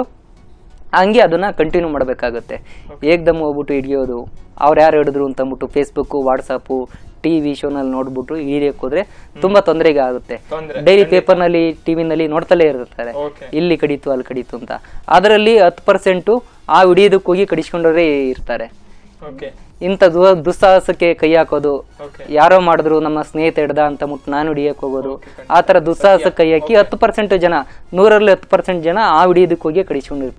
ಹಂಗೆ ಅದನ್ನ ಕಂಟಿನ್ಯೂ ಮಾಡಬೇಕಾಗುತ್ತೆ ಏಕ್ದಮ್ ಹೋಗ್ಬಿಟ್ಟು ಹಿಡಿಯೋದು ಅವ್ರು ಯಾರು ಹಿಡಿದ್ರು ಅಂತ ಅಂದ್ಬಿಟ್ಟು ಫೇಸ್ಬುಕ್ಕು ವಾಟ್ಸಪ್ಪು ಟಿ ವಿ ಶೋನಲ್ಲಿ ನೋಡ್ಬಿಟ್ಟು ಹಿಡಿಯಕ್ಕೆ ಹೋದ್ರೆ ತುಂಬಾ ತೊಂದರೆಗೆ ಆಗುತ್ತೆ ತೊಂದ್ರೆ ಡೈಲಿ ಪೇಪರ್ನಲ್ಲಿ ಟಿವಿನಲ್ಲಿ ನೋಡ್ತಲೇ ಇರ್ತಾರೆ ಓಕೆ ಇಲ್ಲಿ ಕಡಿತು ಅಲ್ಲಿ ಕಡಿತು ಅಂತ ಅದರಲ್ಲಿ ಹತ್ತು ಪರ್ಸೆಂಟು ಆ ಹಿಡಿಯೋದಕ್ಕೆ ಹೋಗಿ ಕಡಿಸ್ಕೊಂಡವರೇ ಇರ್ತಾರೆ ಓಕೆ ಇಂಥ ದು ದುಸ್ಸಾಹಸಕ್ಕೆ ಕೈ ಹಾಕೋದು ಓಕೆ ಯಾರೋ ಮಾಡಿದ್ರು ನಮ್ಮ ಸ್ನೇಹಿತ ಹಿಡ್ದ ಅಂತ ಮುಟ್ಟು ನಾನು ಹಿಡಿಯಕ್ಕೆ ಹೋಗೋದು ಆ ಥರ ದುಸ್ಸಾಹಸಕ್ಕೆ ಕೈ ಹಾಕಿ ಹತ್ತು ಪರ್ಸೆಂಟ್ ಜನ ನೂರಲ್ಲಿ ಹತ್ತು ಪರ್ಸೆಂಟ್ ಜನ ಆ ಹಿಡಿಯೋದಕ್ಕೆ ಹೋಗಿ ಕಡಿಸ್ಕೊಂಡಿರ್ತಾರೆ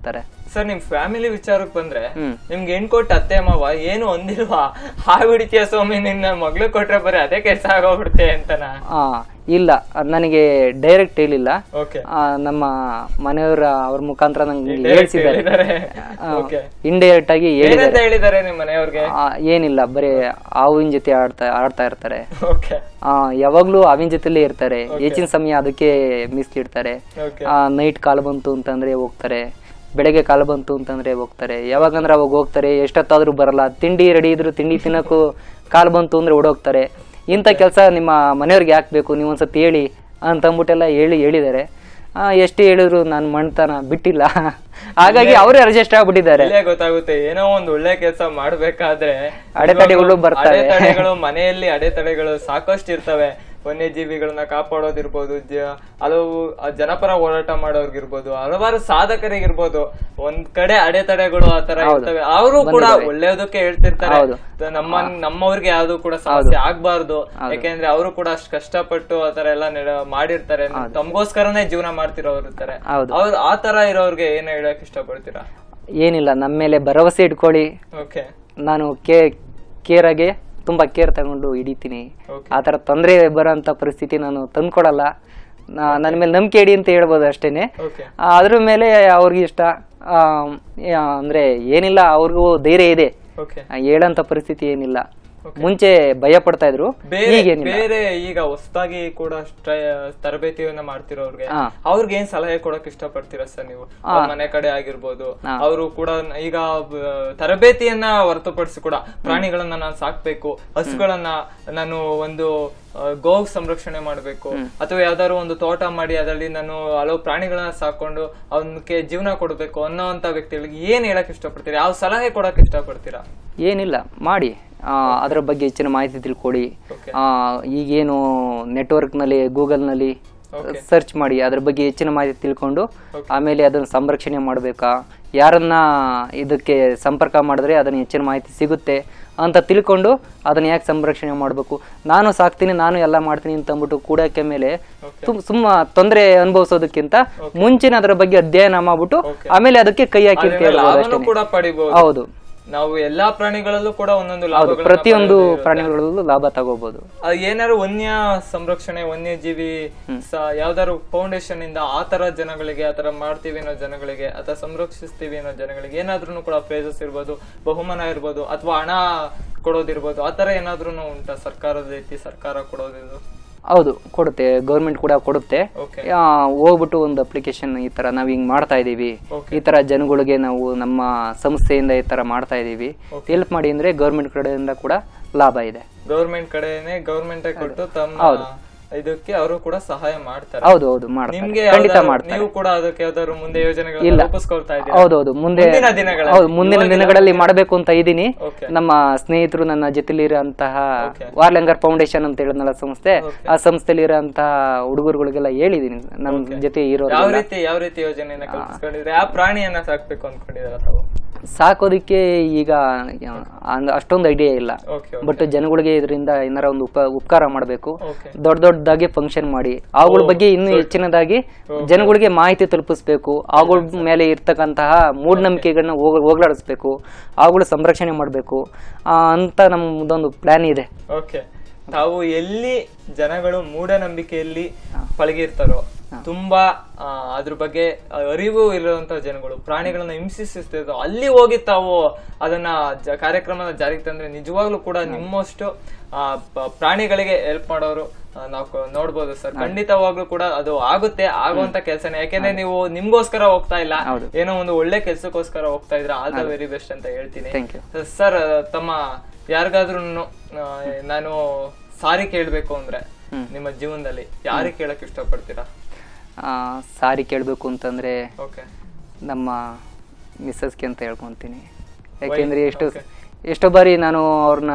ಸರ್ ನಿಮ್ ಫ್ಯಾಮಿಲಿ ವಿಚಾರಕ್ಕೆ ಬಂದ್ರೆ ಹ್ಮ್. ನಿಮ್ಗೆ ಹೆಣ್ ಕೊಟ್ಟ ಅತ್ತೆ ಮಾವ ಏನು ಒಂದಿಲ್ವಾ ಹಾವಿಡಿತೀಯ ಸ್ವಾಮಿ ನಿನ್ನ ಮಗ್ಳು ಕೊಟ್ರೆ ಬರೀ ಅದೇ ಕೆಲಸ ಆಗೋಗ್ಬಿಡುತ್ತೆ ಅಂತನಾ ಆ, ಇಲ್ಲ ಅದ್ ನನಗೆ ಡೈರೆಕ್ಟ್ ಹೇಳಿಲ್ಲ ಓಕೆ ಆ, ನಮ್ಮ ಮನೆಯವರ ಅವ್ರ ಮುಖಾಂತರ ನಂಗೆ ಹೇಳ್ಸಿದ್ದಾರೆ ಹೇಳಿದ್ದಾರೆ ಓಕೆ ಇಂಡೈರೆಕ್ಟ್ ಆಗಿ ಹೇಳಿದ್ದಾರೆ ಏನಂತ ಹೇಳಿದ್ದಾರೆ ನಿಮ್ ಮನೆಯವ್ರಿಗೆ ಆ, ಏನಿಲ್ಲ ಬರೀ ಹಾವಿನ ಜೊತೆ ಆಡ್ತಾ ಆಡ್ತಾ ಇರ್ತಾರೆ ಓಕೆ ಆ, ಯಾವಾಗ್ಲೂ ಹಾವಿನ ಜೊತೆಲೇ ಇರ್ತಾರೆ ಹೆಚ್ಚಿನ ಸಮಯ ಅದಕ್ಕೆ ಮೀಸಲಿಡ್ತಾರೆ ಓಕೆ ನೈಟ್ ಕಾಲ್ ಬಂತು ಅಂತಂದ್ರೆ ಹೋಗ್ತಾರೆ ಬೆಳಗ್ಗೆ ಕಾಲ್ ಬಂತು ಅಂತಂದ್ರೆ ಹೋಗ್ತಾರೆ ಯಾವಾಗಂದ್ರೆ ಅವಾಗ ಹೋಗ್ತಾರೆ ಎಷ್ಟೊತ್ತಾದ್ರೂ ಬರಲ್ಲ ತಿಂಡಿ ರೆಡಿ ಇದ್ರು ತಿಂಡಿ ತಿನ್ನಕ್ಕೂ ಕಾಲ್ ಬಂತು ಅಂದ್ರೆ ಓಡೋಗ್ತಾರೆ ಇಂಥ ಕೆಲಸ ನಿಮ್ಮ ಮನೆಯವ್ರಿಗೆ ಯಾಕೆ ಬೇಕು ನೀವು ಒಂದ್ಸತಿ ಹೇಳಿ ಅಂತಂದ್ಬಿಟ್ಟೆಲ್ಲ ಹೇಳಿ ಹೇಳಿದ್ದಾರೆ ಎಷ್ಟು ಹೇಳಿದ್ರು ನಾನು ಮಣ್ತನ ಬಿಟ್ಟಿಲ್ಲ ಹಾಗಾಗಿ ಅವರೇ ಅಡ್ಜಸ್ಟ್ ಆಗ್ಬಿಟ್ಟಿದ್ದಾರೆ ಇಲ್ಲೇ ಗೊತ್ತಾಗುತ್ತೆ ಏನೋ ಒಂದ್ ಒಳ್ಳೆ ಕೆಲಸ ಮಾಡ್ಬೇಕಾದ್ರೆ ಅಡೆತಡೆಗಳು ಇವಾಗ ಬರ್ತವೆ. ಅಡೆತಡೆಗಳು ಮನೆಯಲ್ಲಿ ಅಡೆತಡೆಗಳು ಸಾಕಷ್ಟು ಇರ್ತವೆ ವನ್ಯಜೀವಿಗಳನ್ನ ಕಾಪಾಡೋದಿರ್ಬೋದು ಜ- ಹಲವು ಆ ಜನಪರ ಹೋರಾಟ ಮಾಡೋರ್ಗಿರ್ಬೋದು ಹಲವಾರು ಸಾಧಕರಿಗಿರ್ಬೋದು ಒಂದ್ ಕಡೆ ಅಡೆತಡೆಗಳು ಆತರ ಇರ್ತವೆ ಅವರು ಕೂಡ ಒಳ್ಳೇದಕ್ಕೆ ಹೇಳ್ತಿರ್ತಾರೆ ಹೌದು. ತ- ನಮ್ಮ ನಮ್ಮವ್ರಿಗೆ ಯಾವ್ದು ಕೂಡ ಸಮಸ್ಯೆ ಆಗ್ಬಾರ್ದು ಯಾಕೆಂದ್ರೆ ಅವರು ಕೂಡ ಅಷ್ಟ್ ಕಷ್ಟಪಟ್ಟು ಆತರ ಎಲ್ಲ ನೆಡ- ಮಾಡಿರ್ತಾರೆ ತಮ್ಗೋಸ್ಕರನೇ ಜೀವನ ಮಾಡ್ತಿರೋರು ಇರ್ತಾರೆ ಹೌದು. ಅವ್ರು ಆ ತರ ಇರೋರ್ಗೆ ಏನ್ ಹೇಳಕ್ ಇಷ್ಟಪಡ್ತೀರಾ ಏನಿಲ್ಲ ನಮ್ಮ ಮೇಲೆ ಭರವಸೆ ಇಟ್ಕೊಳ್ಳಿ ಓಕೆ ನಾನು ಕೇ ಕೇರಾಗೆ ತುಂಬ ಕೇರ್ ತಗೊಂಡು ಹಿಡಿತೀನಿ ಓಕೆ ಆ ಥರ ತೊಂದರೆ ಬರೋಂಥ ಪರಿಸ್ಥಿತಿ ನಾನು ತಂದ್ಕೊಡಲ್ಲ ನಾ- ನನ್ನ ಮೇಲೆ ನಂಬಿಕೆ ಇಡಿ ಅಂತ ಹೇಳ್ಬೋದು ಅಷ್ಟೇನೆ ಓಕೆ ಆ, ಅದ್ರ ಮೇಲೆ ಅವ್ರಿಗೆ ಇಷ್ಟ ಆ, ಯಾ- ಅಂದ್ರೆ ಏನಿಲ್ಲ ಅವ್ರಿಗೂ ಧೈರ್ಯ ಇದೆ ಓಕೆ ಆ, ಹೇಳಂತ ಪರಿಸ್ಥಿತಿ ಏನಿಲ್ಲ ಮುಂಚೆ ಭಯ ಪಡ್ತಾ ಇದ್ರು ಬೇರೆ ಈಗೇನಿಲ್ಲ ಬೇರೆ ಈಗ ಹೊಸದಾಗಿ ಕೂಡ ಟ್ರೈ- ತರಬೇತಿಯನ್ನ ಮಾಡ್ತಿರೋರ್ಗೆ ಹಾ. ಅವ್ರಿಗೆ ಏನ್ ಸಲಹೆ ಕೊಡಕ್ ಇಷ್ಟಪಡ್ತೀರಾ ಸರ್ ನೀವು ಅವ್ರ ಮನೆ ಕಡೆ ಆಗಿರ್ಬೋದು ಅವರು ಕೂಡ ಈಗ ಬ- ತರಬೇತಿಯನ್ನ ಹೊರತುಪಡಿಸಿ ಕೂಡ ಪ್ರಾಣಿಗಳನ್ನ ನಾನು ಸಾಕ್ಬೇಕು ಹಸುಗಳನ್ನ ನಾನು ಒಂದು ಆ, ಗೋ ಸಂರಕ್ಷಣೆ ಮಾಡ್ಬೇಕು ಅಥವಾ ಯಾವ್ದಾದ್ರು ಒಂದು ತೋಟ ಮಾಡಿ ಅದರಲ್ಲಿ ನಾನು ಹಲವು ಪ್ರಾಣಿಗಳನ್ನ ಸಾಕೊಂಡು ಅವನ್ಗೆ ಜೀವನ ಕೊಡ್ಬೇಕು ಅನ್ನೋಂತ ವ್ಯಕ್ತಿಗಳಿಗೆ ಏನ್ ಹೇಳಕ್ ಇಷ್ಟಪಡ್ತೀರಾ ಯಾವ ಸಲಹೆ ಕೊಡಕ್ ಇಷ್ಟಪಡ್ತೀರಾ ಏನಿಲ್ಲ ಮಾಡಿ ಆ, ಅದ್ರ ಬಗ್ಗೆ ಹೆಚ್ಚಿನ ಮಾಹಿತಿ ತಿಳ್ಕೊಳ್ಳಿ Okay. ಆ, ಈಗೇನು ನೆಟ್ವರ್ಕ್ನಲ್ಲಿ ಗೂಗಲ್ನಲ್ಲಿ ಸರ್ಚ್ ಮಾಡಿ ಅದ್ರ ಬಗ್ಗೆ ಹೆಚ್ಚಿನ ಮಾಹಿತಿ ತಿಳ್ಕೊಂಡು ಆಮೇಲೆ ಅದನ್ನು ಸಂರಕ್ಷಣೆ ಮಾಡಬೇಕಾ ಯಾರನ್ನ ಇದಕ್ಕೆ ಸಂಪರ್ಕ ಮಾಡಿದ್ರೆ ಅದನ್ನ ಹೆಚ್ಚಿನ ಮಾಹಿತಿ ಸಿಗುತ್ತೆ ಅಂತ ತಿಳ್ಕೊಂಡು ಅದನ್ನ ಯಾಕೆ ಸಂರಕ್ಷಣೆ ಮಾಡಬೇಕು ನಾನು ಸಾಕ್ತೀನಿ ನಾನು ಎಲ್ಲ ಮಾಡ್ತೀನಿ ಅಂತ ಅಂದ್ಬಿಟ್ಟು ಕೂಡಕ್ಕೆ ಮೇಲೆ ತುಮ್ ಸುಮ್ಮ ತೊಂದರೆ ಅನುಭವಿಸೋದಕ್ಕಿಂತ ಮುಂಚಿನ ಅದರ ಬಗ್ಗೆ ಅಧ್ಯಯನ ಮಾಡ್ಬಿಟ್ಟು ಆಮೇಲೆ ಅದಕ್ಕೆ ಕೈ ಹಾಕಿ ಅಂತ ಅದ್ರಿಂದ ಹೇಳ್ಬೋದು ಲಾಭನೂ ಅಷ್ಟೇನೆ. ಕೂಡ ಪಡಿಬಹುದು ಹೌದು ನಾವು ಎಲ್ಲಾ ಪ್ರಾಣಿಗಳಲ್ಲೂ ಕೂಡ ಒಂದೊಂದು ಹೌದು ಲಾಭಗಳನ್ನ ಪ್ರತಿಯೊಂದು ಪಡೆದೇ ಇರುತ್ತೆ. ಪ್ರಾಣಿಗಳಲ್ಲೂ ಲಾಭ ತಗೋಬಹುದು ಆ, ಏನಾದ್ರು ವನ್ಯ ಸಂರಕ್ಷಣೆ ವನ್ಯಜೀವಿ ಸ- ಯಾವ್ದಾದ್ರು ಫೌಂಡೇಶನ್ ಇಂದ ಆ ತರ ಜನಗಳಿಗೆ ಆ ತರ ಮಾಡ್ತೀವಿ ಅನ್ನೋ ಜನಗಳಿಗೆ ಅಥವಾ ಸಂರಕ್ಷಿಸ್ತೀವಿ ಅನ್ನೋ ಜನಗಳಿಗೆ ಏನಾದ್ರೂ ಕೂಡ ಪ್ರೈಸಸ್ ಇರ್ಬೋದು ಬಹುಮಾನ ಇರ್ಬೋದು ಅಥವಾ ಹಣ ಕೊಡೋದಿರ್ಬೋದು ಆ ತರ ಏನಾದ್ರೂ ಉಂಟಾ ಸರ್ಕಾರದ ರೀತಿ ಸರ್ಕಾರ ಕೊಡೋದಿದು ಹೌದು ಕೊಡುತ್ತೆ ಗೌರ್ಮೆಂಟ್ ಕೂಡ ಕೊಡುತ್ತೆ ಓಕೆ ಆ, ಹೋಗ್ಬಿಟ್ಟು ಒಂದು ಅಪ್ಲಿಕೇಶನ್ ಈ ತರ ನಾವ್ ಹಿಂಗ್ ಮಾಡ್ತಾ ಇದೀವಿ Okay. ಈ ತರ ಜನಗಳಿಗೆ ನಾವು ನಮ್ಮ ಸಂಸ್ಥೆಯಿಂದ ಈ ತರ ಮಾಡ್ತಾ ಇದೀವಿ ಹೆಲ್ಪ್ ಮಾಡಿ ಅಂದ್ರೆ ಗೌರ್ಮೆಂಟ್ ಕಡೆಯಿಂದ ಕೂಡ ಲಾಭ ಇದೆ ಗೌರ್ಮೆಂಟ್ ಕಡೆನೆ ಗೌರ್ಮೆಂಟ್ ಕೊಟ್ಟು ತಮ್ಮ ಇದಕ್ಕೆ ಅವರು ಕೂಡ ಸಹಾಯ ಮಾಡ್ತಾರೆ ಹೌದು ಹೌದು ಮಾಡ್ತಾರೆ ನಿಮ್ಗೆ ಖಂಡಿತ ಯಾವ್ದಾದ್ರು- ಮಾಡ್ತಾರೆ ನೀವು ಕೂಡ ಅದಕ್ಕೆ ಯಾವ್ದಾದ್ರು ಮುಂದೆ ಯೋಜನೆಗಳನ್ನ ರೂಪಿಸ್ಕೊಳ್ತಾ ಇದ್ದೀರಾ ಹೌದೌದು ಮುಂದೆ ಮುಂದಿನ ದಿನಗಳಲ್ಲಿ ಹೌದು ಮುಂದಿನ ದಿನಗಳಲ್ಲಿ ಮಾಡಬೇಕು ಅಂತ ಇದ್ದೀನಿ ಓಕೆ ನಮ್ಮ ಸ್ನೇಹಿತರು ನನ್ನ ಜೊತೆಲಿರೋಂತಹ ವಾರ್ಲೆಂಗರ್ ಫೌಂಡೇಶನ್ ಅಂತ ಹೇಳಿದ್ನಲ್ಲ ಸಂಸ್ಥೆ ಆ ಸಂಸ್ಥೆಲಿ ಇರೋಂತಹ ಹುಡುಗರುಗಳಿಗೆಲ್ಲ ಹೇಳಿದೀನಿ ನಮ್ಮ ಜೊತೆ ಇರೋ ಯಾವ ರೀತಿ ಯಾವ ರೀತಿ ಯೋಜನೆಯನ್ನ ಕಲ್ಪಿಸ್ಕೊಂಡಿದ್ರೆ ಯಾವ ಪ್ರಾಣಿಯನ್ನ ಸಾಕ್ಬೇಕು ಅನ್ಕೊಂಡಿದಾರ ತಾವು ಸಾಕೋದಿಕ್ಕೆ ಈಗ ಅಂದ್- ಅಷ್ಟೊಂದು ಐಡಿಯಾ ಇಲ್ಲ ಓಕೆ ಬಟ್ ಜನಗಳಿಗೆ ಇದರಿಂದ ಏನಾರ ಒಂದು ಉಪ ಉಪಕಾರ ಮಾಡಬೇಕು ಓಕೆ ದೊಡ್ಡ ದೊಡ್ಡದಾಗಿ ಫಂಕ್ಷನ್ ಮಾಡಿ ಅವುಗಳ ಬಗ್ಗೆ ಇನ್ನೂ ಹೆಚ್ಚಿನದಾಗಿ ಜನಗಳಿಗೆ ಮಾಹಿತಿ ತಲುಪಿಸ್ಬೇಕು ಅವುಗಳ ಮೇಲೆ ಇರ್ತಕ್ಕಂತಹ ಮೂಢನಂಬಿಕೆಗಳನ್ನ ಹೋಗ್ ಹೋಗ್ಲಾಡಿಸ್ಬೇಕು ಅವುಗಳ ಸಂರಕ್ಷಣೆ ಮಾಡಬೇಕು ಅಂತ ನಮ್ಮದೊಂದು ಪ್ಲಾನ್ ಇದೆ ಓಕೆ ತಾವು ಎಲ್ಲಿ ಜನಗಳು ಮೂಢನಂಬಿಕೆಯಲ್ಲಿ ಪಳಗಿರ್ತಾರೋ ತುಂಬಾ ಆ, ಅದ್ರ ಬಗ್ಗೆ ಅರಿವು ಇರುವಂತ ಜನಗಳು ಪ್ರಾಣಿಗಳನ್ನ ಹಿಂಸಿಸ್ತಿರ್ತಾರೋ ಅಲ್ಲಿ ಹೋಗಿ ತಾವು ಅದನ್ನ ಜ- ಕಾರ್ಯಕ್ರಮನ ಜಾರಿಗೆ ತಂದ್ರೆ ನಿಜವಾಗ್ಲೂ ಕೂಡ ನಿಮ್ಮಷ್ಟು ಆ, ಪ- ಪ್ರಾಣಿಗಳಿಗೆ ಹೆಲ್ಪ್ ಮಾಡೋರು ಆ, ನಾವು ಕ- ನೋಡ್ಬೋದು ಸರ್ ಖಂಡಿತವಾಗ್ಲೂ ಕೂಡ ಅದು ಆಗುತ್ತೆ ಆಗುವಂತ ಕೆಲಸನೇ ಯಾಕೆಂದ್ರೆ ನೀವು ನಿಮ್ಗೋಸ್ಕರ ಹೋಗ್ತಾ ಇಲ್ಲ ಏನೋ ಒಂದು ಒಳ್ಳೆ ಕೆಲ್ಸಕ್ಕೋಸ್ಕರ ಹೋಗ್ತಾ ಇದ್ರ ಆಲ್ ದ ವೆರಿ ಬೆಸ್ಟ್ ಅಂತ ಹೇಳ್ತೀನಿ ಥ್ಯಾಂಕ್ ಯು ಸರ್ ತಮ್ಮ ಯಾರಿಗಾದ್ರೂ ನಾನು ಸಾರಿ ಕೇಳ್ಬೇಕು ಅಂದ್ರೆ ನಿಮ್ಮ ಜೀವನದಲ್ಲಿ ಯಾರಿಗೆ ಕೇಳಕ್ ಇಷ್ಟಪಡ್ತೀರಾ ಸಾರಿ ಕೇಳಬೇಕು ಅಂತಂದ್ರೆ ಓಕೆ ನಮ್ಮ ಮಿಸ್ಸಸ್ಗೆ ಅಂತ ಹೇಳ್ಕೊತೀನಿ ಯಾಕೆಂದ್ರೆ ಎಷ್ಟು ಎಷ್ಟೋ ಬಾರಿ ನಾನು ಅವ್ರನ್ನ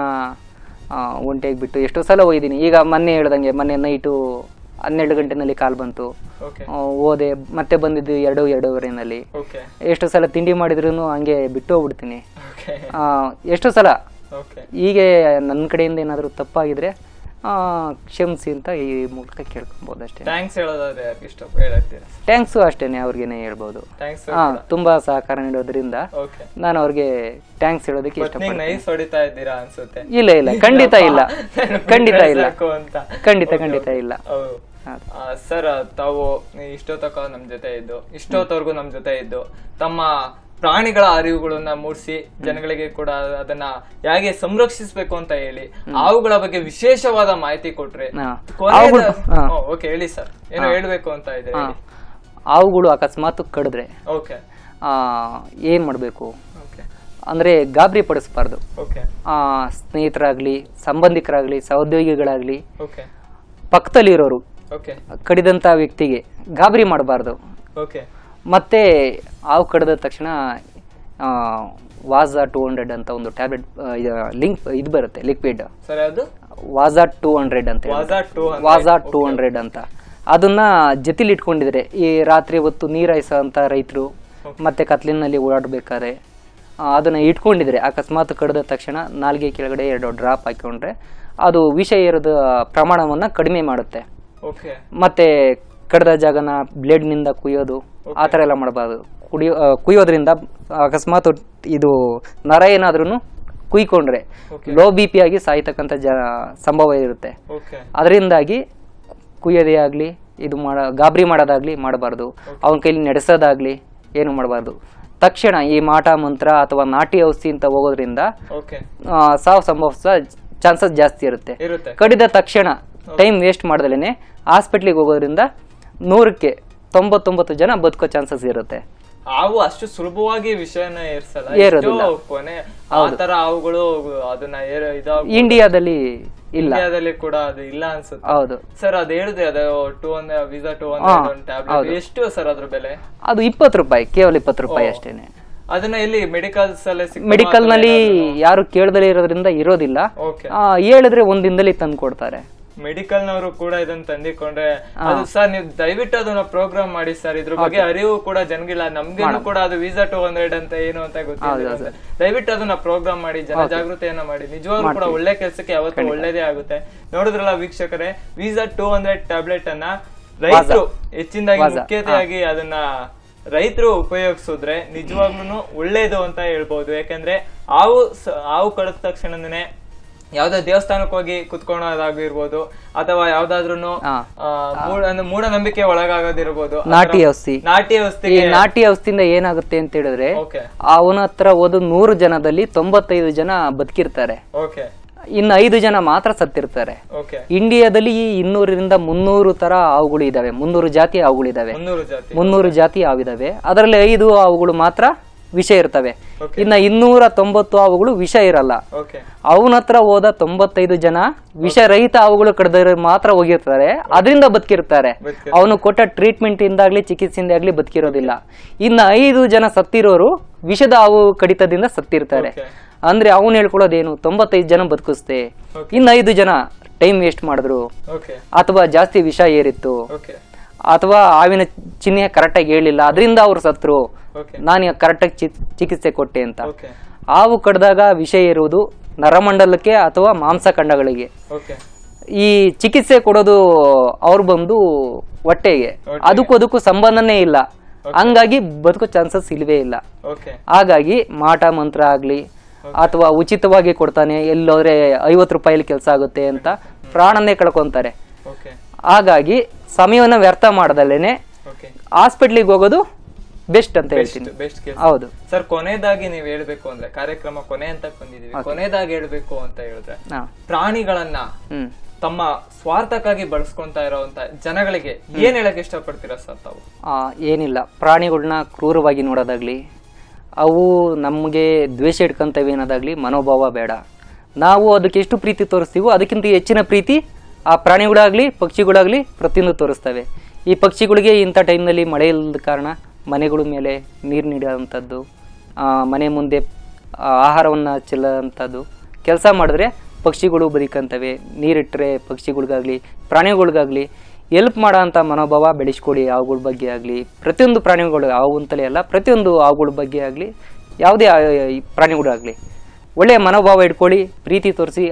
ಒಂಟೆಗೆ ಬಿಟ್ಟು ಎಷ್ಟೋ ಸಲ ಒಯ್ದೀನಿ ಈಗ ಮೊನ್ನೆ ಹೇಳ್ದಂಗೆ ಮೊನ್ನೆ ನೈಟು ಹನ್ನೆರಡು ಗಂಟೆನಲ್ಲಿ ಕಾಲ್ ಬಂತು ಓಕೆ ಆ, ಹೋದೆ ಮತ್ತೆ ಬಂದಿದ್ದು ಎರಡು ಎರಡೂವರೆನಲ್ಲಿ ಓಕೆ ಎಷ್ಟು ಸಲ ತಿಂಡಿ ಮಾಡಿದ್ರು ಹಂಗೆ ಬಿಟ್ಟು ಹೋಗ್ಬಿಡ್ತೀನಿ ಓಕೆ ಆ, ಎಷ್ಟೋ ಸಲ ಓಕೆ ಹೀಗೆ ನನ್ನ ಕಡೆಯಿಂದ ಏನಾದರೂ ತಪ್ಪಾಗಿದ್ರೆ ಆ, ಕ್ಷಮಿಸಿ ಅಂತ ಈ ಮೂಲಕ ಕೇಳ್ಕೊಬೋದು ಅಷ್ಟೇ ಥ್ಯಾಂಕ್ಸ್ ಹೇಳೋದಾದ್ರೆ ಯಾರಿಗೆ ಇಷ್ಟ ಹೇಳತ್ತೀರಾ ಟ್ಯಾಂಕ್ಸು ಅಷ್ಟೇನೆ ಅವ್ರಿಗೇನೆ ಹೇಳ್ಬೋದು ಥ್ಯಾಂಕ್ಸ್ ಹಾ ತುಂಬಾ ಸಹಕಾರ ನೀಡೋದ್ರಿಂದ ಓಕೆ ನಾನು ಅವ್ರಿಗೆ ಟ್ಯಾಂಕ್ಸ್ ಹೇಳೋದಕ್ಕೆ ನೀವು ಇಷ್ಟಪಡ್ತೀನಿ ನೈಸ್ ಹೊಡಿತಾ ಇದ್ದೀರಾ ಅನ್ಸುತ್ತೆ ಇಲ್ಲ ಇಲ್ಲ ಖಂಡಿತ ಇಲ್ಲ ಖಂಡಿತ ಇಲ್ಲ ಸಾಕು ಅಂತ ಖಂಡಿತ Okay, ಖಂಡಿತ okay. ಇಲ್ಲ ಹೌದು. ಹೌದು. ಆ, ಸರ್ ತಾವು ಇಷ್ಟೊತ್ತಕ ನಮ್ ಜೊತೆ ಇದ್ದು ಇಷ್ಟೊತ್ತವರೆಗೂ ನಮ್ ಜೊತೆ ಇದ್ದು ತಮ್ಮ ಪ್ರಾಣಿಗಳ ಅರಿವುಗಳನ್ನ ಮೂಡಿಸಿ ಜನಗಳಿಗೆ ಕೂಡ ಅದನ್ನ ಹೇಗೆ ಸಂರಕ್ಷಿಸಬೇಕು ಅಂತ ಹೇಳಿ ಅವುಗಳ ಬಗ್ಗೆ ವಿಶೇಷವಾದ ಮಾಹಿತಿ ಕೊಟ್ರೆ ಹಾ. ಕೊನೆಯದ- ಅವುಗಳು- ಹಾ. ಓ, ಓಕೆ ಹೇಳಿ ಸರ್ ಏನೋ ಹೇಳ್ಬೇಕು ಅಂತ ಇದೆ ಹಾ. ಹಾವುಗಳು ಅಕಸ್ಮಾತ್ ಕಡಿದ್ರೆ ಓಕೆ ಆ, ಏನ್ ಮಾಡಬೇಕು ಓಕೆ ಅಂದ್ರೆ ಗಾಬರಿ ಪಡಿಸ್ಬಾರ್ದು ಓಕೆ ಆ, ಸ್ನೇಹಿತರಾಗ್ಲಿ ಸಂಬಂಧಿಕರಾಗ್ಲಿ ಸಹೋದ್ಯೋಗಿಗಳಾಗ್ಲಿ ಓಕೆ ಪಕ್ಕದಲ್ಲಿರೋರು ಓಕೆ ಕಡಿದಂಥ ವ್ಯಕ್ತಿಗೆ ಗಾಬರಿ ಮಾಡಬಾರ್ದು ಓಕೆ ಮತ್ತೆ ಹಾವು ಕಡಿದ ತಕ್ಷಣ ಆ, ವಾಜಾ ಟೂ ಹಂಡ್ರೆಡ್ ಅಂತ ಒಂದು ಟ್ಯಾಬ್ಲೆಟ್ ಲಿಂಕ್ ಇದು ಬರುತ್ತೆ ಲಿಕ್ವಿಡ್ ಸರ್ ಅದು ವಾಜಾ ಟೂ ಹಂಡ್ರೆಡ್ ಅಂತ ಹೇಳಿ. ವಾಜಾ ಟೂ ವಾಜಾ ಟೂ ಹಂಡ್ರೆಡ್ ಅಂತ ಅದನ್ನ ಜೊತೆಲಿ ಇಟ್ಕೊಂಡಿದ್ರೆ ಈ ರಾತ್ರಿ ಹೊತ್ತು ನೀರಾಯಿಸೋ ಅಂತ ರೈತರು ಮತ್ತೆ ಕತ್ಲಿನಲ್ಲಿ ಓಡಾಡ್ಬೇಕಾದ್ರೆ ಆ, ಅದನ್ನ ಇಟ್ಕೊಂಡಿದ್ರೆ ಅಕಸ್ಮಾತ್ ಕಡಿದ ತಕ್ಷಣ ನಾಲ್ಗೆ ಕೆಳಗಡೆ ಎರಡು ಡ್ರಾಪ್ ಹಾಕೊಂಡ್ರೆ ಅದು ವಿಷ ಏರೋದ ಪ್ರಮಾಣವನ್ನ ಕಡಿಮೆ ಮಾಡುತ್ತೆ ಓಕೆ ಮತ್ತೆ ಕಡ್ದ ಜಾಗನ ಬ್ಲೇಡ್ನಿಂದ ಕುಯ್ಯೋದು ಆ ಥರ ಎಲ್ಲ ಮಾಡಬಾರ್ದು ಕುಡಿಯೋ ಆ, ಕುಯ್ಯೋದ್ರಿಂದ ಅಕಸ್ಮಾತ್ ಇದು ನರ ಏನಾದ್ರೂ ಕುಯ್ಕೊಂಡ್ರೆ ಲೋ ಬಿ ಪಿ ಆಗಿ ಸಾಯ್ತಕ್ಕಂಥ ಜ ಸಂಭವ ಇರುತ್ತೆ ಓಕೆ ಅದರಿಂದಾಗಿ ಕುಯ್ಯೋದೇ ಆಗಲಿ ಇದು ಮಾಡ ಗಾಬರಿ ಮಾಡೋದಾಗ್ಲಿ ಮಾಡಬಾರ್ದು ಅವನ ಕೈಲಿ ನಡೆಸೋದಾಗ್ಲಿ ಏನು ಮಾಡಬಾರ್ದು ತಕ್ಷಣ ಈ ಮಾಟ ಮಂತ್ರ ಅಥವಾ ನಾಟಿ ಔಷಧಿ ಅಂತ ಹೋಗೋದ್ರಿಂದ ಓಕೆ ಆ, ಸಾವು ಸಂಭವಿಸೋ ಚಾನ್ಸಸ್ ಜಾಸ್ತಿ ಇರುತ್ತೆ ಇರುತ್ತೆ ಕಡಿದ ತಕ್ಷಣ ಟೈಮ್ ವೇಸ್ಟ್ ಮಾಡ್ದಲೇನೆ ಹಾಸ್ಪಿಟ್ಲಿಗೆ ಹೋಗೋದ್ರಿಂದ ನೂರಕ್ಕೆ ತೊಂಬತ್ತೊಂಬತ್ತು ಜನ ಬದುಕೋ ಚಾನ್ಸಸ್ ಇರುತ್ತೆ ಹಾವು ಅಷ್ಟು ಸುಲಭವಾಗಿ ವಿಷಯನ ಏರ್ಸಲ್ಲ ಏರೋದಿಲ್ಲ. ಎಷ್ಟೋ ಕೊನೆ ಆ ತರ ಹಾವುಗಳು ಅದನ್ನ ಏರ ಇದಾಗ ಇಂಡಿಯಾದಲ್ಲಿ ಇಲ್ಲ ಇಂಡಿಯಾದಲ್ಲಿ ಕೂಡ ಅದು ಇಲ್ಲ ಅನ್ಸುತ್ತೆ ಹೌದು ಸರ್ ಅದ್ ಹೇಳಿದೆ ಅದು ಟೂ ಹಂಡ್ರೆಡ್ ವಿಸಾ ಟೂ ಹಂಡ್ರೆಡ್ ಟ್ಯಾಬ್ಲೆಟ್ ಎಷ್ಟು ಸರ್ ಅದ್ರ ಬೆಲೆ ಅದು ಇಪ್ಪತ್ತು ರೂಪಾಯಿ ಕೇವಲ ಇಪ್ಪತ್ತು ರೂಪಾಯಿ ಅಷ್ಟೇನೆ ಅದನ್ನ ಎಲ್ಲಿ ಮೆಡಿಕಲ್ಸ್ ಅಲ್ಲೇ ಸಿಗ್ತದಾ ಮೆಡಿಕಲ್ ನಲ್ಲಿ ಯಾರು ಕೇಳದಲೇ ಇರೋದ್ರಿಂದ ಇರೋದಿಲ್ಲ ಓಕೆ ಆ, ಹೇಳಿದ್ರೆ ಒಂದ್ ದಿನದಲ್ಲಿ ತಂದು ಕೊಡ್ತಾರೆ ಮೆಡಿಕಲ್ ನವರು ಕೂಡ ಇದನ್ನ ತಂದಿಕೊಂಡ್ರೆ ಅದು ಸರ್ ನೀವು ದಯವಿಟ್ಟು ಅದನ್ನ ಪ್ರೋಗ್ರಾಮ್ ಮಾಡಿ ಸರ್ ಇದ್ರ ಬಗ್ಗೆ ಅರಿವು ಕೂಡ ಜನಗಿಲ್ಲ ನಮ್ಗೇನು ಕೂಡ ಅದು ವೀಸಾ ಟೂ ಹಂಡ್ರೆಡ್ ಅಂತ ಏನು ಅಂತ ಗೊತ್ತಿಲ್ಲ ದಯವಿಟ್ಟು ಅದನ್ನ ಪ್ರೋಗ್ರಾಮ್ ಮಾಡಿ ಜನ ಜಾಗೃತಿಯನ್ನ ಮಾಡಿ ನಿಜವಾಗ್ಲೂ ಕೂಡ ಒಳ್ಳೆ ಕೆಲಸಕ್ಕೆ ಯಾವತ್ತೂ ಒಳ್ಳೇದೇ ಆಗುತ್ತೆ ನೋಡಿದ್ರಲ್ಲ ವೀಕ್ಷಕರೇ ವೀಸಾ ಟೂ ಹಂಡ್ರೆಡ್ ಟ್ಯಾಬ್ಲೆಟ್ ಅನ್ನ ರೈತರು ಹೆಚ್ಚಿನದಾಗಿ ಮುಖ್ಯತೆಯಾಗಿ ಅದನ್ನ ರೈತರು ಉಪಯೋಗಿಸಿದ್ರೆ ನಿಜವಾಗ್ಲೂ ಒಳ್ಳೇದು ಅಂತ ಹೇಳ್ಬೋದು ಯಾಕಂದ್ರೆ ಹಾವು ಸ- ಹಾವು ಕಡಿದ ತಕ್ಷಣನೇ ಯಾವ್ದೋ ದೇವಸ್ಥಾನಕ್ಕೆ ಹೋಗಿ ಕುತ್ಕೊಳ್ಳೋದಾಗಿರ್ಬೋದು ಅಥವಾ ಯಾವ್ದಾದ್ರು ಹಾ. ಮೂಢನಂಬಿಕೆ ಒಳಗಾಗೋದಿರ್ಬೋದು ಆ ನಾಟಿ ಥರ ಔಷಧಿ ನಾಟಿ ಈ ಔಷಧಿಗೆ ನಾಟಿ ಔಷಧಿಯಿಂದ ಏನಾಗುತ್ತೆ ಅಂತ ಹೇಳಿದ್ರೆ ಓಕೆ ಅವನ ಹತ್ರ ಓದು ನೂರು ಜನದಲ್ಲಿ ತೊಂಬತ್ತೈದು ಜನ ಬದುಕಿರ್ತಾರೆ ಓಕೆ ಇನ್ನು ಐದು ಜನ ಮಾತ್ರ ಸತ್ತಿರ್ತಾರೆ ಓಕೆ ಇಂಡಿಯಾದಲ್ಲಿ ಈ ಇನ್ನೂರರಿಂದ ಮುನ್ನೂರು ತರ ಹಾವುಗಳು ಇದಾವೆ ಮುನ್ನೂರು ಜಾತಿ ಹಾವುಗಳಿದಾವೆ ಮುನ್ನೂರು ಜಾತಿ ಮುನ್ನೂರು ಜಾತಿ ಹಾವಿದಾವೆ ಅದರಲ್ಲಿ ಐದು ಹಾವುಗಳು ಮಾತ್ರ ವಿಷ ಇರ್ತವೆ Okay. ಇನ್ನ ಇನ್ನೂರ ತೊಂಬತ್ತು ಹಾವುಗಳು ವಿಷ ಇರಲ್ಲ ಓಕೆ ಅವನ ಹತ್ರ ಹೋದ ತೊಂಬತ್ತೈದು ಜನ ವಿಷರಹಿತ ಹಾವುಗಳು ಕಡ್ದವ್ರು ಮಾತ್ರ ಹೋಗಿರ್ತಾರೆ ಅದರಿಂದ ಬದುಕಿರ್ತಾರೆ ಬದುಕಿರ್ತಾರೆ. ಅವನು ಕೊಟ್ಟ ಟ್ರೀಟ್ಮೆಂಟ್ ಇಂದಾಗ್ಲಿ ಚಿಕಿತ್ಸೆಯಿಂದ ಆಗ್ಲಿ ಬದುಕಿರೋದಿಲ್ಲ ಇನ್ನ ಐದು ಜನ ಸತ್ತಿರೋರು ವಿಷದ ಹಾವು ಕಡಿತದಿಂದ ಸತ್ತಿರ್ತಾರೆ Okay. ಅಂದ್ರೆ ಅವನು ಹೇಳ್ಕೊಳ್ಳೋದೇನು ತೊಂಬತ್ತೈದು ಜನ ಬದುಕಿಸ್ತೆ Okay. ಇನ್ನು ಐದು ಜನ ಟೈಮ್ ವೇಸ್ಟ್ ಮಾಡಿದ್ರು ಓಕೆ ಅಥವಾ ಜಾಸ್ತಿ ವಿಷ ಏರಿತ್ತು ಓಕೆ ಅಥವಾ ಹಾವಿನ ಚಿಹ್ನೆ ಕರೆಕ್ಟಾಗಿ ಹೇಳಿಲ್ಲ ಅದರಿಂದ ಅವ್ರು ಸತ್ರು ಓಕೆ ನಾನು ಕರೆಕ್ಟಾಗಿ ಚಿ ಚಿಕಿತ್ಸೆ ಕೊಟ್ಟೆ ಅಂತ ಓಕೆ ಹಾವು ಕಡ್ದಾಗ ವಿಷ ಇರುವುದು ನರಮಂಡಲಕ್ಕೆ ಅಥವಾ ಮಾಂಸಖಂಡಗಳಿಗೆ ಓಕೆ ಈ ಚಿಕಿತ್ಸೆ ಕೊಡೋದು ಅವ್ರು ಬಂದು ಹೊಟ್ಟೆಗೆ ಹೊಟ್ಟೆಗೆ. ಅದಕ್ಕೂ ಅದಕ್ಕೂ ಸಂಬಂಧನೇ ಇಲ್ಲ ಹಂಗಾಗಿ ಬದುಕೋ ಚಾನ್ಸಸ್ ಇಲ್ವೇ ಇಲ್ಲ ಓಕೆ ಹಾಗಾಗಿ ಮಾಟ ಮಂತ್ರ ಆಗ್ಲಿ ಅಥವಾ ಉಚಿತವಾಗಿ ಕೊಡ್ತಾನೆ ಎಲ್ಲೋದ್ರೆ ಐವತ್ತು ರೂಪಾಯಲ್ಲಿ ಕೆಲಸ ಆಗುತ್ತೆ ಅಂತ ಪ್ರಾಣನೇ ಕಳ್ಕೊಂತಾರೆ ಓಕೆ ಹಾಗಾಗಿ ಸಮಯವನ್ನ ವ್ಯರ್ಥ ಮಾಡದಲ್ಲೇನೆ ಓಕೆ ಹಾಸ್ಪಿಟ್ಲಿಗೆ ಹೋಗೋದು ಬೆಸ್ಟ್ ಅಂತ ಹೇಳ್ತೀನಿ ಬೆಸ್ಟ್ ಕೆಲಸ ಹೌದು ಸರ್ ಕೊನೆಯದಾಗಿ ನೀವ್ ಹೇಳ್ಬೇಕು ಅಂದ್ರೆ ಕಾರ್ಯಕ್ರಮ ಕೊನೆ ಅಂತ ಬಂದಿದೀವಿ ಕೊನೆಯದಾಗಿ ಹೇಳ್ಬೇಕು ಅಂತ ಹೇಳಿದ್ರೆ ಹಾ ಪ್ರಾಣಿಗಳನ್ನ ಹ್ಮ್ ತಮ್ಮ ಸ್ವಾರ್ಥಕ್ಕಾಗಿ ಬಳಸ್ಕೊಂತ ಇರೋಂತ ಜನಗಳಿಗೆ ಏನ್ ಹೇಳಕ್ ಇಷ್ಟಪಡ್ತೀರಾ ಸರ್ ತಾವು ಆ, ಏನಿಲ್ಲ ಪ್ರಾಣಿಗಳನ್ನ ಕ್ರೂರವಾಗಿ ನೋಡೋದಾಗ್ಲಿ ಅವು ನಮಗೆ ದ್ವೇಷ ಇಟ್ಕೊಂತವೆ ಅನ್ನೋದಾಗ್ಲಿ ಮನೋಭಾವ ಬೇಡ ನಾವು ಅದಕ್ಕೆ ಎಷ್ಟು ಪ್ರೀತಿ ತೋರಿಸ್ತೀವೋ ಅದಕ್ಕಿಂತ ಹೆಚ್ಚಿನ ಪ್ರೀತಿ ಆ ಪ್ರಾಣಿಗಳಾಗ್ಲಿ ಪಕ್ಷಿಗಳಾಗ್ಲಿ ಪ್ರತಿಯೊಂದು ತೋರಿಸ್ತವೆ ಈ ಪಕ್ಷಿಗಳಿಗೆ ಇಂಥ ಟೈಮ್ನಲ್ಲಿ ಮಳೆ ಇಲ್ಲದ ಕಾರಣ ಮನೆಗಳ ಮೇಲೆ ನೀರು ನೀಡೋವಂಥದ್ದು ಆ, ಮನೆ ಮುಂದೆ ಆಹಾರವನ್ನು ಚೆಲ್ಲೋವಂಥದ್ದು ಕೆಲಸ ಮಾಡಿದ್ರೆ ಪಕ್ಷಿಗಳು ಬದುಕಂತವೆ ನೀರಿಟ್ಟರೆ ಪಕ್ಷಿಗಳಿಗಾಗಲಿ ಪ್ರಾಣಿಗಳಿಗಾಗಲಿ ಎಲ್ಪ್ ಮಾಡೋ ಅಂಥ ಮನೋಭಾವ ಬೆಳೆಸ್ಕೊಡಿ ಅವುಗಳ ಬಗ್ಗೆ ಆಗಲಿ ಪ್ರತಿಯೊಂದು ಪ್ರಾಣಿಗಳು ಹಾವು ಅಂತಲೇ ಅಲ್ಲ ಪ್ರತಿಯೊಂದು ಅವುಗಳ ಬಗ್ಗೆ ಆಗಲಿ ಯಾವುದೇ ಆ- ಈ ಪ್ರಾಣಿಗಳಾಗಲಿ ಒಳ್ಳೆಯ ಮನೋಭಾವ ಇಟ್ಕೊಳ್ಳಿ ಪ್ರೀತಿ ತೋರಿಸಿ ಅವು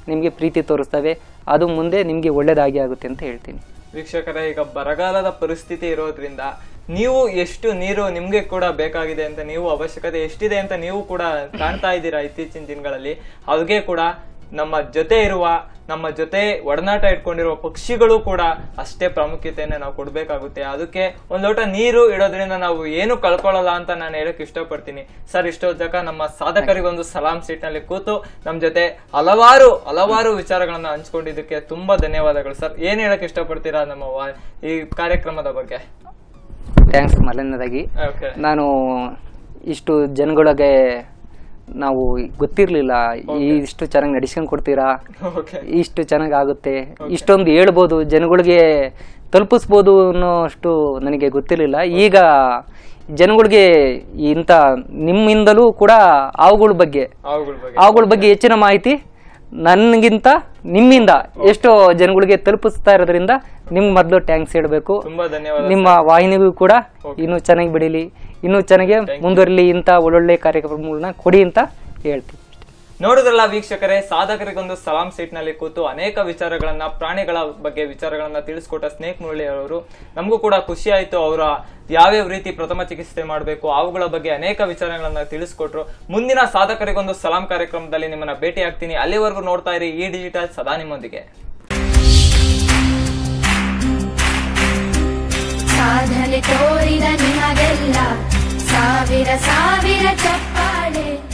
ನಿಮಗೆ ಪ್ರೀತಿ ತೋರಿಸ್ತವೆ ಅದು ಮುಂದೆ ನಿಮಗೆ ಒಳ್ಳೆಯದಾಗಿ ಆಗುತ್ತೆ ಅಂತ ಹೇಳ್ತೀನಿ ವೀಕ್ಷಕರೇ ಈಗ ಬರಗಾಲದ ಪರಿಸ್ಥಿತಿ ಇರೋದ್ರಿಂದ ನೀವು ಎಷ್ಟು ನೀರು ನಿಮ್ಗೆ ಕೂಡ ಬೇಕಾಗಿದೆ ಅಂತ ನೀವು ಅವಶ್ಯಕತೆ ಎಷ್ಟಿದೆ ಅಂತ ನೀವು ಕೂಡ ಕಾಣ್ತಾ ಇದ್ದೀರಾ ಇತ್ತೀಚಿನ ದಿನಗಳಲ್ಲಿ ಅವ್ರಿಗೆ ಕೂಡ ನಮ್ಮ ಜೊತೆ ಇರುವ ನಮ್ಮ ಜೊತೆ ಒಡನಾಟ ಇಟ್ಕೊಂಡಿರುವ ಪಕ್ಷಿಗಳು ಕೂಡ ಅಷ್ಟೇ ಪ್ರಾಮುಖ್ಯತೆಯನ್ನ ನಾವು ಕೊಡ್ಬೇಕಾಗುತ್ತೆ ಅದಕ್ಕೆ ಒಂದ್ ಲೋಟ ನೀರು ಇಡೋದ್ರಿಂದ ನಾವು ಏನು ಕಳ್ಕೊಳ್ಳಲ್ಲ ಅಂತ ನಾನು ಹೇಳಕ್ ಇಷ್ಟಪಡ್ತೀನಿ ಸರ್ ಇಷ್ಟೊತ್ತಕ ನಮ್ಮ ಸಾಧಕರಿಗೊಂದು ಸಲಾಂ ಸೀಟ್ ನಲ್ಲಿ ಕೂತು ನಮ್ ಜೊತೆ ಹಲವಾರು ಹಲವಾರು ವಿಚಾರಗಳನ್ನ ಹಂಚ್ಕೊಂಡಿದ್ದಕ್ಕೆ ತುಂಬಾ ಧನ್ಯವಾದಗಳು ಸರ್ ಏನ್ ಹೇಳಕ್ ಇಷ್ಟಪಡ್ತೀರಾ ನಮ್ಮ ವಾ- ಈ ಕಾರ್ಯಕ್ರಮದ ಬಗ್ಗೆ ಥ್ಯಾಂಕ್ಸ್ ಮೊದಲನೇದಾಗಿ ಓಕೆ ನಾನು ಇಷ್ಟು ಜನಗಳಿಗೆ ನಾವು ಗೊತ್ತಿರಲಿಲ್ಲ ಇಷ್ಟು ಚೆನ್ನಾಗಿ ನಡೆಸ್ಕೊಂಡು ಕೊಡ್ತೀರಾ ಓಕೆ ಇಷ್ಟು ಚೆನ್ನಾಗಿ ಆಗುತ್ತೆ ಇಷ್ಟೊಂದು ಹೇಳ್ಬೋದು ಜನಗಳಿಗೆ ತಲುಪಿಸ್ಬೋದು ಅನ್ನೋಷ್ಟು ನನಗೆ ಗೊತ್ತಿರಲಿಲ್ಲ ಈಗ ಜನಗಳಿಗೆ ಇಂಥ ನಿಮ್ಮಿಂದಲೂ ಕೂಡ ಅವುಗಳ ಬಗ್ಗೆ ಅವುಗಳ ಬಗ್ಗೆ ಅವುಗಳ ಬಗ್ಗೆ ಹೆಚ್ಚಿನ ಮಾಹಿತಿ ನನಗಿಂತ ನಿಮ್ಮಿಂದ ಎಷ್ಟೋ ಜನಗಳಿಗೆ ತಲುಪಿಸ್ತಾ ಇರೋದ್ರಿಂದ ನಿಮ್ಗೆ ಮೊದಲು ಟ್ಯಾಂಕ್ಸ್ ಹೇಳಬೇಕು ತುಂಬಾ ಧನ್ಯವಾದ ನಿಮ್ಮ ವಾಹಿನಿಗೂ ಕೂಡ ಇನ್ನೂ ಚೆನ್ನಾಗಿ ಬೆಳೀಲಿ ಇನ್ನೂ ಚೆನ್ನಾಗಿ ಮುಂದುವರಿಲಿ ಇಂಥ ಒಳ್ಳೊಳ್ಳೆ ಕಾರ್ಯಕ್ರಮಗಳನ್ನ ಕೊಡಿ ಅಂತ ಹೇಳ್ತೀನಿ ನೋಡಿದ್ರಲ್ಲ ವೀಕ್ಷಕರೇ ಸಾಧಕರಿಗೊಂದು ಸಲಾಂ ಸೀಟ್ ನಲ್ಲಿ ಕೂತು ಅನೇಕ ವಿಚಾರಗಳನ್ನ ಪ್ರಾಣಿಗಳ ಬಗ್ಗೆ ವಿಚಾರಗಳನ್ನ ತಿಳಿಸ್ಕೊಟ್ಟ ಸ್ನೇಕ್ ಮುರಳಿ ಅವರು ನಮಗೂ ಕೂಡ ಖುಷಿ ಆಯ್ತು ಅವರ ಯಾವ್ಯಾವ ರೀತಿ ಪ್ರಥಮ ಚಿಕಿತ್ಸೆ ಮಾಡಬೇಕು ಅವುಗಳ ಬಗ್ಗೆ ಅನೇಕ ವಿಚಾರಗಳನ್ನ ತಿಳಿಸ್ಕೊಟ್ರು ಮುಂದಿನ ಸಾಧಕರಿಗೊಂದು ಸಲಾಂ ಕಾರ್ಯಕ್ರಮದಲ್ಲಿ ನಿಮ್ಮನ್ನ ಭೇಟಿ ಆಗ್ತೀನಿ ಅಲ್ಲಿವರೆಗೂ ನೋಡ್ತಾ ಇರಿ ಈ ಡಿಜಿಟಲ್ ಸದಾ ನಿಮ್ಮೊಂದಿಗೆ ಸಾಧನೆ ತೋರಿದ ನಿಮಗೆಲ್ಲ ಸಾವಿರ ಸಾವಿರ ಚಪ್ಪಾಳೆ